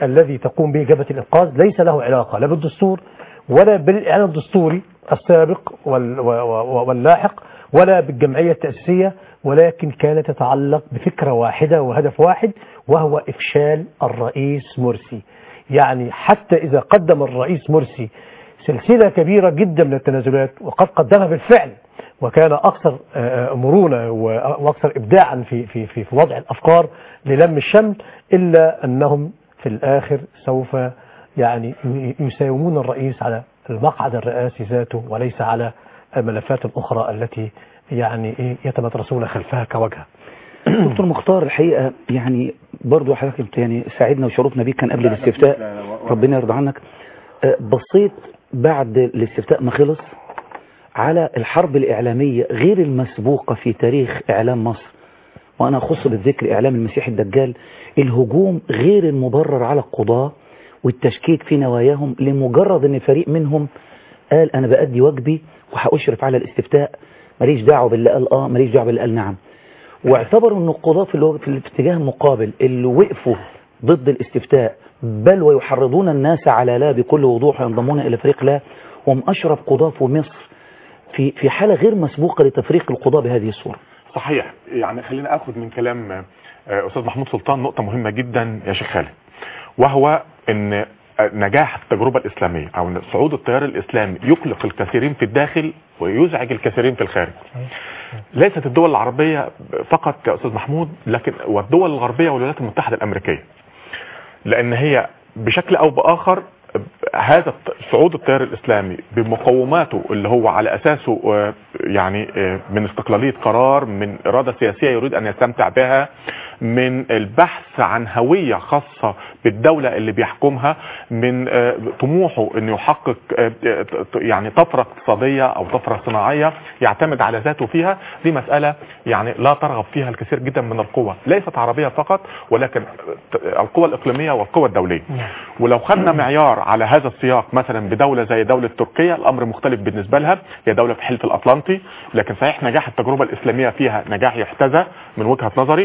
الذي تقوم به جبهة الإنقاذ ليس له علاقة لا بالدستور ولا بالإعلان الدستوري السابق وال- و- و- واللاحق ولا بالجمعية التأسيسية ولكن كانت تتعلق بفكرة واحدة وهدف واحد وهو إفشال الرئيس مرسي يعني حتى إذا قدم الرئيس مرسي سلسلة كبيرة جدا من التنازلات وقد قدمها بالفعل وكان أكثر آه، مرونة و- وأكثر إبداعا في, في, في, في وضع الأفكار للم الشمل إلا أنهم في الآخر سوف يعني ي- يساومون الرئيس على المقعد الرئاسي ذاته وليس على الملفات الأخرى التي يعني إيه يتمترسون خلفها كوجهة دكتور مختار الحقيقة يعني برضو حضرتك انت يعني ساعدنا وشرفنا بيك كان قبل الاستفتاء ربنا يرضى عنك آه، بصيت بعد الاستفتاء ما خلص على الحرب الإعلامية غير المسبوقة في تاريخ إعلام مصر وأنا أخص بالذكر إعلام المسيح الدجال الهجوم غير المبرر على القضاة والتشكيك في نواياهم لمجرد أن فريق منهم قال أنا بأدي واجبي وهأشرف على الاستفتاء ماليش دعوة باللي قال آه ماليش دعوة باللي قال نعم واعتبروا أن القضاة في, الو- في الاتجاه المقابل اللي وقفوا ضد الاستفتاء بل ويحرضون الناس على لا بكل وضوح ينضمون إلى فريق لا هم أشرف قضاة في مصر في في حالة غير مسبوقة لتفريق القضاة بهذه الصورة صحيح يعني خلينا اخذ من كلام آه، استاذ محمود سلطان نقطة مهمة جدا يا شيخ خالد وهو ان نجاح التجربة الاسلامية او ان صعود التيار الاسلامي يقلق الكثيرين في الداخل ويزعج الكثيرين في الخارج ليست الدول العربية فقط يا استاذ محمود لكن والدول الغربية والولايات المتحدة الامريكية لان هي بشكل او باخر هذا الت- صعود التيار الاسلامي بمقوماته اللي هو على اساسه آه، يعني آه، من استقلاليه قرار من اراده سياسيه يريد ان يستمتع بها من البحث عن هويه خاصه بالدوله اللي بيحكمها من آه، طموحه انه يحقق آه، آه، ت- يعني طفره اقتصاديه او طفره صناعيه يعتمد على ذاته فيها دي مساله يعني لا ترغب فيها الكثير جدا من القوى ليست عربيه فقط ولكن ت- القوى الاقليميه والقوى الدوليه ولو خدنا معيار على هذا السياق مثلا بدولة زي دولة تركيا الأمر مختلف بالنسبة لها هي دولة في الحلف الأطلنطي لكن صحيح نجاح التجربة الإسلامية فيها نجاح يحتذى من وجهة نظري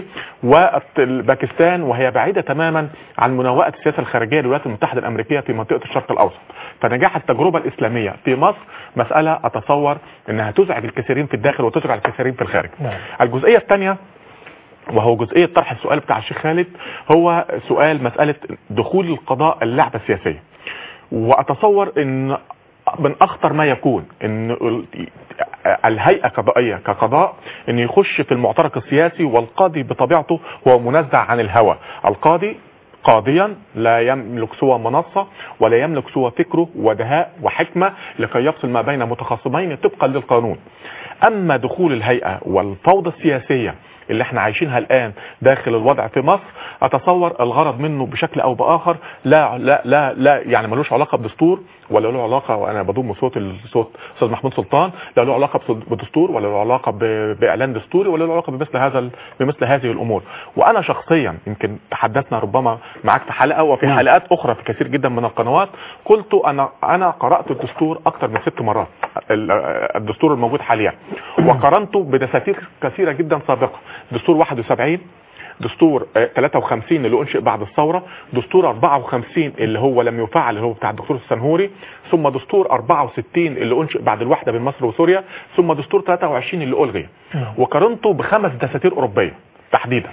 وباكستان وهي بعيدة تماما عن مناوئة السياسة الخارجية للولايات المتحدة الأمريكية في منطقة الشرق الأوسط فنجاح التجربة الإسلامية في مصر مسألة أتصور أنها تزعج الكثيرين في الداخل وتزعج الكثيرين في الخارج الجزئية الثانية وهو جزئية طرح السؤال بتاع الشيخ خالد هو سؤال مسألة دخول القضاء اللعبة السياسية واتصور ان من اخطر ما يكون ان ال- الهيئة قضائية كقضاء ان يخش في المعترك السياسي والقاضي بطبيعته هو منزع عن الهوى القاضي قاضيا لا يملك سوى منصة ولا يملك سوى فكره ودهاء وحكمة لكي يفصل ما بين متخاصمين طبقا للقانون اما دخول الهيئة والفوضى السياسية اللي احنا عايشينها الان داخل الوضع في مصر اتصور الغرض منه بشكل او باخر لا لا لا, لا يعني ملوش علاقه بدستور ولا له علاقه وانا بضم صوت الصوت استاذ محمود سلطان لا له علاقه بصد- بدستور ولا له علاقه ب- باعلان دستوري ولا له علاقه بمثل هذا ال- بمثل هذه الامور وانا شخصيا يمكن تحدثنا ربما معاك في حلقه وفي حلقات اخرى في كثير جدا من القنوات قلت انا انا قرات الدستور اكثر من ست مرات ال- الدستور الموجود حاليا وقارنته بدساتير كثيره جدا سابقه دستور 71 دستور آه، 53 اللي انشئ بعد الثوره دستور 54 اللي هو لم يفعل اللي هو بتاع الدكتور السنهوري ثم دستور 64 اللي انشئ بعد الوحده بين مصر وسوريا ثم دستور 23 اللي الغي وقارنته بخمس دساتير اوروبيه تحديدا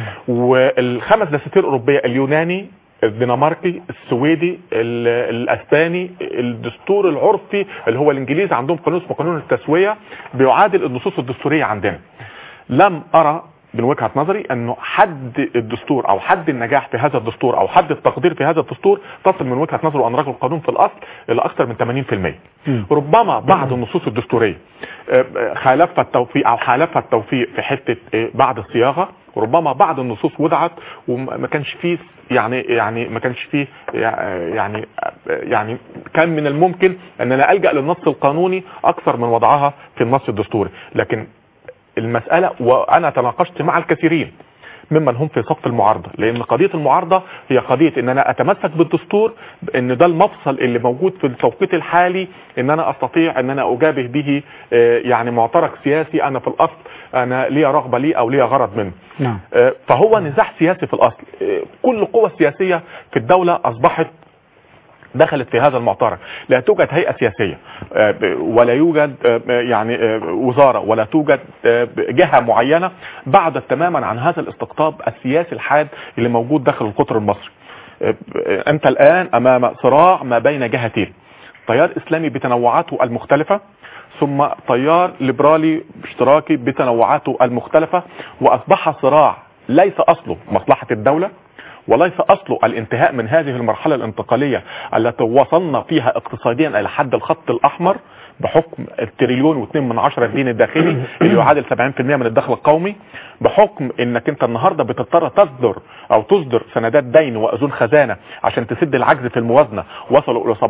والخمس دساتير اوروبيه اليوناني الدنماركي السويدي ال- الاسباني الدستور العرفي اللي هو الانجليز عندهم قانون اسمه قانون التسويه بيعادل النصوص الدستوريه عندنا لم ارى من وجهه نظري انه حد الدستور او حد النجاح في هذا الدستور او حد التقدير في هذا الدستور تصل من وجهه نظره ان رجل القانون في الاصل الى اكثر من 80% ربما بعض النصوص الدستوريه آه، آه، خالفها التوفيق او حالفها التوفيق في حته آه، بعد الصياغه وربما بعض النصوص وضعت وما كانش فيه يعني يعني ما كانش فيه يعني يعني كان من الممكن ان انا الجا للنص القانوني اكثر من وضعها في النص الدستوري لكن المسألة وأنا تناقشت مع الكثيرين ممن هم في صف المعارضه لان قضيه المعارضه هي قضيه ان انا اتمسك بالدستور ان ده المفصل اللي موجود في التوقيت الحالي ان انا استطيع ان انا اجابه به آه، يعني معترك سياسي انا في الاصل انا ليا رغبه ليه او ليا غرض منه نعم آه، فهو نزاع سياسي في الاصل آه، كل القوى السياسيه في الدوله اصبحت دخلت في هذا المعترك لا توجد هيئة سياسية آه، ب- ولا يوجد آه، يعني آه، وزارة ولا توجد آه، جهة معينة بعدت تماما عن هذا الاستقطاب السياسي الحاد اللي موجود داخل القطر المصري آه، ب- آه، انت الان امام صراع ما بين جهتين تيار اسلامي بتنوعاته المختلفة ثم تيار ليبرالي اشتراكي بتنوعاته المختلفة واصبح صراع ليس اصله مصلحة الدولة وليس اصله الانتهاء من هذه المرحلة الانتقالية التي وصلنا فيها اقتصاديا الى حد الخط الاحمر بحكم التريليون واثنين من عشرة الدين الداخلي اللي يعادل 70% من الدخل القومي بحكم انك انت النهاردة بتضطر تصدر او تصدر سندات دين واذون خزانة عشان تسد العجز في الموازنة وصلوا الى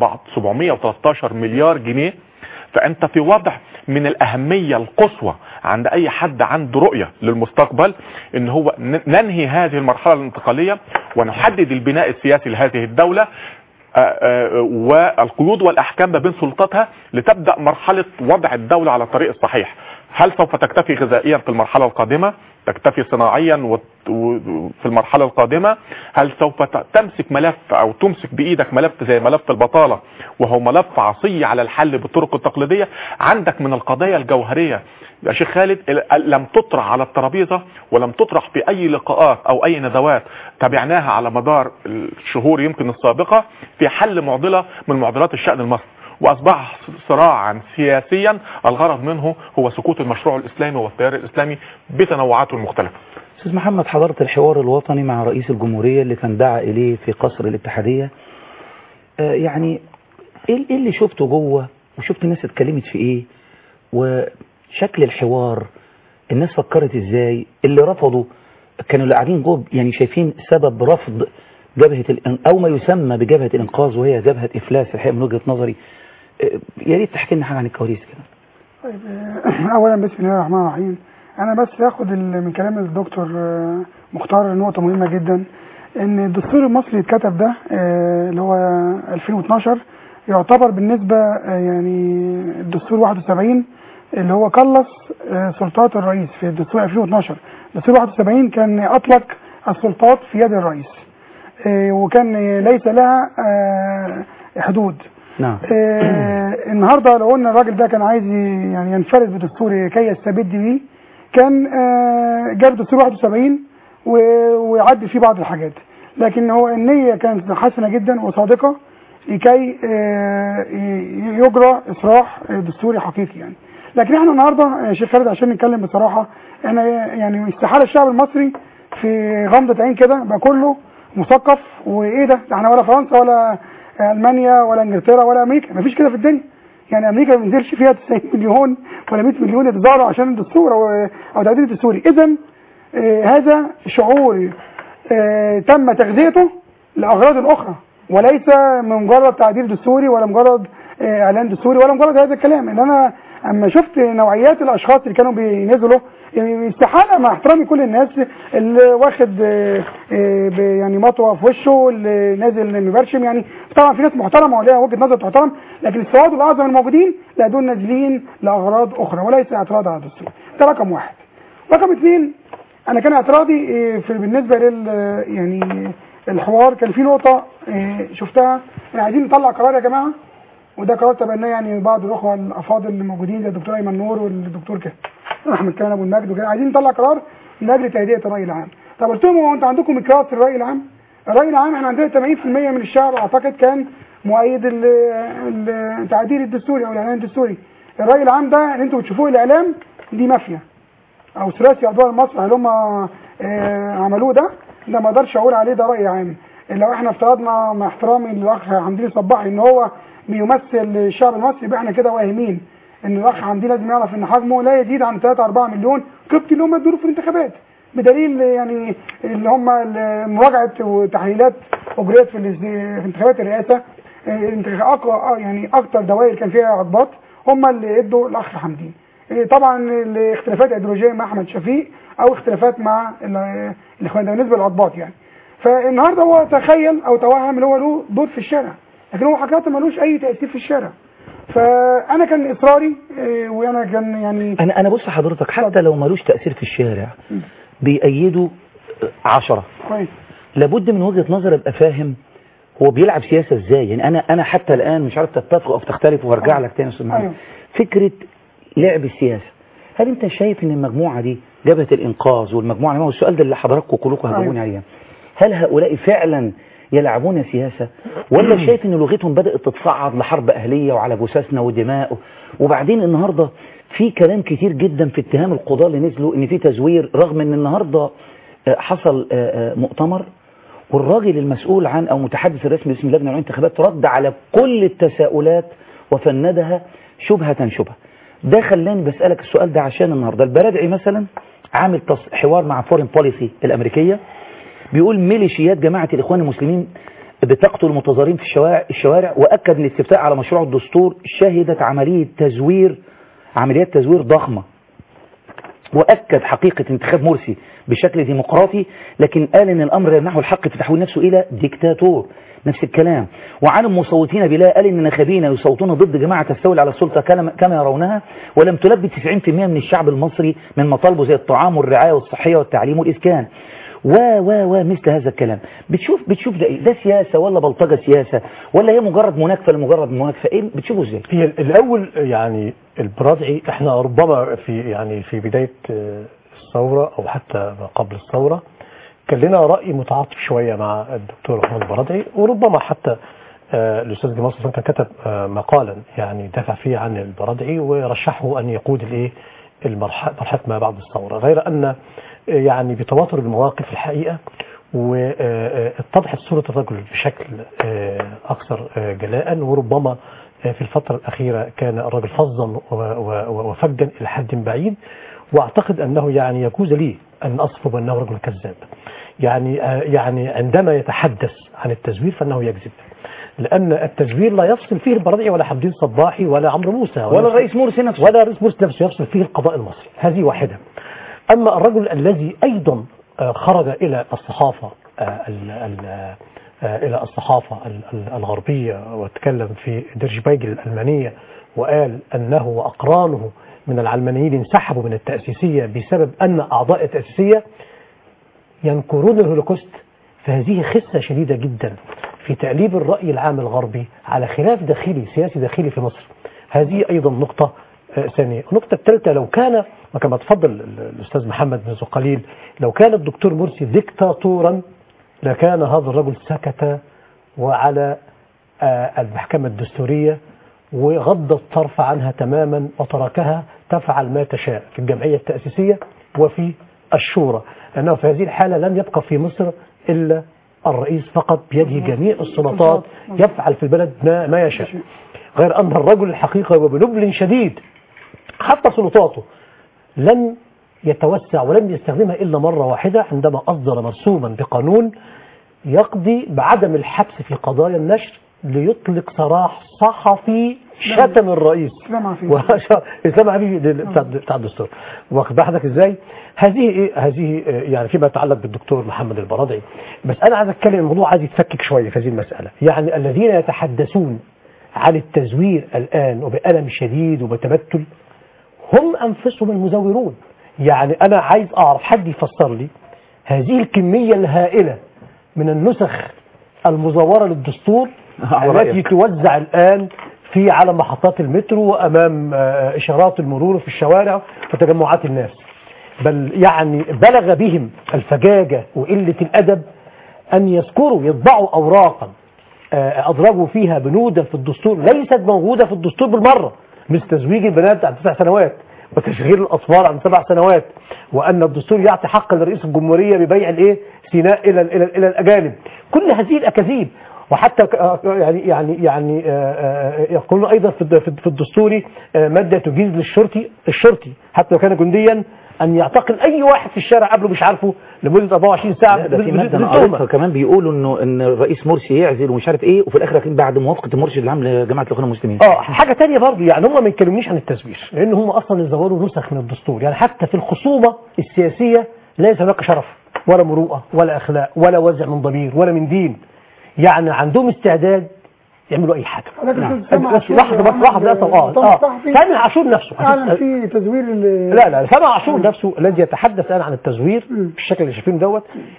713 مليار جنيه فانت في وضع من الاهمية القصوى عند اي حد عنده رؤية للمستقبل ان هو ن- ننهي هذه المرحلة الانتقالية ونحدد البناء السياسي لهذه الدولة آه، آه، والقيود والاحكام ما بين سلطاتها لتبدا مرحله وضع الدوله على الطريق الصحيح هل سوف تكتفي غذائيا في المرحله القادمه تكتفي صناعيا وت- و- في المرحله القادمه هل سوف ت- تمسك ملف او تمسك بايدك ملف زي ملف البطاله وهو ملف عصي على الحل بالطرق التقليديه عندك من القضايا الجوهريه يا شيخ خالد ال- لم تطرح على الترابيزه ولم تطرح في اي لقاءات او اي ندوات تابعناها على مدار الشهور يمكن السابقه في حل معضله من معضلات الشان المصري واصبح صراعا سياسيا الغرض منه هو سقوط المشروع الاسلامي والتيار الاسلامي بتنوعاته المختلفه استاذ محمد حضرت الحوار الوطني مع رئيس الجمهورية اللي كان دعا اليه في قصر الاتحادية آه، يعني ايه إيه اللي شفته جوه وشفت الناس اتكلمت في ايه وشكل الحوار الناس فكرت ازاي اللي رفضوا كانوا اللي قاعدين جوه يعني شايفين سبب رفض جبهة الإن... او ما يسمى بجبهة الانقاذ وهي جبهة افلاس الحقيقة من وجهة نظري آه، يا ريت تحكي لنا حاجة عن الكواليس كده طيب آه، اولا بسم الله الرحمن الرحيم انا بس هاخد ال- من كلام الدكتور آه، مختار نقطه مهمه جدا ان الدستور المصري اتكتب ده آه، اللي هو 2012 يعتبر بالنسبه آه، يعني الدستور 71 اللي هو قلص آه، سلطات الرئيس في الدستور 2012 الدستور 71 كان اطلق السلطات في يد الرئيس آه، وكان آه، ليس لها آه، حدود نعم آه، النهارده لو قلنا الراجل ده كان عايز ي- يعني ينفرد بدستور كي يستبد بيه كان آه، جاب دستور 71 و- ويعدي فيه بعض الحاجات لكن هو النية كانت حسنة جدا وصادقة لكي آه، ي- يجرى إصلاح دستوري حقيقي يعني لكن احنا النهارده يا شيخ خالد عشان نتكلم بصراحة احنا يعني استحالة الشعب المصري في غمضة عين كده بقى كله مثقف وايه ده؟ ده احنا ولا فرنسا ولا المانيا ولا انجلترا ولا امريكا مفيش كده في الدنيا يعني امريكا ما بينزلش فيها 90 مليون ولا 100 مليون يتظاهروا عشان الدستور او او تعديل الدستوري اذا آه، هذا شعور آه، تم تغذيته لاغراض اخرى وليس من مجرد تعديل دستوري ولا مجرد آه، اعلان دستوري ولا مجرد هذا الكلام ان انا اما شفت نوعيات الاشخاص اللي كانوا بينزلوا يعني استحاله مع احترامي كل الناس اللي واخد آه، آه، ب- يعني مطوه في وشه اللي نازل مبرشم يعني طبعا في ناس محترمه وليها وجهه نظر تحترم لكن السواد الاعظم الموجودين لا دول نازلين لاغراض اخرى وليس اعتراض على الدستور ده رقم واحد رقم اثنين انا كان اعتراضي آه، في بالنسبه لل آه، يعني الحوار كان في نقطه آه، شفتها احنا عايزين نطلع قرار يا جماعه وده قرار تبناه يعني بعض الاخوه الافاضل اللي موجودين زي الدكتور ايمن نور والدكتور كده احمد كامل ابو المجد وكده عايزين نطلع قرار من اجل تهدئه الراي العام طب قلت لهم هو انتوا عندكم مقياس الراي العام الراي العام احنا عندنا 80% من الشعب اعتقد كان مؤيد ال- ال- التعديل الدستوري او الاعلان الدستوري الراي العام ده اللي انتوا بتشوفوه الاعلام دي مافيا او ثلاثي اضواء المسرح اللي هم آه، عملوه ده ده ما اقدرش اقول عليه ده راي عام لو احنا افترضنا مع احترامي للاخ حمدين صباحي ان هو بيمثل الشعب المصري يبقى احنا كده واهمين ان الاخ حمدين لازم يعرف ان حجمه لا يزيد عن 3 4 مليون قبطي اللي هم ادوا في الانتخابات بدليل يعني اللي هم مراجعه وتحليلات اجريت في الاس- في انتخابات الرئاسه آه، انتخ- أقوى- آه، يعني اكتر دوائر كان فيها عقبات هم اللي ادوا الاخ حمدين إيه، طبعا الاختلافات الايديولوجيه مع احمد شفيق او اختلافات مع ال- الاخوان ده بالنسبه للعضباط يعني فالنهارده هو تخيل او توهم ان هو له دور في الشارع لكن هو حقيقه ملوش اي تاثير في الشارع فانا كان اصراري إيه، وانا كان يعني انا انا بص حضرتك حتى لو ملوش تاثير في الشارع بيأيدوا عشرة كويس لابد من وجهه نظر ابقى فاهم هو بيلعب سياسه ازاي يعني انا انا حتى الان مش عارف تتفق او تختلف وهرجع لك تاني يا أستاذ محمد. أيوه. فكره لعب السياسه هل انت شايف ان المجموعه دي جبهه الانقاذ والمجموعه ما هو السؤال ده اللي حضراتكم كلكم هتجاوبوني عليه هل هؤلاء فعلا يلعبون سياسه ولا شايف ان لغتهم بدات تتصعد لحرب اهليه وعلى جثثنا ودماء وبعدين النهارده في كلام كتير جدا في اتهام القضاه اللي نزلوا ان في تزوير رغم ان النهارده آه، حصل آه، آه، مؤتمر والراجل المسؤول عن او متحدث الرسمي باسم اللجنه العليا للانتخابات رد على كل التساؤلات وفندها شبهه شبهه ده خلاني بسالك السؤال ده عشان النهارده البرادعي مثلا عامل تص- حوار مع فورين بوليسي الامريكيه بيقول ميليشيات جماعه الاخوان المسلمين بتقتل المتظاهرين في الشوارع الشوارع واكد ان الاستفتاء على مشروع الدستور شهدت عمليه تزوير عمليات تزوير ضخمه واكد حقيقه انتخاب مرسي بشكل ديمقراطي لكن قال ان الامر يمنحه الحق في تحويل نفسه الى ديكتاتور نفس الكلام وعن المصوتين بلا قال ان النخابين يصوتون ضد جماعه تستولي على السلطه كما كما يرونها ولم تلبي 90% من الشعب المصري من مطالبه زي الطعام والرعايه والصحيه والتعليم والاسكان و و و مثل هذا الكلام بتشوف بتشوف ده ايه ده سياسه ولا بلطجه سياسه ولا هي مجرد مناكفه لمجرد مناكفه ايه بتشوفه ازاي هي الاول يعني البرادعي احنا ربما في يعني في بدايه آه، الثوره او حتى ما قبل الثوره كان لنا راي متعاطف شويه مع الدكتور محمود البرادعي وربما حتى آه، الاستاذ جمال سلطان كان كتب آه، مقالا يعني دافع فيه عن البرادعي ورشحه ان يقود الايه المرحله مرحله ما بعد الثوره غير ان آه، يعني بتواتر المواقف الحقيقه واتضحت صوره الرجل بشكل آه، اكثر آه، جلاء وربما آه، في الفتره الاخيره كان الرجل فظا و- و- وفجا الى حد بعيد واعتقد انه يعني يجوز لي ان اصفه بانه رجل كذاب يعني آه، يعني عندما يتحدث عن التزوير فانه يكذب لان التزوير لا يفصل فيه البرادعي ولا حمدين صباحي ولا عمرو موسى ولا يفصل- الرئيس مرسي نفسه ولا الرئيس مرسي نفسه يفصل فيه القضاء المصري هذه واحدة أما الرجل الذي أيضا آه، خرج إلى الصحافة آه، ال- ال- آه، إلى الصحافة ال- ال- الغربية وتكلم في درجبايجل الألمانية وقال أنه وأقرانه من العلمانيين انسحبوا من التأسيسية بسبب أن أعضاء التأسيسية ينكرون الهولوكوست فهذه خسة شديدة جدا في تأليب الرأي العام الغربي على خلاف داخلي سياسي داخلي في مصر هذه أيضا نقطة آه، ثانية النقطة الثالثة لو كان وكما تفضل ال- الأستاذ محمد منذ قليل لو كان الدكتور مرسي ديكتاتورا لكان هذا الرجل سكت وعلى آه، المحكمة الدستورية وغض الطرف عنها تماما وتركها تفعل ما تشاء في الجمعية التأسيسية وفي الشورى لأنه في هذه الحالة لن يبقى في مصر إلا الرئيس فقط بيده جميع السلطات يفعل في البلد ما, ما يشاء غير أن الرجل الحقيقة وبنبل شديد حتى سلطاته لن يتوسع ولم يستخدمها إلا مرة واحدة عندما أصدر مرسوما بقانون يقضي بعدم الحبس في قضايا النشر ليطلق سراح صحفي شتم الرئيس اسلام عفيف وش- اسلام عفيف بتاع بتاع الدستور واخد بالك ازاي هذه ايه هذه آه، يعني فيما يتعلق بالدكتور محمد البرادعي بس انا عايز اتكلم الموضوع عايز يتفكك شويه في هذه المساله يعني الذين يتحدثون عن التزوير الان وبألم شديد وبتبتل هم انفسهم المزورون يعني انا عايز اعرف حد يفسر لي هذه الكميه الهائله من النسخ المزوره للدستور على التي رأيك. توزع الآن في على محطات المترو وأمام آه، إشارات المرور في الشوارع وتجمعات الناس بل يعني بلغ بهم الفجاجة وقلة الأدب أن يذكروا يطبعوا أوراقا آه، أدرجوا فيها بنودا في الدستور ليست موجودة في الدستور بالمرة مثل تزويج البنات عند تسع سنوات وتشغيل الأطفال عند سبع سنوات وأن الدستور يعطي حقا لرئيس الجمهورية ببيع الإيه سيناء إلى إلى إلى الأجانب كل هذه الأكاذيب وحتى ك- آه، يعني يعني يعني آه، آه، يقولون ايضا في الد- في الد- في الدستوري آه، ماده تجيز للشرطي الشرطي حتى لو كان جنديا ان يعتقل اي واحد في الشارع قبله مش عارفه لمده 24 ساعه لا ده في بدون- ماده بدون انا تهمة. قريتها كمان بيقولوا انه ان الرئيس مرسي يعزل ومش عارف ايه وفي الاخر لكن بعد موافقه المرشد العام لجماعه الاخوان المسلمين اه حاجه تانية برضو يعني هم ما يتكلمونيش عن التزوير لان هم اصلا يزوروا نسخ من الدستور يعني حتى في الخصومه السياسيه ليس هناك شرف ولا مروءه ولا اخلاق ولا وزع من ضمير ولا من دين يعني عندهم استعداد يعملوا اي حاجه ولكن نعم. سامع بس عاشور لحظه بس عمل لحظه بس اه مؤتمر اه صحفي سامع عاشور نفسه اعلن فيه تزوير ال- لا لا سامع عاشور نفسه الذي يتحدث الان عن التزوير بالشكل اللي شايفينه دوت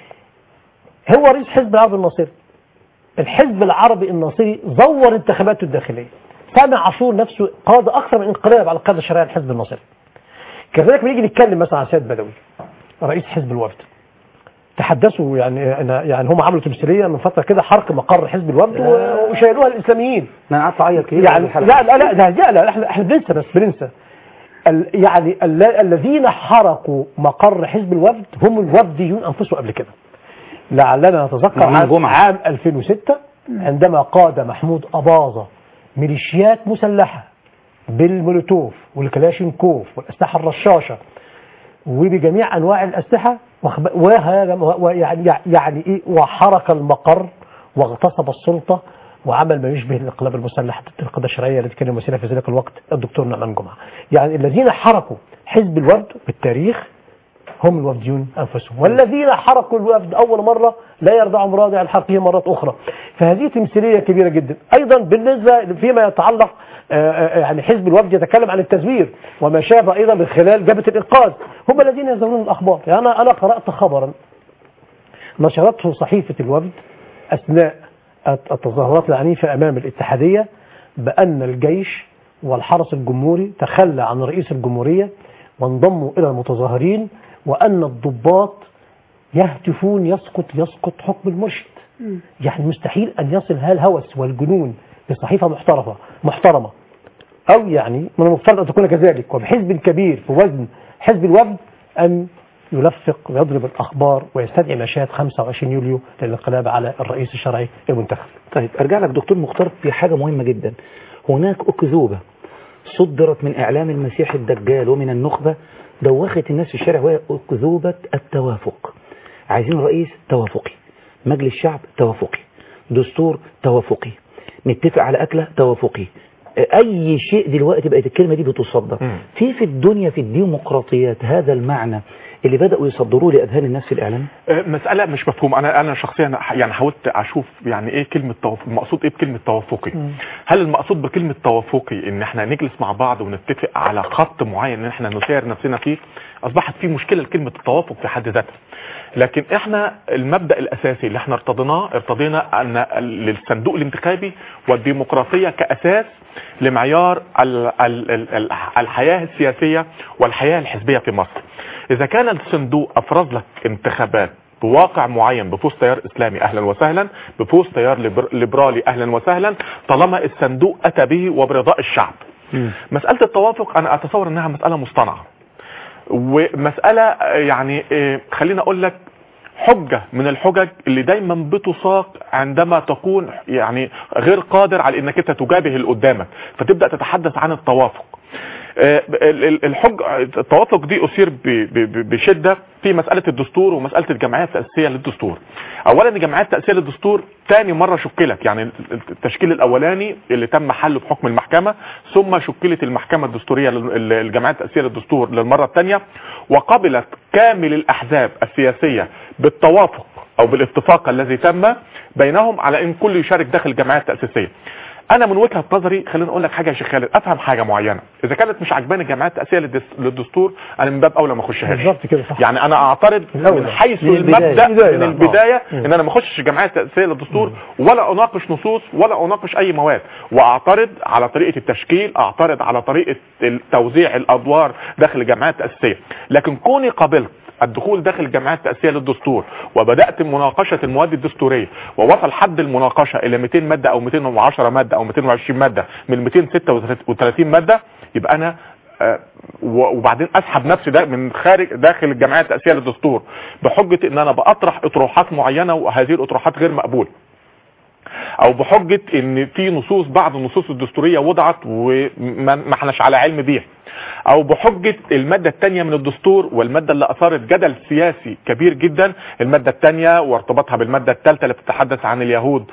هو رئيس حزب العربي الناصري الحزب العربي الناصري زور انتخاباته الداخليه سامع عاشور نفسه قاد اكثر من انقلاب على القياده الشرعيه للحزب الناصري كذلك بنيجي نتكلم مثلا عن سيد بدوي رئيس حزب الوفد تحدثوا يعني أنا يعني هم عملوا تمثيليه من فتره كده حرق مقر حزب الوفد و- وشايلوها الاسلاميين انا قعدت اعيط كتير يعني في الحلقة. لا لا لا لا, لا, لا احنا احنا بننسى بس بننسى ال- يعني ال- الذين حرقوا مقر حزب الوفد هم الوفديون انفسهم قبل كده لعلنا نتذكر يوم عام, الجمعة. عام 2006 عندما قاد محمود أباظة ميليشيات مسلحة بالمولوتوف والكلاشينكوف والأسلحة الرشاشة وبجميع أنواع الأسلحة وخب- وهاجم- ويعني يعني إيه وحرق المقر واغتصب السلطة وعمل ما يشبه الانقلاب المسلح ضد القيادة الشرعية التي كان يمثلها في ذلك الوقت الدكتور نعمان جمعة يعني الذين حركوا حزب الوفد بالتاريخ هم الوفديون أنفسهم والذين حركوا الوفد أول مرة لا يرضعهم رادع الحرقه مرات أخرى فهذه تمثيلية كبيرة جدا أيضا بالنسبة فيما يتعلق آه، آه، يعني حزب الوفد يتكلم عن التزوير وما شابه أيضا من خلال جبهة الإنقاذ هم الذين يزورون الأخبار يعني أنا أنا قرأت خبرا نشرته صحيفة الوفد أثناء التظاهرات العنيفة أمام الاتحادية بأن الجيش والحرس الجمهوري تخلى عن رئيس الجمهورية وانضموا إلى المتظاهرين وأن الضباط يهتفون يسقط يسقط حكم المرشد يعني مستحيل أن يصل هالهوس والجنون لصحيفة محترمة محترمة أو يعني من المفترض أن تكون كذلك وبحزب كبير في وزن حزب الوفد أن يلفق ويضرب الأخبار ويستدعي مشاهد 25 يوليو للانقلاب على الرئيس الشرعي المنتخب طيب ارجع لك دكتور مختار في حاجة مهمة جدا هناك أكذوبة صدرت من إعلام المسيح الدجال ومن النخبة دوخت الناس في الشارع وهي أكذوبة التوافق عايزين رئيس توافقي مجلس شعب توافقي دستور توافقي نتفق على أكلة توافقي أي شيء دلوقتي بقت الكلمة دي بتصدر في في الدنيا في الديمقراطيات هذا المعنى اللي بدأوا يصدروه لأذهان الناس في الإعلام آه، مسألة مش مفهومة أنا أنا شخصيا ح- يعني حاولت أشوف يعني إيه كلمة توافق المقصود إيه بكلمة توافقي هل المقصود بكلمة توافقي إن إحنا نجلس مع بعض ونتفق على خط معين إن إحنا نسير نفسنا فيه أصبحت في مشكلة لكلمة التوافق في حد ذاتها لكن إحنا المبدأ الأساسي اللي إحنا ارتضيناه ارتضينا أن للصندوق الانتخابي والديمقراطية كأساس لمعيار ال- ال- ال- ال- الحياة السياسية والحياة الحزبية في مصر إذا كان الصندوق أفرز لك انتخابات بواقع معين بفوز تيار اسلامي اهلا وسهلا بفوز تيار ليبر- ليبرالي اهلا وسهلا طالما الصندوق اتى به وبرضاء الشعب مسألة التوافق انا اتصور انها مسألة مصطنعة ومسألة آه، يعني آه، خليني اقول لك حجة من الحجج اللي دايما بتساق عندما تكون يعني غير قادر على انك انت تجابه اللي قدامك فتبدأ تتحدث عن التوافق آه، ال- ال- الحج التوافق دي اثير ب- ب- ب- بشده في مساله الدستور ومساله الجمعيات التاسيسيه للدستور. اولا الجمعيات التاسيسيه للدستور تاني مره شكلت يعني التشكيل الاولاني اللي تم حله بحكم المحكمه ثم شكلت المحكمه الدستوريه لل- الجمعيات التاسيسيه للدستور للمره الثانيه وقبلت كامل الاحزاب السياسيه بالتوافق او بالاتفاق الذي تم بينهم على ان كل يشارك داخل الجمعيات التاسيسيه. انا من وجهه نظري خلينا اقول لك حاجه يا شيخ خالد افهم حاجه معينه اذا كانت مش عجباني الجمعيات التاسيسيه للدس- للدستور انا من باب اولى ما اخشهاش بالظبط كده صح يعني انا اعترض الأولى. من حيث من البداية. المبدا البداية، من نعم. البدايه مم. ان انا ما اخشش الجمعيه التاسيسيه للدستور ولا اناقش نصوص ولا اناقش اي مواد واعترض على طريقه التشكيل اعترض على طريقه توزيع الادوار داخل الجمعيه التاسيسيه لكن كوني قبلت الدخول داخل الجمعيات التأسيسية للدستور وبدأت مناقشة المواد الدستورية ووصل حد المناقشة إلى 200 مادة أو 210 مادة أو 220 مادة من 236 مادة يبقى أنا آه، و- وبعدين اسحب نفسي ده من خارج داخل الجمعيه التاسيسيه للدستور بحجه ان انا باطرح اطروحات معينه وهذه الاطروحات غير مقبوله او بحجه ان في نصوص بعض النصوص الدستوريه وضعت وما ما احناش على علم بيها او بحجة المادة الثانية من الدستور والمادة اللي اثارت جدل سياسي كبير جدا المادة الثانية وارتباطها بالمادة الثالثة اللي بتتحدث عن اليهود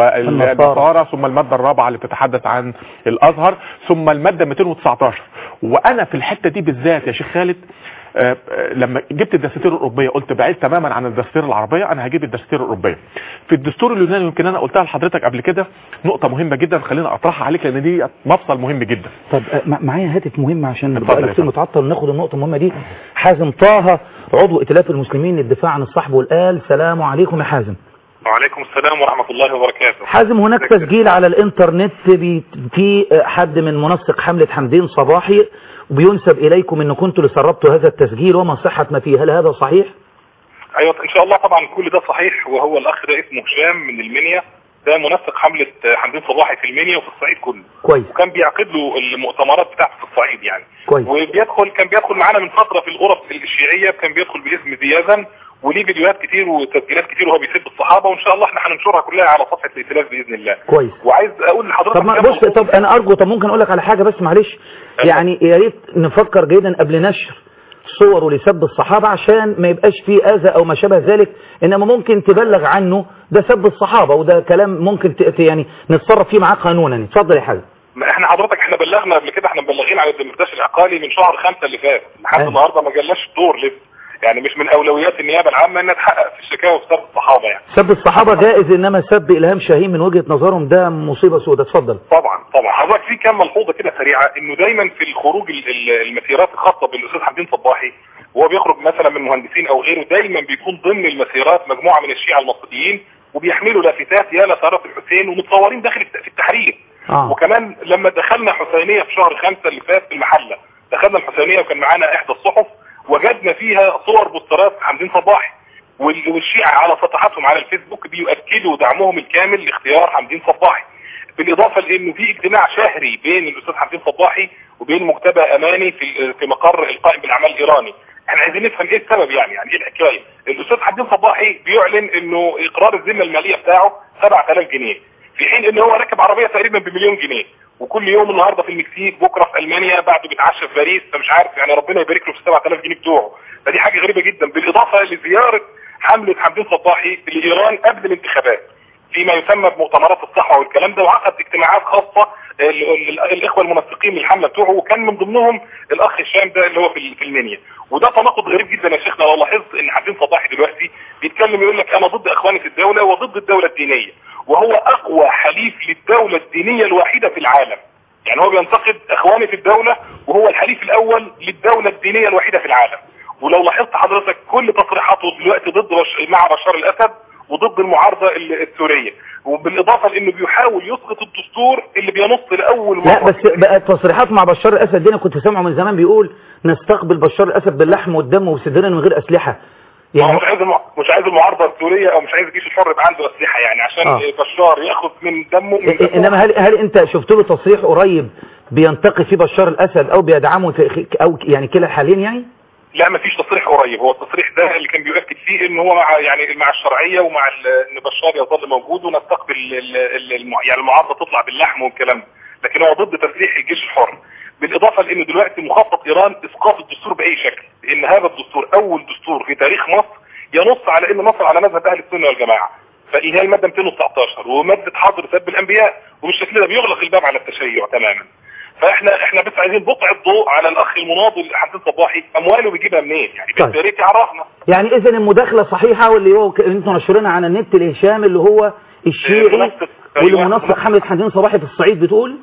والنصارى ثم المادة الرابعة اللي بتتحدث عن الازهر ثم المادة 219 وانا في الحتة دي بالذات يا شيخ خالد آه، آه، لما جبت الدساتير الاوروبيه قلت بعيد تماما عن الدساتير العربيه انا هجيب الدساتير الاوروبيه في الدستور اليوناني يمكن انا قلتها لحضرتك قبل كده نقطه مهمه جدا خلينا اطرحها عليك لان دي مفصل مهم جدا طب آه، مع- معايا هاتف مهم عشان اتفضل يا بقى كتير فندم. متعطل وناخد النقطة المهمة دي حازم طه عضو ائتلاف المسلمين للدفاع عن الصحب والآل سلام عليكم يا حازم وعليكم السلام ورحمة الله وبركاته حازم هناك تسجيل على الانترنت بي- في حد من منسق حملة حمدين صباحي وبينسب إليكم أن كنتوا اللي سربتوا هذا التسجيل وما صحة ما فيه هل هذا صحيح؟ ايوه ان شاء الله طبعا كل ده صحيح وهو الاخ ده اسمه هشام من المنيا ده منسق حملة حمدين صباحي في المنيا وفي الصعيد كله كويس وكان بيعقد له المؤتمرات بتاعته في الصعيد يعني كويس وبيدخل كان بيدخل معانا من فترة في الغرف الشيعية كان بيدخل باسم زيازا وليه فيديوهات كتير وتسجيلات كتير وهو بيسب الصحابة وان شاء الله احنا هننشرها كلها على صفحة الائتلاف باذن الله كويس وعايز اقول لحضرتك طب ما كم بص طب انا ارجو طب ممكن اقول لك على حاجه بس معلش يعني يا ريت نفكر جيدا قبل نشر صور لسب الصحابه عشان ما يبقاش فيه اذى او ما شابه ذلك انما ممكن تبلغ عنه ده سب الصحابه وده كلام ممكن ت- ت- يعني نتصرف فيه معاه قانونا اتفضل يا حازم ما احنا حضرتك احنا بلغنا قبل كده احنا مبلغين عن الدمرداش العقالي من شهر خمسة اللي فات لحد النهارده ما جالناش دور لسه يعني مش من اولويات النيابه العامه انها تحقق في الشكاوى بسبب الصحابه يعني سب الصحابه جائز انما سب الهام شاهين من وجهه نظرهم ده مصيبه سوداء اتفضل طبعا طبعا حضرتك في كام ملحوظه كده سريعه انه دايما في الخروج ال- ال- المسيرات الخاصه بالاستاذ حمدين صباحي وهو بيخرج مثلا من مهندسين او غيره دايما بيكون ضمن المسيرات مجموعه من الشيعه المصريين وبيحملوا لافتات يا لثارات الحسين ومتصورين داخل الت- في التحرير آه. وكمان لما دخلنا حسينيه في شهر خمسة اللي فات في المحله دخلنا الحسينيه وكان معانا احدى الصحف وجدنا فيها صور بوسترات حمدين صباحي وال- والشيعة على صفحاتهم على الفيسبوك بيؤكدوا دعمهم الكامل لاختيار حمدين صباحي بالاضافه لانه في اجتماع شهري بين الاستاذ حمدين صباحي وبين مجتبى اماني في في مقر القائم بالاعمال الايراني احنا عايزين نفهم ايه السبب يعني يعني ايه الحكايه الاستاذ حمدين صباحي بيعلن انه اقرار الذمه الماليه بتاعه 7000 جنيه في حين ان هو راكب عربيه تقريبا بمليون جنيه وكل يوم النهارده في المكسيك بكره في المانيا بعده بيتعشى في باريس فمش عارف يعني ربنا يبارك له في 7000 جنيه بتوعه فدي حاجه غريبه جدا بالاضافه لزياره حمله حمدين صباحي لايران قبل الانتخابات فيما يسمى بمؤتمرات الصحوه والكلام ده وعقد اجتماعات خاصه ال- ال- الاخوه المنسقين للحمله بتوعه وكان من ضمنهم الاخ هشام ده اللي هو في في المنيا وده تناقض غريب جدا يا شيخنا لو لاحظت ان حمدين صباحي دلوقتي بيتكلم يقول لك انا ضد اخواني في الدوله وضد الدوله الدينيه وهو اقوى حليف للدوله الدينيه الوحيده في العالم يعني هو بينتقد اخواني في الدوله وهو الحليف الاول للدوله الدينيه الوحيده في العالم ولو لاحظت حضرتك كل تصريحاته دلوقتي ضد بش... مع بشار الاسد وضد المعارضه ال- السوريه وبالاضافه لانه بيحاول يسقط الدستور اللي بينص لاول لا مره بس بقى تصريحات مع بشار الاسد دي انا كنت سامعه من زمان بيقول نستقبل بشار الاسد باللحم والدم وبصدرنا من غير اسلحه يعني مش عايز المع... مش عايز المعارضه السوريه او مش عايز الجيش الحر يبقى عنده اسلحه يعني عشان آه. بشار ياخد من دمه من إيه- انما هل هل انت شفت له تصريح قريب بينتقي فيه بشار الاسد او بيدعمه في- او يعني كلا الحالين يعني لا ما فيش تصريح قريب هو التصريح ده اللي كان بيؤكد فيه ان هو مع يعني مع الشرعيه ومع ال- ان بشار يظل موجود ونستقبل ال- ال- الم- يعني المعارضه تطلع باللحم والكلام ده لكن هو ضد تسليح الجيش الحر بالاضافه لان دلوقتي مخطط ايران اسقاط الدستور باي شكل لان هذا الدستور اول دستور في تاريخ مصر ينص على ان مصر على مذهب اهل السنه والجماعه فإيه هي الماده 219 وماده حظر سب الانبياء وبالشكل ده بيغلق الباب على التشيع تماما فاحنا احنا بس عايزين بقع الضوء على الاخ المناضل حمدين صباحي امواله بيجيبها منين يعني طيب. بس يا ريت يعرفنا يعني اذا المداخله صحيحه واللي هو ك- انتوا نشرنا على النت لهشام اللي هو الشيعي منسق. واللي أيوة. منسق حمله حمدين صباحي في الصعيد بتقول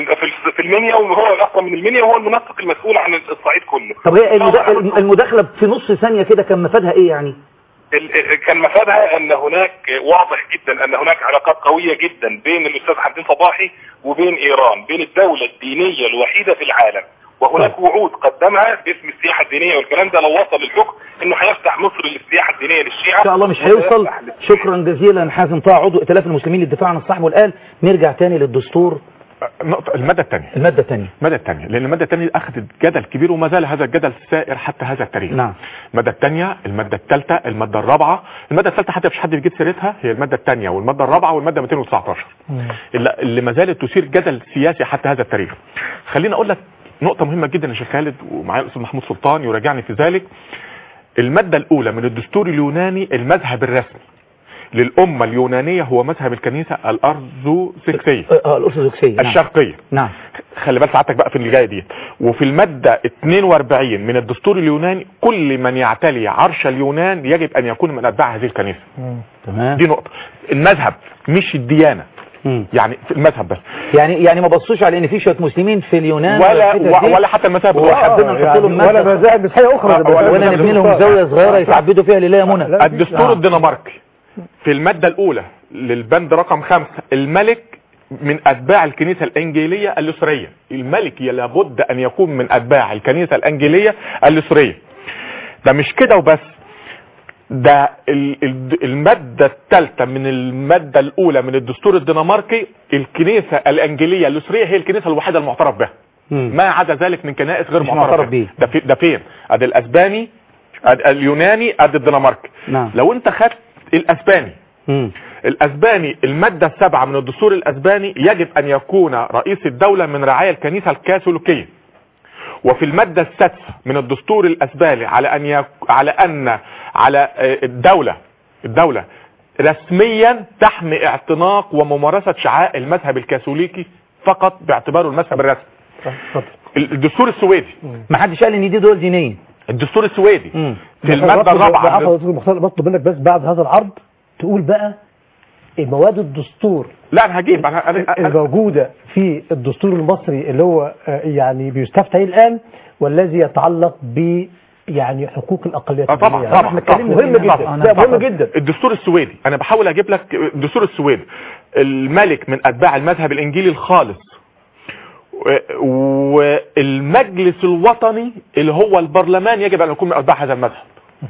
في في المنيا وهو اصلا من المنيا وهو المنسق المسؤول عن الصعيد كله طب هي المدا- المداخله في نص ثانيه كده كان مفادها ايه يعني ال- كان مفادها ان هناك واضح جدا ان هناك علاقات قويه جدا بين الاستاذ حمدين صباحي وبين ايران بين الدوله الدينيه الوحيده في العالم وهناك وعود قدمها باسم السياحه الدينيه والكلام ده لو وصل للحكم انه هيفتح مصر للسياحه الدينيه للشيعه ان شاء الله مش هيوصل شكرا جزيلا حازم طه عضو ائتلاف المسلمين للدفاع عن الصحب والآل نرجع تاني للدستور نقطة المادة الثانية المادة الثانية المادة الثانية لأن المادة الثانية أخذت جدل كبير وما زال هذا الجدل سائر حتى هذا التاريخ نعم المادة الثانية المادة الثالثة المادة الرابعة المادة الثالثة حتى مفيش حد بيجيب سيرتها هي المادة الثانية والمادة الرابعة والمادة 219 اللي, اللي ما زالت تثير جدل سياسي حتى هذا التاريخ خليني أقول لك نقطه مهمه جدا يا شيخ خالد ومعايا الاستاذ محمود سلطان يراجعني في ذلك الماده الاولى من الدستور اليوناني المذهب الرسمي للامه اليونانيه هو مذهب الكنيسه الارثوذكسيه اه الارثوذكسيه نعم. الشرقيه نعم خلي بال سعادتك بقى في اللي جايه دي وفي الماده 42 من الدستور اليوناني كل من يعتلي عرش اليونان يجب ان يكون من اتباع هذه الكنيسه تمام دي نقطه المذهب مش الديانه يعني في المذهب بس يعني يعني ما بصوش على ان في شويه مسلمين في اليونان ولا في الحتت دي، ولا حتى المذاهب وحبينا نحط لهم ولا مذهب مذاهب مسيحيه اخرى آه، ولا ولا نبني لهم زاويه صغيره يتعبدوا فيها لله يا منى الدستور الدنماركي في المادة الأولى للبند رقم خمسة الملك من أتباع الكنيسة الإنجيلية اللوثرية الملك لابد أن يكون من أتباع الكنيسة الإنجيلية اللوثرية ده مش كده وبس ده ال- ال- المادة الثالثة من المادة الأولى من الدستور الدنماركي الكنيسة الإنجيلية اللوثرية هي الكنيسة الوحيدة المعترف بها ما عدا ذلك من كنائس غير مش معترف معترف بها بيه. ده, في ده فين ادي الاسباني أدي اليوناني ادي الدنماركي نعم لو انت خدت الاسباني مم. الاسباني المادة السابعة من الدستور الاسباني يجب ان يكون رئيس الدولة من رعايا الكنيسة الكاثوليكية وفي المادة السادسة من الدستور الاسباني على ان يك... على ان على آه، الدولة الدولة رسميا تحمي اعتناق وممارسة شعائر المذهب الكاثوليكي فقط باعتباره المذهب الرسمي الدستور السويدي ما حدش قال ان دي دول دينيه الدستور السويدي مم. في المادة الرابعة عفوا يا استاذ مختار بطلب منك بس بعد هذا العرض تقول بقى مواد الدستور لا انا هجيب انا أنا- أنا- الموجودة في الدستور المصري اللي هو آه، يعني بيستفتى عليه الآن والذي يتعلق ب يعني حقوق الأقليات اه طبعا الدينية. طبعا احنا طبعا اتكلمنا مهم جدا طبعاً. ده مهم طبعاً. جدا الدستور السويدي انا بحاول اجيب لك الدستور السويدي الملك من اتباع المذهب الانجيلي الخالص و- والمجلس الوطني اللي هو البرلمان يجب ان يكون من اتباع هذا المذهب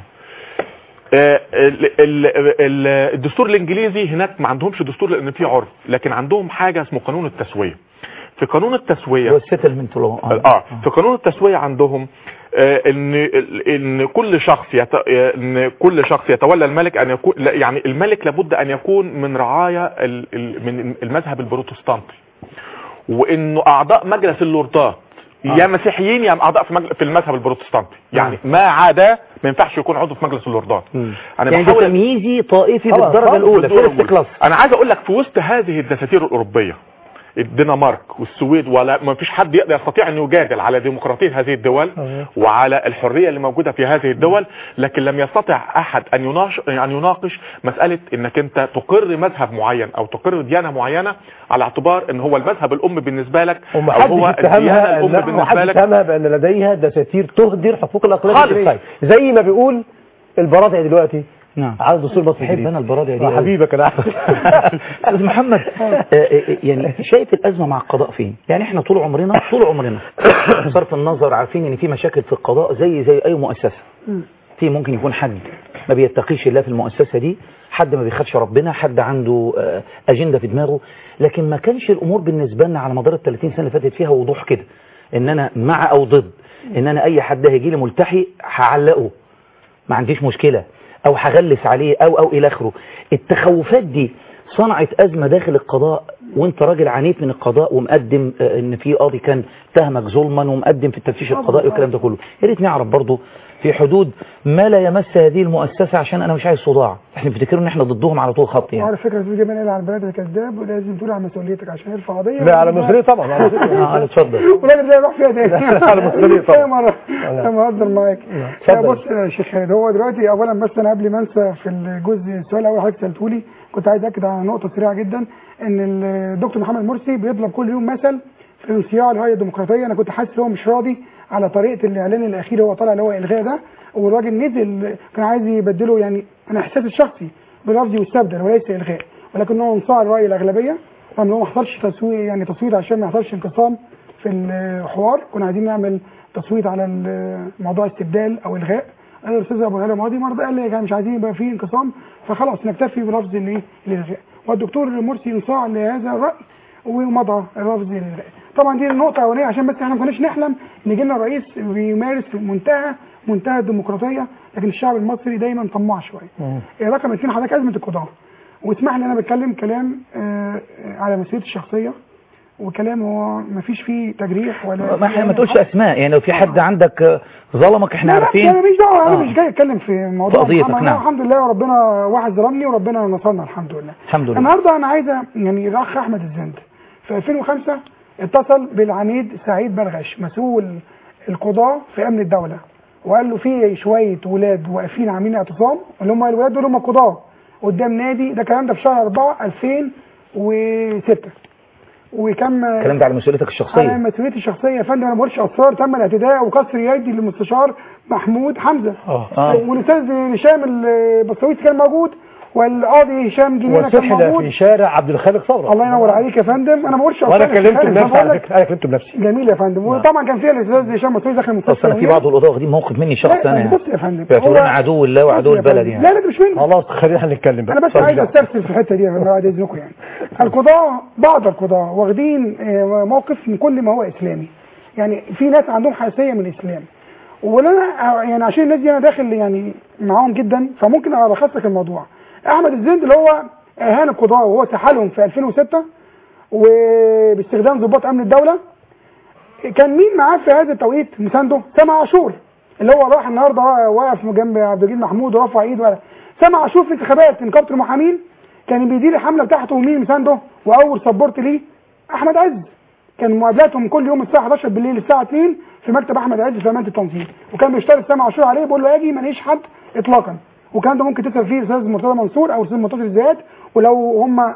آه، ال- ال- ال- الدستور الانجليزي هناك ما عندهمش دستور لان فيه عرف لكن عندهم حاجه اسمه قانون التسويه في قانون التسويه والسيتلمنت لو اه في قانون التسويه عندهم آه، ان ان كل شخص يت... ان كل شخص يتولى الملك ان يكون لا، يعني الملك لابد ان يكون من رعايا ال... ال- من المذهب البروتستانتي وانه اعضاء مجلس اللوردات يا مسيحيين يا اعضاء في, مجل... في المذهب البروتستانتي يعني ما عدا ما ينفعش يكون عضو في مجلس اللوردات انا يعني ده بحاول تمييزي طائفي خلاص، بالدرجه خلاص، الاولى بالدرجة فيرست كلاس انا عايز اقول لك في وسط هذه الدساتير الاوروبيه الدنمارك والسويد ولا ما فيش حد يقدر يستطيع ان يجادل على ديمقراطيه هذه الدول وعلى الحريه اللي موجوده في هذه الدول لكن لم يستطع احد ان يناقش ان يناقش مساله انك انت تقر مذهب معين او تقر ديانه معينه على اعتبار ان هو المذهب الام بالنسبه لك او ومحدش هو الديانه يتهمها الام لا، بالنسبه محدش لك يتهمها بان لديها دساتير تهدر حقوق الاقليات خالص. الدينية. زي ما بيقول البرادعي دلوقتي نعم على الدستور المصري بحب الجديد. انا البرادعي دي آه، أوي. حبيبك انا عارف. استاذ محمد آه، آه، يعني شايف الازمه مع القضاء فين يعني احنا طول عمرنا طول عمرنا بصرف النظر عارفين ان في مشاكل في القضاء زي زي اي مؤسسه في ممكن يكون حد ما بيتقيش الله في المؤسسه دي حد ما بيخافش ربنا حد عنده آه، اجنده في دماغه لكن ما كانش الامور بالنسبه لنا على مدار ال 30 سنه اللي فاتت فيها وضوح كده ان انا مع او ضد ان انا اي حد هيجي لي ملتحي هعلقه ما عنديش مشكلة او هغلس عليه او او الى اخره التخوفات دي صنعت ازمة داخل القضاء وانت راجل عنيف من القضاء ومقدم آه، ان في قاضي كان تهمك ظلما ومقدم في التفتيش القضائي والكلام ده كله يا ريت نعرف برضه في حدود ما لا يمس هذه المؤسسة عشان انا مش عايز صداع احنا بنفتكروا ان احنا ضدهم على طول خط يعني وعلى فكره في جمال قال على البلد كذاب ولازم تقول على مسؤوليتك عشان يرفع قضيه لا على مسؤولية طبعا على مسؤولية. اه اتفضل ولازم ده يروح فيها تاني على مسؤولية طبعا. يا مرة انا مقدر معاك لا بص يا شيخ خالد هو دلوقتي اولا بس انا قبل ما انسى في الجزء السؤال الاول حضرتك سالته لي كنت عايز اكد على نقطه سريعه جدا ان الدكتور محمد مرسي بيطلب كل يوم مثل في انصياع الهيئه الديمقراطيه انا كنت حاسس ان هو مش راضي على طريقه الاعلان الاخير هو طالع اللي هو الغاء ده والراجل نزل كان عايز يبدله يعني انا احساسي الشخصي بلفظي واستبدل وليس الغاء ولكن هو انصاع الراي الاغلبيه طبعا هو ما حصلش تصويت يعني تصويت عشان ما يحصلش انقسام في الحوار كنا عايزين نعمل تصويت على ال- موضوع استبدال او الغاء قال الاستاذ ابو هلا ماضي مرضى قال لي يا جماعه مش عايزين يبقى فيه انقسام فخلاص نكتفي بلفظ الايه الالغاء والدكتور مرسي انصاع لهذا الراي ومضى اللفظ الالغاء طبعا دي النقطه الاولانيه عشان بس احنا ما كناش نحلم ان يجي لنا رئيس بيمارس منتهى منتهى الديمقراطيه لكن الشعب المصري دايما طماع شويه رقم اثنين حضرتك ازمه القضاه واسمح لي انا بتكلم كلام آه، آه، على مسؤوليتي الشخصيه وكلام هو ما فيش فيه تجريح ولا ما احنا ما تقولش اسماء يعني لو في حد عندك آه، ظلمك احنا لا، لا، عارفين انا مش دعوه انا آه. مش جاي اتكلم في موضوع قضيتك، محمد. نعم. الحمد لله وربنا واحد ظلمني وربنا نصرنا الحمد لله الحمد لله النهارده انا عايزه يعني الاخ احمد الزند في 2005 اتصل بالعميد سعيد برغش مسؤول القضاء في امن الدوله وقال له في شويه ولاد واقفين عاملين اعتصام اللي هم الولاد دول هم القضاه قدام نادي ده الكلام ده في شهر 4 2006 وكم الكلام ده على مسؤوليتك على الشخصيه مسؤوليتي الشخصيه يا فندم انا ما بقولش اسرار تم الاعتداء وكسر يدي للمستشار محمود حمزه آه. والاستاذ هشام البصويتي كان موجود والقاضي هشام جنينه كان وسحل موجود في شارع عبد الخالق ثوره الله ينور عليك يا فندم انا ما بقولش وانا أسرار، كلمت أنا بنفسي بقول على لك فكره انا كلمت بنفسي جميل يا فندم وطبعا كان فيها الاستاذ هشام بصويتي داخل المستشفى اصل انا في بعض القضاه واخدين موقف مني شخص لا، انا يعني بص يا فندم بيعتبروني هو- عدو الله وعدو بص يا البلد فندم. يعني لا لا ده مش مني خلاص خلينا هنتكلم بقى انا بس عايز استرسل في الحته دي يا فندم بعد اذنكم يعني القضاة بعض القضاة واخدين آه، موقف من كل ما هو اسلامي يعني في ناس عندهم حساسيه من الاسلام وانا يعني عشان الناس دي انا داخل يعني معاهم جدا فممكن الخص لك الموضوع احمد الزند اللي هو اهان القضاة وهو سحلهم في 2006 وباستخدام ضباط امن الدوله كان مين معاه في هذا التوقيت مسانده سامع عاشور اللي هو راح النهارده واقف جنب عبد الجليل محمود ورفع ايده سامع عاشور في انتخابات نقابه المحامين كان بيدير الحمله بتاعته ومين مسانده واول سبورت ليه احمد عز كان مقابلاتهم كل يوم الساعه 11 بالليل الساعه 2 في مكتب احمد عز في امانه التنظيم وكان بيشترط سامع عاشور عليه بيقول له اجي ماليش حد اطلاقا وكان ده ممكن تسال فيه الاستاذ مرتضى منصور او الاستاذ مرتضى الزيات ولو هم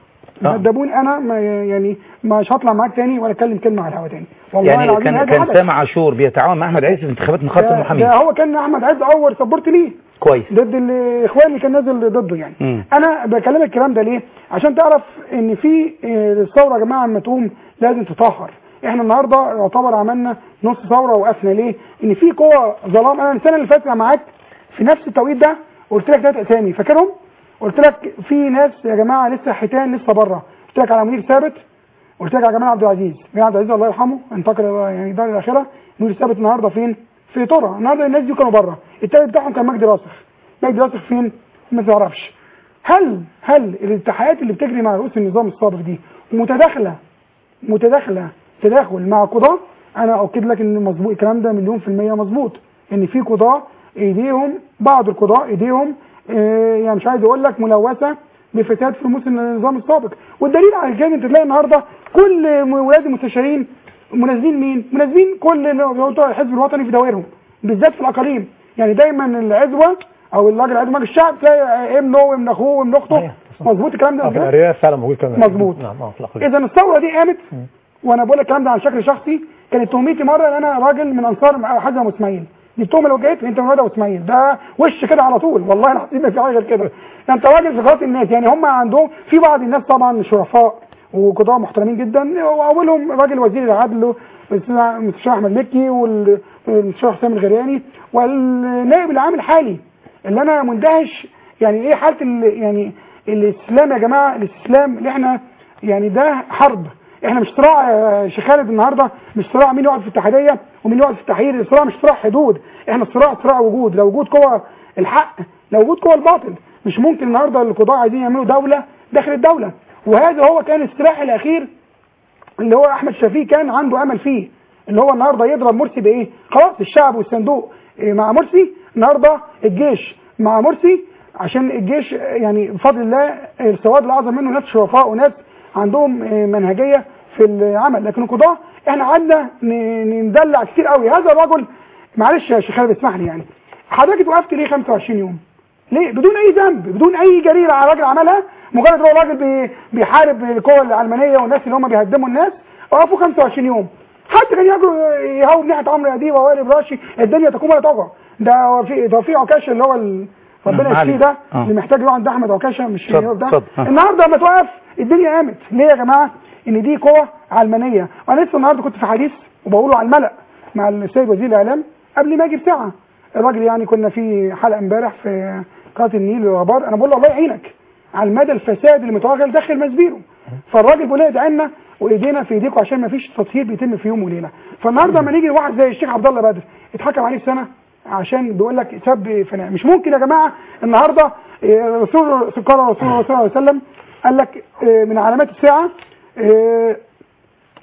مدبوني انا ما يعني مش هطلع معاك تاني ولا اتكلم كلمه على الهوا تاني والله يعني العظيم كان هذا كان حدث. سامع عاشور بيتعاون مع احمد عيسى في انتخابات نقابه ده- المحامين ده هو كان احمد عز اول سبورت ليه كويس ضد الاخوان اللي كان نازل ضده يعني مم. انا بكلمك الكلام ده ليه عشان تعرف ان في آه، الثوره يا جماعه لما تقوم لازم تطهر احنا النهارده يعتبر عملنا نص ثوره وقفنا ليه ان في قوى ظلام انا السنه اللي فاتت معاك في نفس التوقيت ده قلت لك ثلاث اسامي فاكرهم قلت لك في ناس يا جماعه لسه حيتان لسه بره قلت لك على منير ثابت قلت لك على جمال عبد العزيز جمال عبد العزيز الله يرحمه انتقل إلى يعني دار الاخره منير ثابت النهارده فين في طرة النهارده الناس دي كانوا بره التالت بتاعهم كان مجدي راسخ مجدي راسخ فين ما تعرفش هل هل الاتحادات اللي بتجري مع رؤوس النظام السابق دي متداخله متداخله تداخل مع قضاة انا اؤكد لك ان مظبوط الكلام ده مليون في المية مظبوط ان في قضاة ايديهم بعض القضاة ايديهم آه، يعني مش عايز اقول لك ملوثة بفساد في رموز النظام السابق والدليل على كده انت تلاقي النهارده كل ولاد المستشارين مناسبين مين؟ مناسبين كل بتوع الحزب الوطني في دوائرهم بالذات في الاقاليم يعني دايما العزوه او الراجل عضو مجلس الشعب تلاقي ابنه وابن اخوه وابن اخته مظبوط الكلام ده آه، في إزاي؟ الارياف فعلا موجود كمان مظبوط. نعم اه في الأقاليم. اذا الثوره دي قامت وانا بقول لك الكلام ده عن شكل شخصي كانت تهمتي مره ان انا راجل من انصار حازم ابو اسماعيل دي التهمه لو جيت انت من ولاد ابو اسماعيل ده وش كده على طول والله العظيم ما في حاجه غير كده انت راجل في قضاء الناس يعني هم عندهم في بعض الناس طبعا شرفاء وقضاة محترمين جدا واولهم راجل وزير العدل المستشار احمد مكي والمستشار حسام الغرياني والنائب العام الحالي اللي انا مندهش يعني ايه حاله ال- يعني الاسلام يا جماعه الاستسلام اللي احنا يعني ده حرب احنا مش صراع يا شيخ خالد النهارده مش صراع مين يقعد في الاتحاديه ومين يقعد في التحرير الصراع مش صراع حدود احنا الصراع صراع وجود لو وجود قوى الحق لو وجود قوى الباطل مش ممكن النهارده القضاة عايزين يعملوا دوله داخل الدوله وهذا هو كان السلاح الاخير اللي هو احمد شفيق كان عنده امل فيه اللي هو النهارده يضرب مرسي بايه خلاص الشعب والصندوق إيه، مع مرسي النهارده الجيش مع مرسي عشان الجيش يعني بفضل الله السواد الاعظم منه ناس شرفاء وناس عندهم إيه، منهجيه في العمل لكن القضاه احنا قعدنا ن- ندلع كتير قوي هذا الرجل معلش يا شيخ خالد اسمح لي يعني حضرتك وقفت ليه 25 يوم ليه بدون اي ذنب بدون اي جريره على راجل عملها مجرد هو راجل بي- بيحارب القوى العلمانيه والناس اللي هم بيهدموا الناس وقفوا 25 يوم حتى كان يجروا يهاوب ناحيه عمرو اديب ووائل راشي الدنيا تقوم ولا تقع ده في توفيق عكاشه اللي هو ال- ربنا معلم. يشفيه ده آه. اللي محتاج يروح عند احمد عكاشه مش اتفضل، يقف ده اتفضل. آه. النهارده لما توقف الدنيا قامت ليه يا جماعه ان دي قوه علمانيه وانا لسه النهارده كنت في حديث وبقوله على الملأ مع السيد وزير الاعلام قبل ما اجي بساعه الراجل يعني كنا في حلقه امبارح في قناه النيل والاخبار انا بقول له الله يعينك على المدى الفساد اللي متوغل داخل مسبيره فالراجل بيقول لنا ادعي لنا وايدينا في ايديكم عشان ما فيش تطهير بيتم في يوم وليله فالنهارده لما نيجي لواحد زي الشيخ عبد الله بدر اتحكم عليه سنه عشان بيقول لك سب فناء مش ممكن يا جماعه النهارده آه، رسول قال رسول الله صلى الله عليه وسلم قال لك آه، من علامات الساعه آه،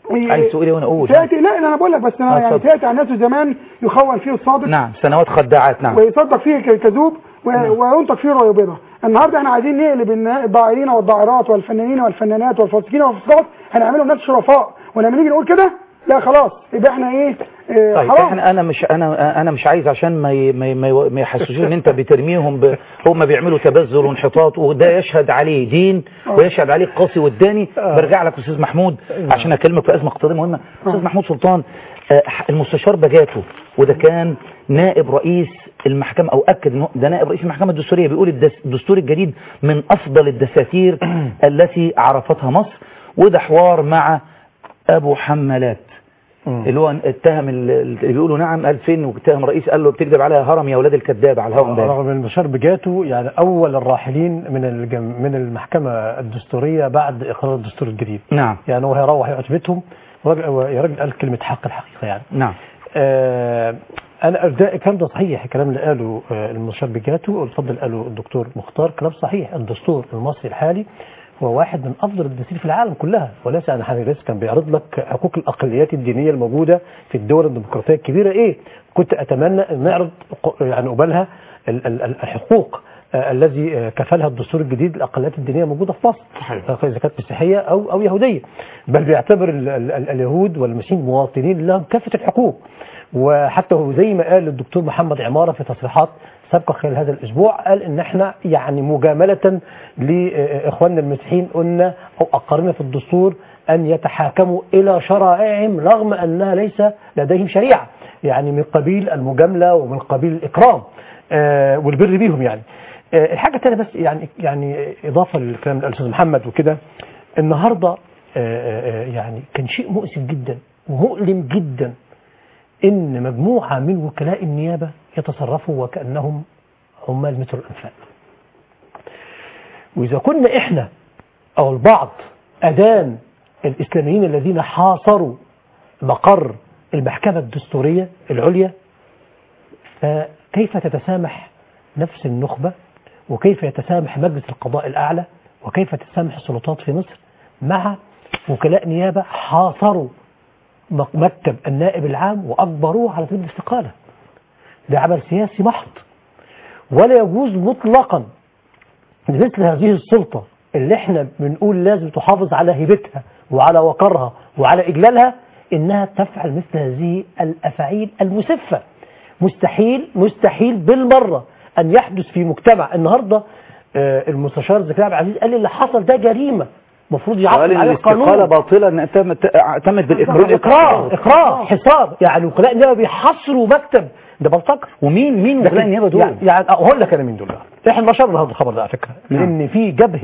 عايز تقول ايه وانا اقول تاتي لا انا بقول لك بس انا آه، يعني اتفضل. تاتي على الناس زمان يخون فيه الصادق نعم سنوات خداعات نعم ويصدق فيه الكذوب و- وينطق فيه الرؤيا البيضاء النهارده احنا عايزين نقلب النا- الضائعين والضائرات والفنانين والفنانات والفاسقين والفاسقات هنعملهم ناس شرفاء ولما نيجي نقول كده لا خلاص يبقى احنا ايه اه طيب حرام احنا انا مش انا انا مش عايز عشان ما ي- ما ي- ما ي- ما يحسسوش ان انت بترميهم ب... هم بيعملوا تبذل وانحطاط وده يشهد عليه دين ويشهد عليه القاسي والداني برجع لك استاذ محمود عشان اكلمك في ازمه اقتصاديه مهمه استاذ محمود سلطان آه، المستشار بجاته وده كان نائب رئيس المحكمة او اكد انه ده نائب رئيس المحكمة الدستورية بيقول الدس- الدستور الجديد من افضل الدساتير التي عرفتها مصر وده حوار مع ابو حمالات اللي هو اتهم ال- اللي بيقولوا نعم قال فين واتهم رئيس قال له بتكذب عليها هرم يا اولاد الكذاب على الهوا امبارح رغم ان المستشار بجاته يعني اول الراحلين من الجم... من المحكمه الدستوريه بعد اقرار الدستور الجديد نعم يعني هو هيروح يقعد في بيتهم راجل- يا راجل قال كلمه حق الحقيقه يعني نعم آه انا ده الكلام ده صحيح الكلام اللي قاله آه المستشار بجاته والفضل قاله الدكتور مختار كلام صحيح الدستور المصري الحالي هو واحد من افضل الدساتير في العالم كلها وليس انا حضرتك كان بيعرض لك حقوق الاقليات الدينيه الموجوده في الدول الديمقراطيه الكبيره ايه كنت اتمنى ان نعرض ق- يعني قبالها ال- ال- ال- الحقوق آه، الذي آه، كفلها الدستور الجديد للاقليات الدينيه الموجوده في مصر صحيح. آه، اذا كانت مسيحيه او او يهوديه بل بيعتبر ال- ال- ال- اليهود والمسيحيين مواطنين لهم كافه الحقوق وحتى هو زي ما قال الدكتور محمد عماره في تصريحات سابقه خلال هذا الاسبوع قال ان احنا يعني مجامله لاخواننا المسيحيين قلنا او اقرنا في الدستور ان يتحاكموا الى شرائعهم رغم انها ليس لديهم شريعه يعني من قبيل المجامله ومن قبيل الاكرام آه، والبر بيهم يعني آه، الحاجه الثانيه بس يعني يعني اضافه للكلام اللي قاله الاستاذ محمد وكده النهارده آه، آه، يعني كان شيء مؤسف جدا ومؤلم جدا ان مجموعه من وكلاء النيابه يتصرفوا وكانهم عمال مثل الانفاق واذا كنا احنا او البعض اذان الاسلاميين الذين حاصروا مقر المحكمه الدستوريه العليا فكيف تتسامح نفس النخبه وكيف يتسامح مجلس القضاء الاعلى وكيف تتسامح السلطات في مصر مع وكلاء نيابه حاصروا مك- مكتب النائب العام واجبروه على سبيل الاستقاله ده عمل سياسي محض ولا يجوز مطلقا لمثل هذه السلطة اللي احنا بنقول لازم تحافظ على هيبتها وعلى وقرها وعلى إجلالها إنها تفعل مثل هذه الأفاعيل المسفة مستحيل مستحيل بالمرة أن يحدث في مجتمع النهاردة آه، المستشار زكريا عبد العزيز قال اللي حصل ده جريمة المفروض قال يعاقب ان عليه الاستقالة القانون باطلة ان اعتمد اعتمد بالاكراه إقرار إقرار حصار يعني وكلاء النيابة بيحصروا مكتب ده بلطجة ومين مين وكلاء النيابة دول؟ يعني, يعني أقول لك أنا مين دول بقى. احنا نشرنا هذا الخبر ده على فكرة لأن في جبهة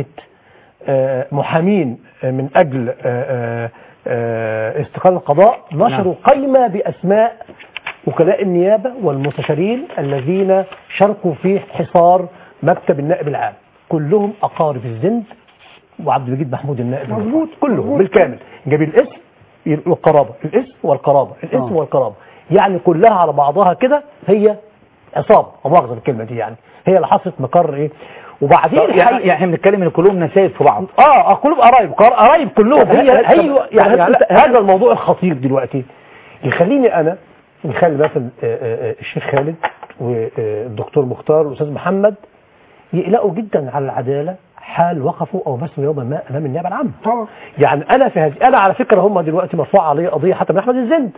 آه، محامين آه، من أجل آه، آه، آه، استقلال القضاء نشروا قائمة بأسماء وكلاء النيابة والمستشارين الذين شاركوا في حصار مكتب النائب العام كلهم أقارب الزند وعبد المجيد محمود النائب مظبوط كلهم بالكامل جاب الاسم والقرابة الاسم والقرابة الاسم آه. والقرابة يعني كلها على بعضها كده هي عصابة أو مؤاخذة بالكلمة دي يعني هي اللي حصلت مقر ايه وبعدين طب يعني الحقيقة- يعني احنا بنتكلم ان كلهم نسايب في بعض اه اه كلهم قرايب قر- قرايب كلهم طب هي هل- هي طب- يعني, هل- يعني هل- هذا الموضوع الخطير دلوقتي يخليني انا نخلي مثلا آه، آه، آه، الشيخ خالد والدكتور مختار والاستاذ محمد يقلقوا جدا على العداله حال وقفوا او مثلوا يوما ما امام النيابه العامه طبعا يعني انا في هذه انا على فكره هم دلوقتي مرفوع عليه قضيه حتى من احمد الزند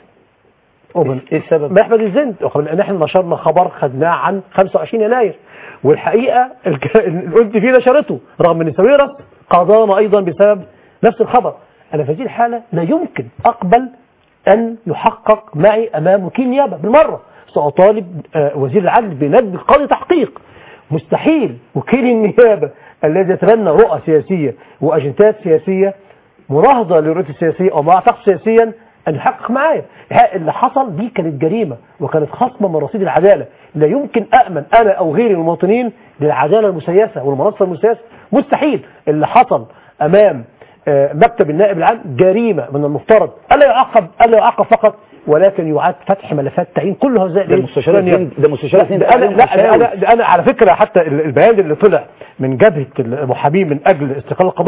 ومن ايه السبب؟ من احمد الزند وقبل ان احنا نشرنا خبر خدناه عن 25 يناير والحقيقه الك- اللي قلت فيه نشرته رغم ان ساويرس قضانا ايضا بسبب نفس الخبر انا في هذه الحاله لا يمكن اقبل ان يحقق معي امام وكيل نيابه بالمره ساطالب آه، وزير العدل بندب قاضي تحقيق مستحيل وكيل النيابه الذي يتبنى رؤى سياسيه واجندات سياسيه مناهضه للرؤيه السياسيه او ما اعتقد سياسيا ان يحقق معايا الحقيقة اللي حصل دي كانت جريمه وكانت خصمه من رصيد العداله لا يمكن امن انا او غيري من المواطنين للعداله المسيسه والمنصه المسيسه مستحيل اللي حصل امام آه، مكتب النائب العام جريمه من المفترض الا يعاقب الا يعاقب فقط ولكن يعاد فتح ملفات تعيين كل هؤلاء ده المستشار الزند- ده المستشار الزند ده انا عليهم لا مشاوي. ده انا ده انا على فكره حتى ال- البيان اللي طلع من جبهه المحامين من اجل استقلال القضاء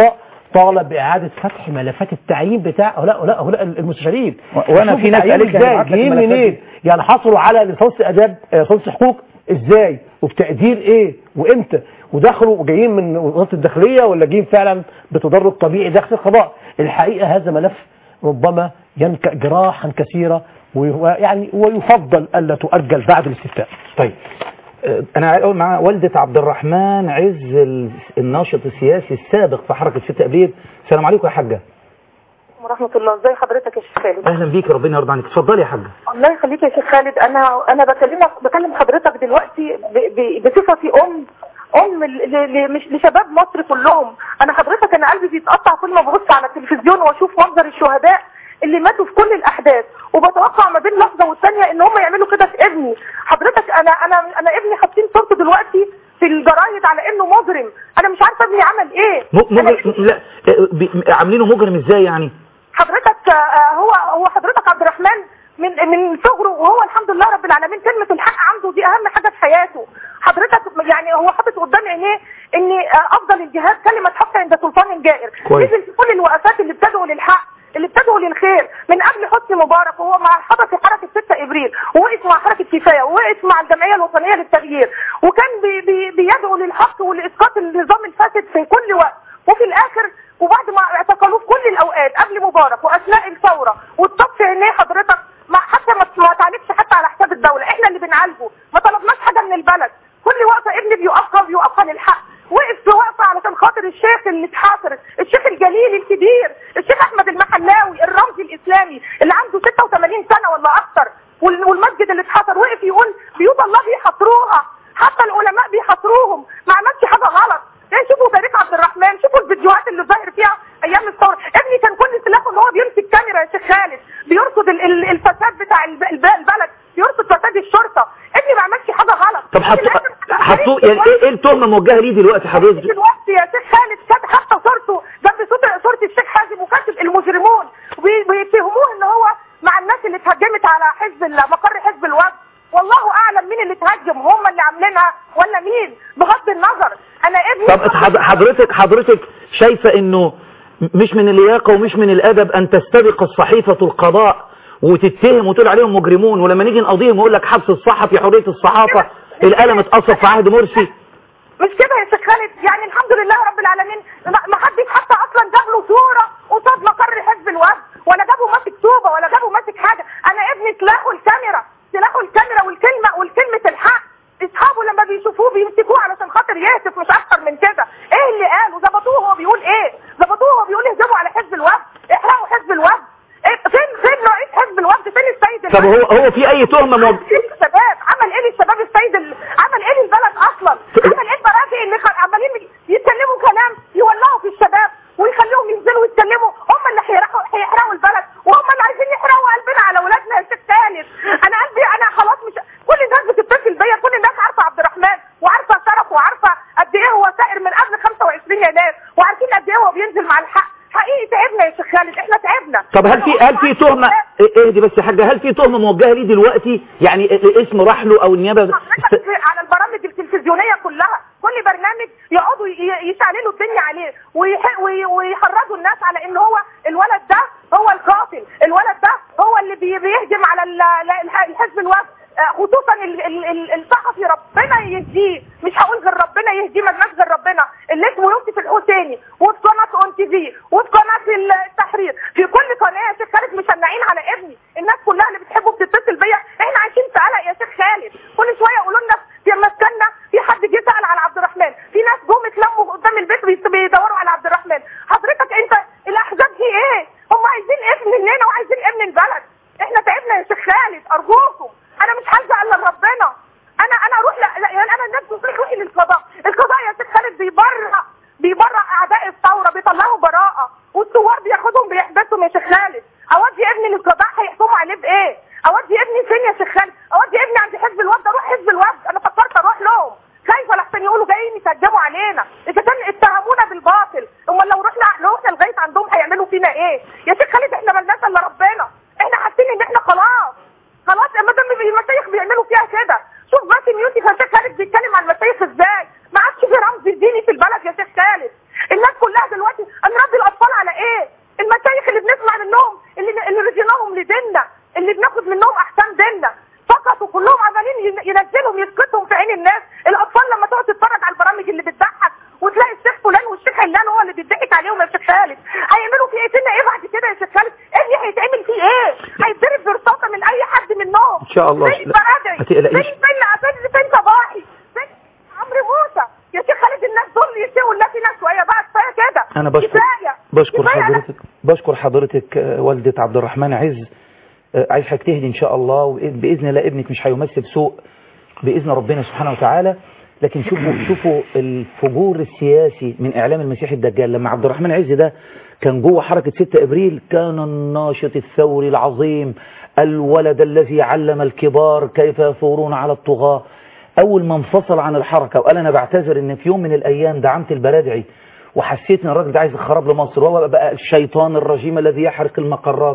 طالب باعاده فتح ملفات التعيين بتاع هؤلاء هؤلاء هؤلاء المستشارين و- وأنا شوف في ناس التعيين قالت لي ازاي هبعت لك جايين الملفات منين دي. يعني حصلوا على ليسانس اداب آه، ليسانس حقوق ازاي وبتقدير ايه وامتى ودخلوا وجايين من وزاره الداخليه ولا جايين فعلا بتدرج طبيعي داخل القضاء الحقيقه هذا ملف ربما ينكأ جراحا كثيره ويعني ويفضل الا تؤجل بعد الاستفتاء طيب آه، انا اقول مع والدة عبد الرحمن عز ال- الناشط السياسي السابق في حركة 6 ابريل السلام عليكم يا حاجة ورحمة الله ازي حضرتك يا شيخ خالد اهلا بيك ربنا يرضى عنك اتفضلي يا حاجة الله يخليك يا شيخ خالد انا انا بكلمك بكلم حضرتك دلوقتي ب- ب- بصفتي ام ام ل- ل- مش لشباب مصر كلهم انا حضرتك انا قلبي بيتقطع كل ما ببص على التلفزيون واشوف منظر الشهداء اللي ماتوا في كل الاحداث وبتوقع ما بين لحظه والثانيه ان هم يعملوا كده في ابني حضرتك انا انا انا ابني حاطين صورته دلوقتي في الجرايد على انه مجرم انا مش عارفه ابني عمل ايه م- مجرم لا آه، بي- عاملينه مجرم ازاي يعني حضرتك آه، هو هو حضرتك عبد الرحمن من من صغره وهو الحمد لله رب العالمين كلمة الحق عنده دي أهم حاجة في حياته حضرتك يعني هو حاطط قدام عينيه إن آه، أفضل الجهاد كلمة حق عند سلطان جائر كويس. نزل في كل الوقفات اللي بتدعو للحق اللي بتدعو للخير من قبل حسني مبارك وهو مع حضر في حركة 6 ابريل ووقف مع حركة كفاية ووقف مع الجمعية الوطنية للتغيير وكان بي بي بيدعو للحق ولإسقاط النظام الفاسد في كل وقت وفي الآخر وبعد ما اعتقلوه في كل الأوقات قبل مبارك وأثناء الثورة والطب في عينيه حضرتك ما حتى ما ما تعالجش حتى على حساب الدولة احنا اللي بنعالجه ما طلبناش حاجة من البلد كل وقفة ابني بيوقفها بيوقفها للحق وقف في وقفة علشان خاطر الشيخ اللي اتحاصر الشيخ الجليل الكبير الشيخ احمد المحلاوي الرمزي الاسلامي اللي عنده 86 سنة ولا اكتر وال- والمسجد اللي اتحصر وقف يقول بيوت الله بيحصروها حتى العلماء بيحصروهم ما عملش حاجة غلط يعني شوفوا تاريخ عبد الرحمن شوفوا الفيديوهات اللي ظاهر فيها ايام الثوره ابني كان كل سلاحه ان هو بيمسك كاميرا يا شيخ خالد بيرصد ال- ال- الفساد بتاع الب- الب- البلد بيرصد فساد الشرطه ابني ما عملش حاجه غلط طب حطوا حطوا يعني ايه ايه التهمة موجهة ليه دلوقتي حضرتك دلوقتي يا شيخ خالد كانت حتى صورته جنب صورة صورة الشيخ حازم وكاتب المجرمون وبي- ويتهموه ان هو مع الناس اللي اتهجمت على حزب ال- مقر حزب الوفد والله اعلم مين اللي اتهجم هم اللي عاملينها ولا مين بغض النظر انا ابني طب حض- حضرتك حضرتك شايفة انه مش من اللياقة ومش من الادب ان تستبق الصحيفة القضاء وتتهم وتقول عليهم مجرمون ولما نيجي نقضيهم يقول لك حبس الصحفي حرية الصحافة القلم اتقصف في عهد مرسي مش كده يا شيخ خالد يعني الحمد لله رب العالمين ما ما حدش حتى اصلا جاب له صوره قصاد مقر حزب الوفد ولا جابه ماسك توبه ولا جابه ماسك حاجه انا ابني سلاحه الكاميرا سلاحه الكاميرا والكلمه والكلمه الحق اصحابه لما بيشوفوه بيمسكوه علشان خاطر يهتف مش اكتر من كده ايه اللي قال وظبطوه وهو بيقول ايه ظبطوه وهو بيقول اهجموا على حزب الوفد احرقوا حزب الوفد إيه فين فين رئيس حزب الوفد فين السيد طب الوفد؟ هو هو في اي تهمة موجهة ايه الشباب عمل ايه للشباب السيد ال... عمل ايه للبلد اصلا عمل ايه المراجع اللي خ- عمالين يتكلموا كلام يولعوا في الشباب ويخليهم ينزلوا يتكلموا هم اللي هيحرقوا هيحرقوا البلد وهم اللي عايزين يحرقوا قلبنا على اولادنا يا شيخ خالد انا قلبي انا خلاص مش كل الناس بتتصل بيا كل الناس عارفه عبد الرحمن وعارفه شرفه وعارفه قد ايه هو سائر من قبل 25 يناير وعارفين قد ايه هو بينزل مع الحق حقيقي تعبنا يا شيخ خالد احنا تعبنا طب هل في هل في تهمة إيه- اهدي بس يا حاجة هل في تهمة موجهة ليه دلوقتي يعني اسم رحله او النيابة حضرتك في- على البرامج التلفزيونيه كلها كل برنامج يقعدوا ي- يشعللوا الدنيا عليه ويح- وي- ويحرضوا الناس على ان هو الولد ده هو القاتل الولد ده هو اللي بي- بيهجم على ال- ال- الحزب الوفد آه، خصوصا ال- ال- ال- الصحفي ربنا يهديه مش هقول غير ربنا يهديه ملناش غير ربنا اللي اسمه يوسف الحسيني وفي قناه اون تي في وفي قناه التحرير في كل قناه يا شيخ خالد مشنعين على ابني الناس كلها اللي بتحبه بتتصل بيا احنا عايشين في قلق يا شيخ خالد كل شويه يقولوا لنا في مسكننا في حد جه سال على عبد الرحمن في ناس جم اتلموا قدام البيت بيس- بيدوروا على عبد الرحمن حضرتك انت الاحزاب دي ايه هم عايزين ايه مننا وعايزين ايه من البلد احنا تعبنا يا شيخ خالد ارجوكم انا مش هلجا الا لربنا انا انا اروح لا لا يعني انا الناس بتقول روحي للقضاء القضاء يا شيخ خالد بيبرع بيبرع اعداء الثوره بيطلعوا براءه والثوار بياخدهم بيحبسهم يا شيخ خالد اودي ابني للقضاء هيحكموا عليه بايه اودي ابني فين يا شيخ خالد اودي ابني عند حزب الوفد اروح حزب الوفد انا فكرت اروح لهم خايفه لحسن يقولوا جايين يسجموا علينا اذا كان اتهمونا بالباطل امال لو رحنا لو رحنا لغايه عندهم هيعملوا فينا ايه يا شيخ خالد احنا ملناش الا ربنا احنا حاسين ان احنا خلاص خلاص ما دام المشايخ بيعملوا فيها كده شوف باسم يوسف يا شيخ خالد بيتكلم عن المشايخ ازاي ما عادش في رمز ديني في البلد يا شيخ خالد الناس كلها دلوقتي انا راجل شاء الله فين لا، برادعي ما فين تقلقيش فين فين فين صباحي فين عمرو موسى يا شيخ خالد الناس دول يسيبوا الله فينا شويه بقى كفايه كده انا بشكر كفايه بشكر كفاية أنا- حضرتك بشكر حضرتك آه، والدة عبد الرحمن عز آه، عايز حضرتك تهدي ان شاء الله وباذن الله ابنك مش هيمثل سوء باذن ربنا سبحانه وتعالى لكن شوفوا شوفوا الفجور السياسي من اعلام المسيح الدجال لما عبد الرحمن عز ده كان جوه حركة 6 ابريل كان الناشط الثوري العظيم الولد الذي علم الكبار كيف يثورون على الطغاة اول ما انفصل عن الحركة وقال انا بعتذر ان في يوم من الايام دعمت البرادعي وحسيت ان الراجل ده عايز الخراب لمصر وهو بقى الشيطان الرجيم الذي يحرق المقرات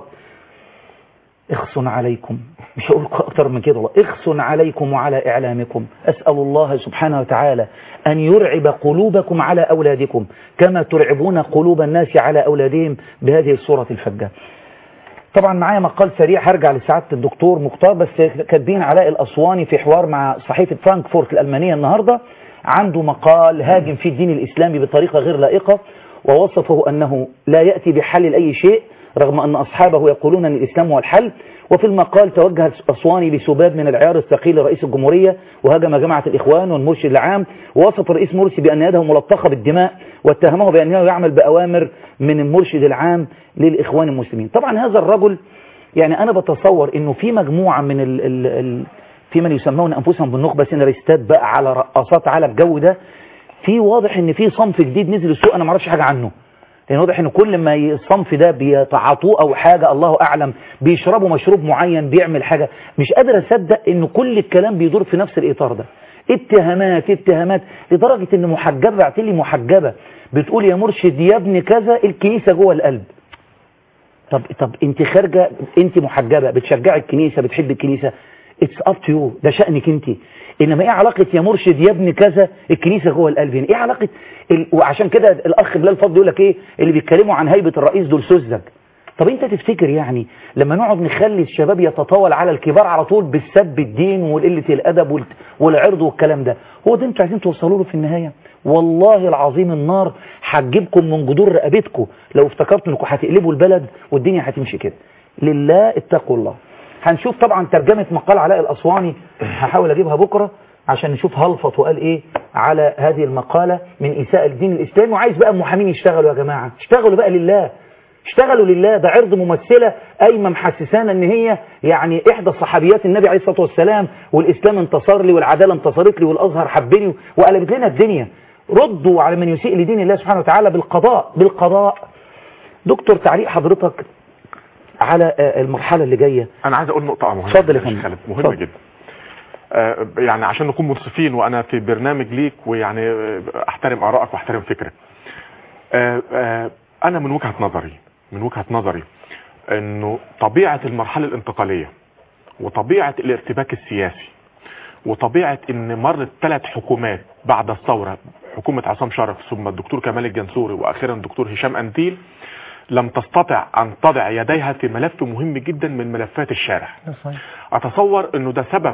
اخص عليكم مش هقول اكتر من كده والله اخص عليكم وعلى اعلامكم اسال الله سبحانه وتعالى ان يرعب قلوبكم على اولادكم كما ترعبون قلوب الناس على اولادهم بهذه الصوره الفجه طبعا معايا مقال سريع هرجع لسعاده الدكتور مختار بس كاتبين علاء الاسواني في حوار مع صحيفه فرانكفورت الالمانيه النهارده عنده مقال هاجم في الدين الاسلامي بطريقه غير لائقه ووصفه انه لا ياتي بحل لاي شيء رغم ان اصحابه يقولون ان الاسلام هو الحل وفي المقال توجه الاسواني بسباب من العيار الثقيل لرئيس الجمهوريه وهاجم جماعه الاخوان والمرشد العام ووصف الرئيس مرسي بان يده ملطخه بالدماء واتهمه بانه يعمل باوامر من المرشد العام للاخوان المسلمين طبعا هذا الرجل يعني انا بتصور انه في مجموعه من ال ال ال في من يسمون انفسهم بالنخبه سيناريستات بقى على رقصات على الجو ده في واضح ان في صنف جديد نزل السوق انا ما اعرفش حاجه عنه لان واضح ان كل ما ي- الصنف ده بيتعاطوه او حاجه الله اعلم بيشربوا مشروب معين بيعمل حاجه مش قادر اصدق ان كل الكلام بيدور في نفس الاطار ده اتهامات اتهامات لدرجه ان محجبه بعت لي محجبه بتقول يا مرشد يا ابن كذا الكنيسه جوه القلب طب طب انت خارجه انت محجبه بتشجعي الكنيسه بتحب الكنيسه اتس اب تو يو ده شانك انت انما ايه علاقه يا مرشد يا ابن كذا الكنيسه جوه القلب يعني ايه علاقه ال... وعشان كده الاخ بلال فضل يقول لك ايه اللي بيتكلموا عن هيبه الرئيس دول سذج طب انت تفتكر يعني لما نقعد نخلي الشباب يتطاول على الكبار على طول بالسب الدين وقله الادب وال- والعرض والكلام ده هو ده انتوا عايزين توصلوا له في النهايه والله العظيم النار هتجيبكم من جذور رقبتكم لو افتكرتوا انكم هتقلبوا البلد والدنيا هتمشي كده لله اتقوا الله هنشوف طبعا ترجمة مقال علاء الأسواني هحاول أجيبها بكرة عشان نشوف هلفط وقال إيه على هذه المقالة من إساءة الدين الإسلامي وعايز بقى المحامين يشتغلوا يا جماعة اشتغلوا بقى لله اشتغلوا لله ده عرض ممثلة قايمة محسسانا ان هي يعني احدى صحابيات النبي عليه الصلاة والسلام والاسلام انتصر لي والعدالة انتصرت لي والازهر حبني وقلبت لنا الدنيا ردوا على من يسيء لدين الله سبحانه وتعالى بالقضاء بالقضاء دكتور تعليق حضرتك على آه، المرحلة اللي جاية انا عايز اقول نقطه مهمه اتفضل يا شيخ فندم. خالد مهمه اتفضل. جدا آه، يعني عشان نكون منصفين وانا في برنامج ليك ويعني آه، احترم ارائك واحترم فكرك آه، آه، انا من وجهه نظري من وجهه نظري انه طبيعه المرحله الانتقاليه وطبيعه الارتباك السياسي وطبيعه ان مرت ثلاث حكومات بعد الثوره حكومه عصام شرف ثم الدكتور كمال الجنسوري واخيرا الدكتور هشام انديل لم تستطع ان تضع يديها في ملف مهم جدا من ملفات الشارع اتصور انه ده سبب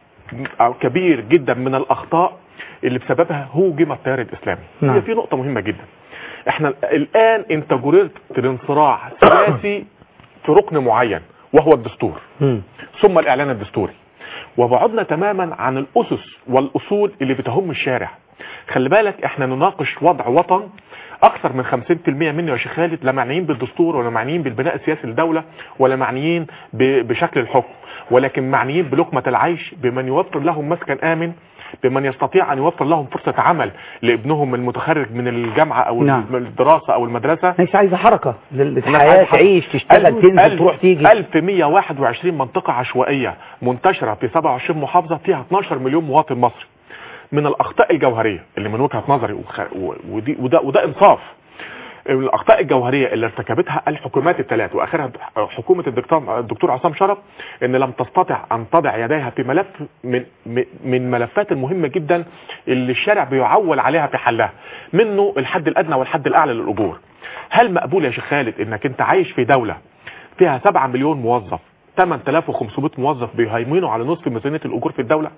كبير جدا من الاخطاء اللي بسببها هوجم التيار الاسلامي نعم. هي في نقطه مهمه جدا احنا الان انت جررت لانصراع سياسي في ركن معين وهو الدستور ثم الاعلان الدستوري وبعدنا تماما عن الاسس والاصول اللي بتهم الشارع خلي بالك احنا نناقش وضع وطن اكثر من 50% منه يا شيخ خالد لا معنيين بالدستور ولا معنيين بالبناء السياسي للدوله ولا معنيين ب- بشكل الحكم ولكن معنيين بلقمه العيش بمن يوفر لهم مسكن امن بمن يستطيع ان يوفر لهم فرصه عمل لابنهم المتخرج من الجامعه او نعم. الدراسه او المدرسه ناس عايزة حركة الناس للحياة عايزة حركة. تعيش تشتغل ألف- تنزل ألف- تروح تيجي 1121 منطقة عشوائية منتشرة في 27 محافظة فيها 12 مليون مواطن مصري من الأخطاء الجوهرية اللي من وجهة نظري وخ... و... ودي... وده... وده إنصاف الأخطاء الجوهرية اللي ارتكبتها الحكومات الثلاث وآخرها حكومة الدكتور الدكتور عصام شرف إن لم تستطع أن تضع يديها في ملف من م- من ملفات المهمة جدا اللي الشارع بيعول عليها في حلها منه الحد الأدنى والحد الأعلى للأجور هل مقبول يا شيخ خالد إنك أنت عايش في دولة فيها 7 مليون موظف 8500 موظف بيهيمنوا على نصف ميزانية الأجور في الدولة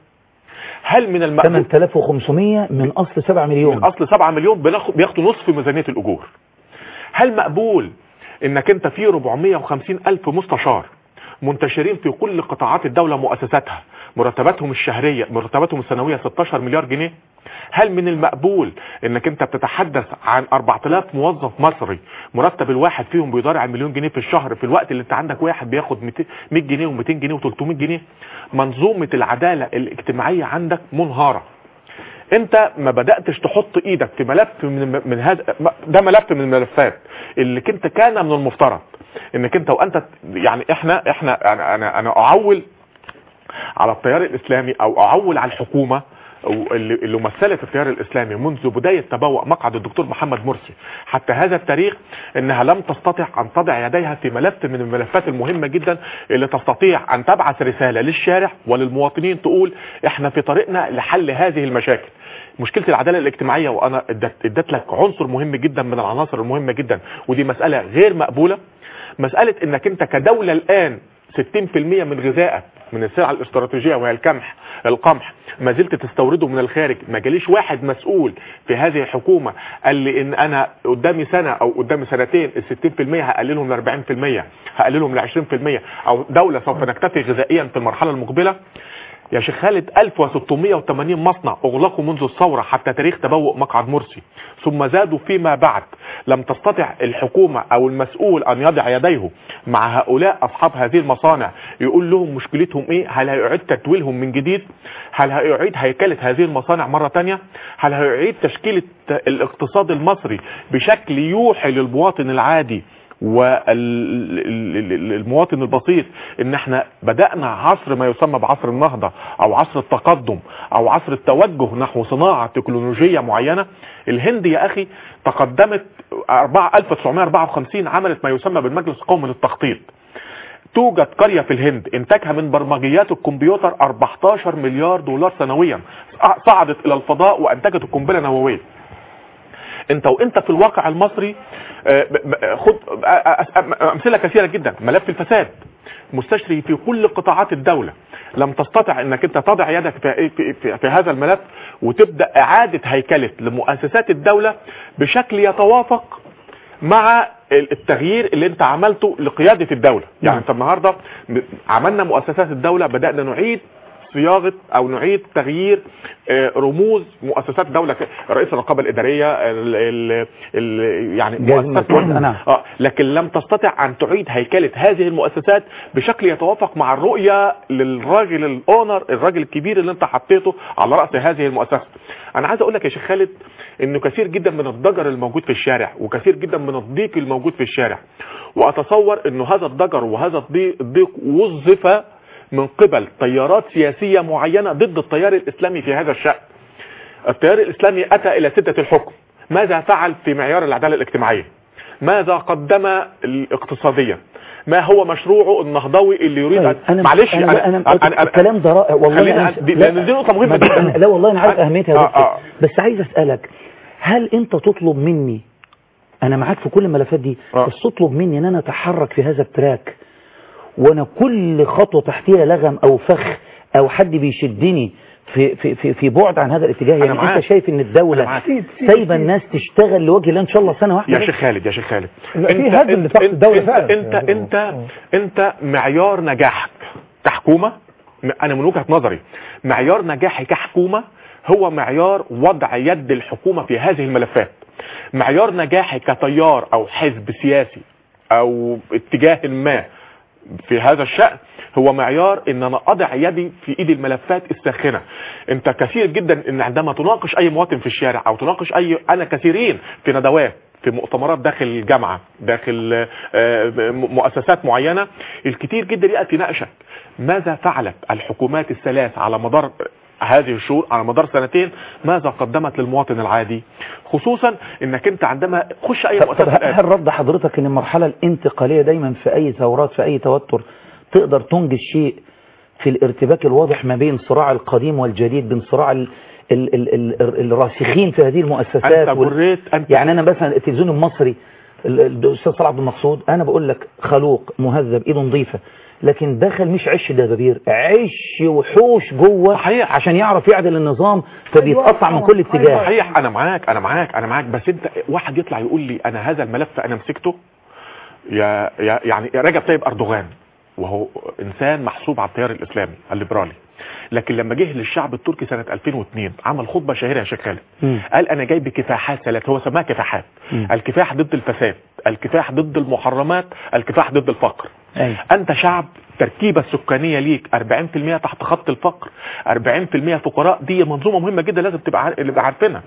هل من المقبول 8500 من أصل 7 مليون من اصل 7 مليون بناخد- بياخدوا نصف ميزانيه الاجور هل مقبول انك انت في 450 الف مستشار منتشرين في كل قطاعات الدولة مؤسساتها مرتباتهم الشهرية مرتباتهم السنوية 16 مليار جنيه هل من المقبول انك انت بتتحدث عن 4000 موظف مصري مرتب الواحد فيهم بيضارع المليون جنيه في الشهر في الوقت اللي انت عندك واحد بياخد 200 100 جنيه و200 جنيه و300 جنيه منظومة العدالة الاجتماعية عندك منهارة انت ما بداتش تحط ايدك في ملف من من هذا ده ملف من الملفات اللي انت كان من المفترض انك انت وانت يعني احنا احنا انا انا, أنا اعول على التيار الاسلامي او اعول على الحكومه اللي اللي مثلت التيار الاسلامي منذ بدايه تبوأ مقعد الدكتور محمد مرسي حتى هذا التاريخ انها لم تستطع ان تضع يديها في ملف من الملفات المهمه جدا اللي تستطيع ان تبعث رساله للشارع وللمواطنين تقول احنا في طريقنا لحل هذه المشاكل مشكله العداله الاجتماعيه وانا ادت ادت لك عنصر مهم جدا من العناصر المهمه جدا ودي مساله غير مقبوله مساله انك انت كدوله الان 60% من غذائك من السلع الاستراتيجيه وهي القمح القمح ما زلت تستورده من الخارج ما جاليش واحد مسؤول في هذه الحكومه قال لي ان انا قدامي سنه او قدامي سنتين ال 60% هقللهم ل 40% هقللهم ل 20% او دوله سوف نكتفي غذائيا في المرحله المقبله يا شيخ خالد 1680 مصنع اغلقوا منذ الثورة حتى تاريخ تبوء مقعد مرسي ثم زادوا فيما بعد لم تستطع الحكومة او المسؤول ان يضع يديه مع هؤلاء اصحاب هذه المصانع يقول لهم مشكلتهم ايه هل هيعيد تتويلهم من جديد هل هيعيد هيكلة هذه المصانع مرة تانية هل هيعيد تشكيلة الاقتصاد المصري بشكل يوحي للمواطن العادي والمواطن البسيط ان احنا بدأنا عصر ما يسمى بعصر النهضة او عصر التقدم او عصر التوجه نحو صناعة تكنولوجية معينة الهند يا اخي تقدمت 1954 عملت ما يسمى بالمجلس القومي للتخطيط توجد قرية في الهند انتاجها من برمجيات الكمبيوتر 14 مليار دولار سنويا صعدت الى الفضاء وانتجت القنبلة النووية انت وانت في الواقع المصري خد امثله كثيره جدا ملف الفساد مستشري في كل قطاعات الدوله لم تستطع انك انت تضع يدك في, في, في, في هذا الملف وتبدا اعاده هيكله لمؤسسات الدوله بشكل يتوافق مع التغيير اللي انت عملته لقياده الدوله يعني انت النهارده عملنا مؤسسات الدوله بدانا نعيد صياغه او نعيد تغيير رموز مؤسسات الدوله رئيس الرقابه الاداريه ال ال يعني مؤسسات اه لكن لم تستطع ان تعيد هيكله هذه المؤسسات بشكل يتوافق مع الرؤيه للراجل الاونر الراجل الكبير اللي انت حطيته على راس هذه المؤسسه انا عايز اقول لك يا شيخ خالد انه كثير جدا من الضجر الموجود في الشارع وكثير جدا من الضيق الموجود في الشارع واتصور انه هذا الضجر وهذا الضيق وظف من قبل تيارات سياسية معينة ضد التيار الإسلامي في هذا الشأن التيار الإسلامي أتى إلى سدة الحكم ماذا فعل في معيار العدالة الاجتماعية ماذا قدم اقتصاديا ما هو مشروعه النهضوي اللي يريد طيب أن... معلش أنا, أنا, أنا, أنا, أنا الكلام ده رائع والله أنا دي, لأن دي نقطة مهمة جدا لا والله أنا عارف أهميتها يا آه دكتور آه. بس عايز أسألك هل أنت تطلب مني أنا معاك في كل الملفات دي آه. بس تطلب مني أن أنا أتحرك في هذا التراك وانا كل خطوة تحتيها لغم او فخ او حد بيشدني في في في, في بعد عن هذا الاتجاه يعني معاك. انت شايف ان الدولة سايبه الناس تشتغل لوجه الله ان شاء الله سنة واحدة يا بس؟ شيخ خالد يا شيخ خالد لا، في هدم لطاقة الدولة انت فعلا. انت انت انت معيار نجاحك كحكومة م- انا من وجهة نظري معيار نجاحي كحكومة هو معيار وضع يد الحكومة في هذه الملفات معيار نجاحي كتيار او حزب سياسي او اتجاه ما في هذا الشأن هو معيار ان انا اضع يدي في ايد الملفات الساخنة انت كثير جدا ان عندما تناقش اي مواطن في الشارع او تناقش اي انا كثيرين في ندوات في مؤتمرات داخل الجامعة داخل آه، م- مؤسسات معينة الكثير جدا يأتي ناقشك ماذا فعلت الحكومات الثلاث على مدار هذه الشهور على مدار سنتين ماذا قدمت للمواطن العادي خصوصا انك انت عندما خش اي طب, طب مؤسسة الآن. هل رد حضرتك ان المرحلة الانتقالية دايما في اي ثورات في اي توتر تقدر تنجز شيء في الارتباك الواضح ما بين صراع القديم والجديد بين صراع ال ال ال ال الراسخين في هذه المؤسسات انت جريت انت يعني انا مثلا التلفزيون المصري ال- ال- الاستاذ صلاح عبد المقصود انا بقول لك خلوق مهذب ايده نظيفه لكن دخل مش عش دبابير عش وحوش جوه صحيح. عشان يعرف يعدل النظام فبيتقطع من كل اتجاه صحيح انا معاك انا معاك انا معاك بس انت واحد يطلع يقول لي انا هذا الملف انا مسكته يا, يا يعني رجب طيب اردوغان وهو انسان محسوب على التيار الاسلامي الليبرالي لكن لما جه للشعب التركي سنة 2002 عمل خطبة شهيرة يا شيخ خالد قال انا جاي بكفاحات ثلاث هو سماها كفاحات الكفاح ضد الفساد الكفاح ضد المحرمات الكفاح ضد الفقر أيوة. انت شعب التركيبة السكانية ليك 40% تحت خط الفقر 40% فقراء دي منظومة مهمة جدا لازم تبقى عار- نبقى عارفينها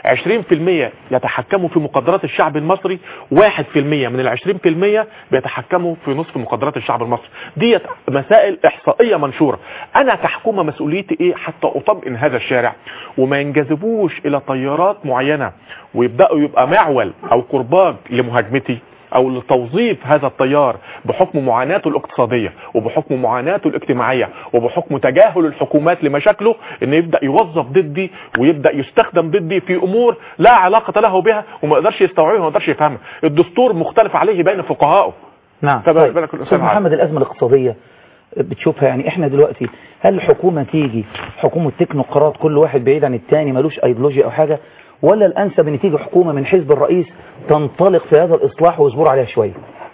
20% يتحكموا في مقدرات الشعب المصري 1% من ال 20% بيتحكموا في نصف مقدرات الشعب المصري دي مسائل احصائية منشورة انا كحكومة مسؤوليتي ايه حتى اطمئن هذا الشارع وما ينجذبوش الى تيارات معينة ويبدأوا يبقى معول او كرباج لمهاجمتي او لتوظيف هذا التيار بحكم معاناته الاقتصادية وبحكم معاناته الاجتماعية وبحكم تجاهل الحكومات لمشاكله ان يبدأ يوظف ضدي ويبدأ يستخدم ضدي في امور لا علاقة له بها وما يقدرش يستوعبها وما يقدرش يفهمها الدستور مختلف عليه بين فقهائه نعم فبقى- طيب. بالك الأستاذ استاذ عادل. محمد الازمه الاقتصاديه بتشوفها يعني احنا دلوقتي هل الحكومه تيجي حكومه تكنوقراط كل واحد بعيد عن الثاني ملوش ايديولوجيا او حاجه ولا الانسب ان تيجي حكومه من حزب الرئيس تنطلق في هذا الاصلاح ويصبروا عليها شويه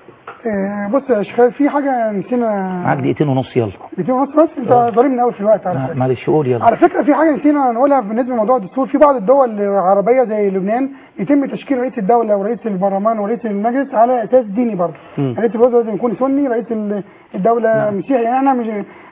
آه، بص يا شيخ في حاجه نسينا معاك دقيقتين ونص يلا دقيقتين ونص بس انت ظالمني قوي في الوقت على فكره معلش قول يلا على فكره في حاجه نسينا نقولها بالنسبه لموضوع الدستور في بعض الدول العربيه زي لبنان يتم تشكيل رئيس الدوله ورئيس البرلمان ورئيس المجلس على اساس ديني برضه مم. رئيس الوزراء لازم يكون سني رئيس ال- الدوله مسيحي يعني انا مش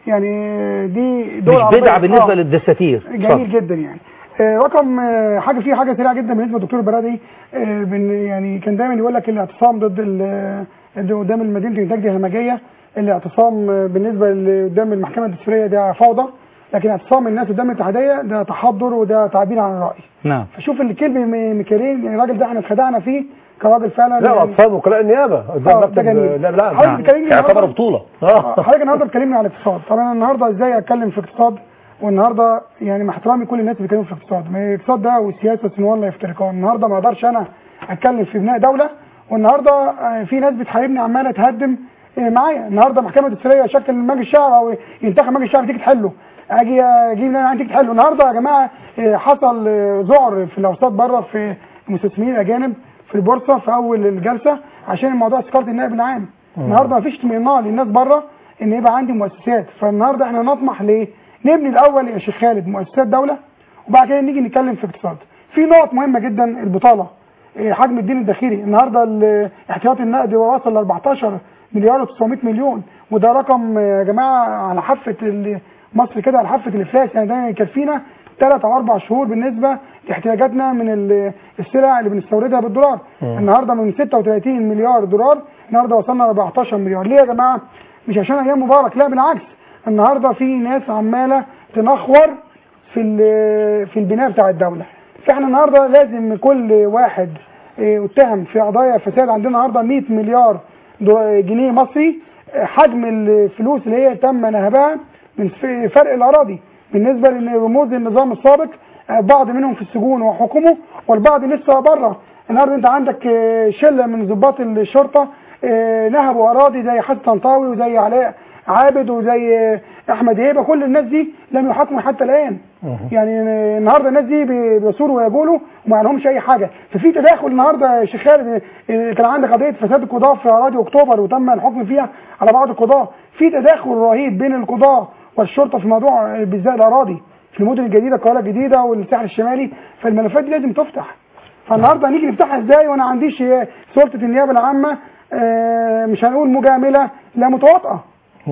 يعني دي دول مش عربية. بدعه بالنسبه آه. للدساتير جميل جدا يعني آه، رقم آه، حاجه فيه حاجه سريعه جدا بالنسبه للدكتور البرادي آه، بن- يعني كان دايما يقول لك الاعتصام ضد ال- ضد قدام المدينه الانتاج دي همجيه الاعتصام آه، بالنسبه ل- قدام المحكمه الدستوريه ده فوضى لكن اعتصام الناس قدام الاتحاديه ده تحضر وده تعبير عن الراي نعم فشوف الكلمه م- ميكالين يعني الراجل ده احنا اتخدعنا فيه كراجل فعلا لا اطفال وكلاء النيابه قدام آه، ده مكتب جميل. لا لا حضرتك بتكلمني يعتبر النهاردة- بطوله آه، حضرتك النهارده بتكلمني على الاقتصاد طبعا انا النهارده ازاي اتكلم في اقتصاد والنهارده يعني مع احترامي كل الناس اللي بيتكلموا في الاقتصاد ما الاقتصاد ده والسياسه سنوان لا يفترقان النهارده ما اقدرش انا اتكلم في بناء دوله والنهارده آه، في ناس بتحاربني عماله تهدم آه، معايا النهارده محكمه الدستوريه شكل مجلس الشعب او ينتخب مجلس الشعب تيجي تحله اجي اجيب انا تيجي تحله النهارده يا جماعه آه، حصل آه، ذعر في الاوساط بره في المستثمرين الاجانب في البورصه في اول الجلسه عشان الموضوع سكاره النائب العام النهارده مفيش اطمئنان للناس بره ان يبقى عندي مؤسسات فالنهارده احنا نطمح ليه؟ نبني الاول يا شيخ خالد مؤسسات دوله وبعد كده نيجي نتكلم في اقتصاد. في نقط مهمه جدا البطاله إيه، حجم الدين الداخلي النهارده ال- احتياطي النقد وصل ل 14 مليار و900 مليون وده رقم آه، يا جماعه على حافه ال- مصر كده على حافه الافلاس يعني ده يكفينا ثلاث او اربع شهور بالنسبه لاحتياجاتنا من ال- السلع اللي بنستوردها بالدولار النهارده من 36 مليار دولار النهارده وصلنا ل 14 مليار ليه يا جماعه مش عشان ايام مبارك لا بالعكس النهارده في ناس عماله تنخور في ال- في البناء بتاع الدوله فاحنا النهارده لازم كل واحد اه، اتهم في قضايا فساد عندنا النهارده 100 مليار دو- جنيه مصري اه، حجم الفلوس اللي هي تم نهبها من ف- فرق الاراضي بالنسبه لرموز النظام السابق اه، بعض منهم في السجون وحكمه والبعض لسه بره النهارده انت عندك اه، شله من ضباط الشرطه اه، نهبوا اراضي زي حسن طنطاوي وزي علاء عابد وزي اه، احمد هيبه كل الناس دي لم يحاكموا حتى الان يعني النهارده الناس دي بي- بيصوروا ويقولوا وما لهمش اي حاجه ففي تداخل النهارده يا شيخ خالد اه، كان عندك قضيه فساد القضاه في اراضي اكتوبر وتم الحكم فيها على بعض القضاه في تداخل رهيب بين القضاه والشرطه في موضوع اه، بالذات الاراضي في المدن الجديده القاهره الجديده والساحل الشمالي فالملفات دي لازم تفتح فالنهارده هنيجي نفتحها ازاي وانا عنديش اه، سلطه النيابه العامه اه، مش هنقول مجامله لا متواطئه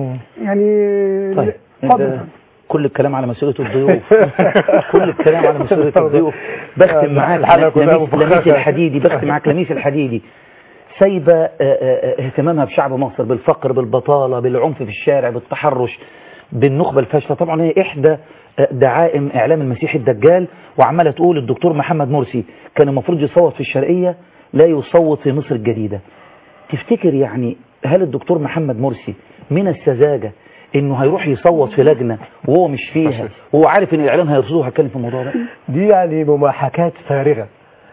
يعني طيب اتفضل. انت كل الكلام على مسؤوليه الضيوف كل الكلام على مسؤوليه الضيوف بختم معاك الحلقة كلها لميس مفخخة. لميس الحديدي بختم معاك لميس الحديدي سايبه آه، آه، اهتمامها بشعب مصر بالفقر بالبطاله بالعنف في الشارع بالتحرش بالنخبه الفاشله طبعا هي احدى آه، دعائم اعلام المسيح الدجال وعماله تقول الدكتور محمد مرسي كان المفروض يصوت في الشرقيه لا يصوت في مصر الجديده تفتكر يعني هل الدكتور محمد مرسي من السذاجة انه هيروح يصوت في لجنة وهو مش فيها وهو عارف ان الاعلام هيرصدوه هتكلم في الموضوع ده دي يعني مماحكات فارغة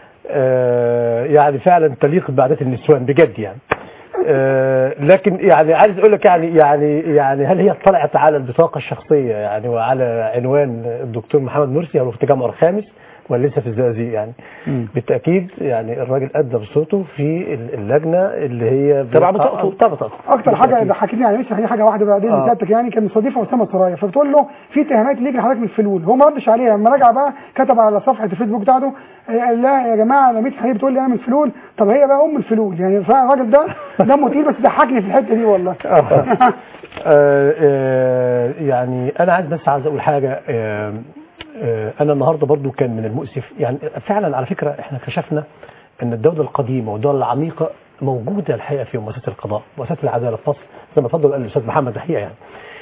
آه يعني فعلا تليق بعادات النسوان بجد يعني آه لكن يعني عايز اقول لك يعني يعني يعني هل هي اطلعت على البطاقه الشخصيه يعني وعلى عنوان الدكتور محمد مرسي او في التجمع الخامس ولا لسه في الزقازيق يعني بالتاكيد يعني الراجل ادى بصوته في اللجنه اللي هي تبع بطاقته. تبع بطاقته اكتر حاجه ضحكتني يعني مش هي حاجه واحده بعدين آه. سيادتك يعني كان مستضيفه اسامه سرايا فبتقول له في اتهامات ليك لحضرتك من الفلول هو ما ردش عليها لما رجع بقى كتب على صفحه الفيسبوك بتاعته آه، قال لا يا جماعه انا ميت حبيبي بتقول لي انا من الفلول طب هي بقى ام الفلول يعني فعلا الراجل ده دمه تقيل بس ضحكني في الحته دي والله آه، آه، يعني انا عايز بس عايز اقول حاجه آه، آه، انا النهارده برضو كان من المؤسف يعني فعلا على فكره احنا اكتشفنا ان الدوله القديمه والدوله العميقه موجوده الحقيقه في مؤسسه القضاء مؤسسه العداله في مصر زي ما اتفضل قال الاستاذ محمد الحقيقه يعني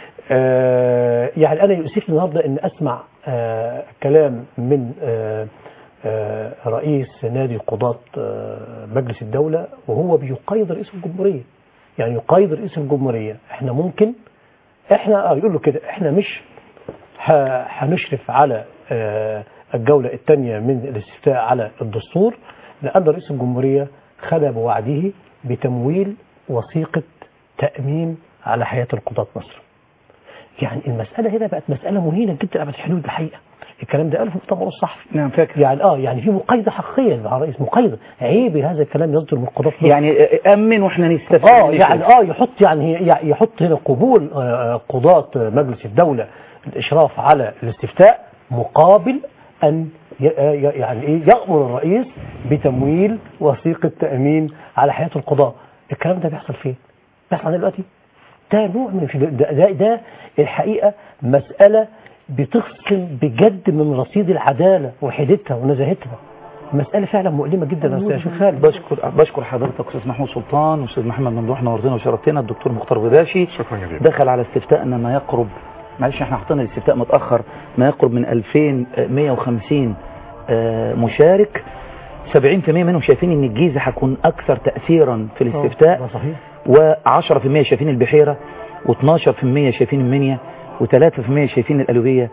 آه، يعني انا يؤسفني النهارده ان اسمع آه، كلام من آه، آه، رئيس نادي قضاة آه، مجلس الدولة وهو بيقيد رئيس الجمهورية يعني يقيد رئيس الجمهورية احنا ممكن احنا اه يقول له كده احنا مش ه- هنشرف على آه، الجولة الثانية من الاستفتاء على الدستور لأن رئيس الجمهورية خلى بوعده بتمويل وثيقة تأمين على حياة القضاة مصر يعني المسألة هنا بقت مسألة مهينة جدا أبد حلول الحقيقة الكلام ده قاله في مؤتمر الصحفي نعم فاكر يعني اه يعني في مقايضة حقيقية مع الرئيس مقايضة عيب هذا الكلام يصدر من قضاة مصر يعني أمن وإحنا نستفيد اه من يعني كده. اه يحط يعني هي- يحط هنا قبول آه، قضاة مجلس الدولة الإشراف على الاستفتاء مقابل أن ي- آه، ي- يعني ايه يأمر الرئيس بتمويل وثيقة تأمين على حياة القضاء الكلام ده بيحصل فين؟ بيحصل عندنا دلوقتي ده نوع من في- ده, ده, ده الحقيقة مسألة بتفصل بجد من رصيد العدالة وحدتها ونزاهتها مسألة فعلا مؤلمة جدا يا أستاذ خالد بشكر بشكر حضرتك استاذ محمود سلطان واستاذ محمد ممدوح نورتنا وشرفتنا الدكتور مختار غداشي شكرا جزيلا دخل على استفتاءنا ما يقرب معلش احنا حطينا الاستفتاء متاخر ما يقرب من 2150 آه، مشارك 70% منهم شايفين ان الجيزه هتكون اكثر تاثيرا في الاستفتاء ده صحيح و10% شايفين البحيره و12% شايفين المنيا و3% شايفين القلوبيه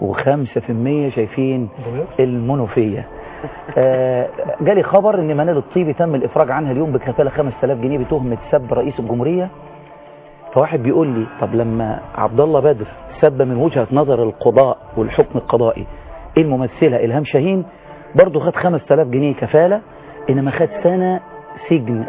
و5% شايفين المنوفيه آه، جالي خبر ان منال الطيبي تم الافراج عنها اليوم بكفاله 5000 جنيه بتهمه سب رئيس الجمهوريه فواحد بيقول لي طب لما عبد الله بدر سب من وجهه نظر القضاء والحكم القضائي الممثله الهام شاهين برضه خد 5000 جنيه كفاله انما خد سنه سجن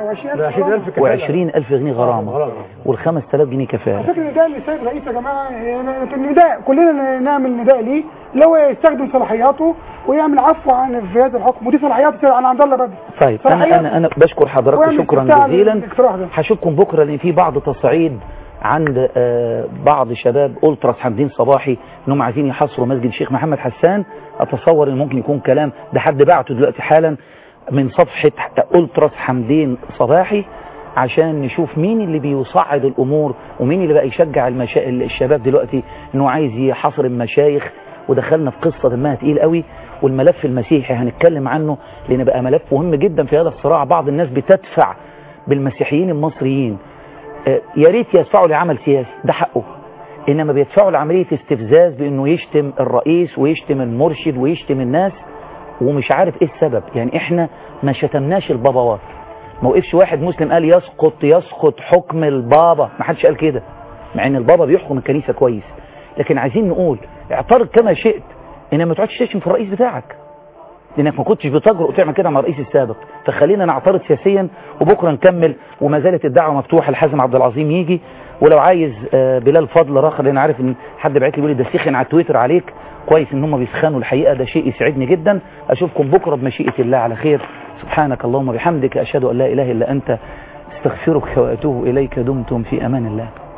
و20 ألف جنيه غرامة وال 5000 جنيه كفاله فكرة النداء للسيد رئيس يا جماعة يعني النداء كلنا نعمل نداء ليه اللي هو يستخدم صلاحياته ويعمل عفو عن في هذا الحكم ودي صلاحيات عن عبد الله بدر طيب انا صلاحيات. انا انا بشكر حضرتك ويعمل شكرا استفتاء على جزيلا الاقتراح ده. هشوفكم بكره لان في بعض تصعيد عند آه، بعض شباب التراس حمدين صباحي انهم عايزين يحصروا مسجد الشيخ محمد حسان اتصور ان ممكن يكون كلام ده حد بعته دلوقتي حالا من صفحه التراس حمدين صباحي عشان نشوف مين اللي بيصعد الامور ومين اللي بقى يشجع المشا... الشباب دلوقتي انه عايز يحاصر المشايخ ودخلنا في قصه دمها تقيل قوي والملف المسيحي هنتكلم عنه لان بقى ملف مهم جدا في هذا الصراع بعض الناس بتدفع بالمسيحيين المصريين آه، يا ريت يدفعوا لعمل سياسي ده حقه انما بيدفعوا لعمليه استفزاز بانه يشتم الرئيس ويشتم المرشد ويشتم الناس ومش عارف ايه السبب يعني احنا ما شتمناش الباباوات ما وقفش واحد مسلم قال يسقط يسقط حكم البابا ما حدش قال كده مع ان البابا بيحكم الكنيسه كويس لكن عايزين نقول اعترض كما شئت انما ما تقعدش تشتم في الرئيس بتاعك لانك ما كنتش بتجرؤ تعمل كده مع الرئيس السابق فخلينا نعترض سياسيا وبكره نكمل وما زالت الدعوه مفتوحه لحازم عبد العظيم يجي ولو عايز آه، بلال فضل راخر لان عارف ان حد بعت لي بيقول لي ده سخن على التويتر عليك كويس ان هم بيسخنوا الحقيقه ده شيء يسعدني جدا اشوفكم بكره بمشيئه الله على خير سبحانك اللهم وبحمدك اشهد ان لا اله الا انت استغفرك واتوب اليك دمتم في امان الله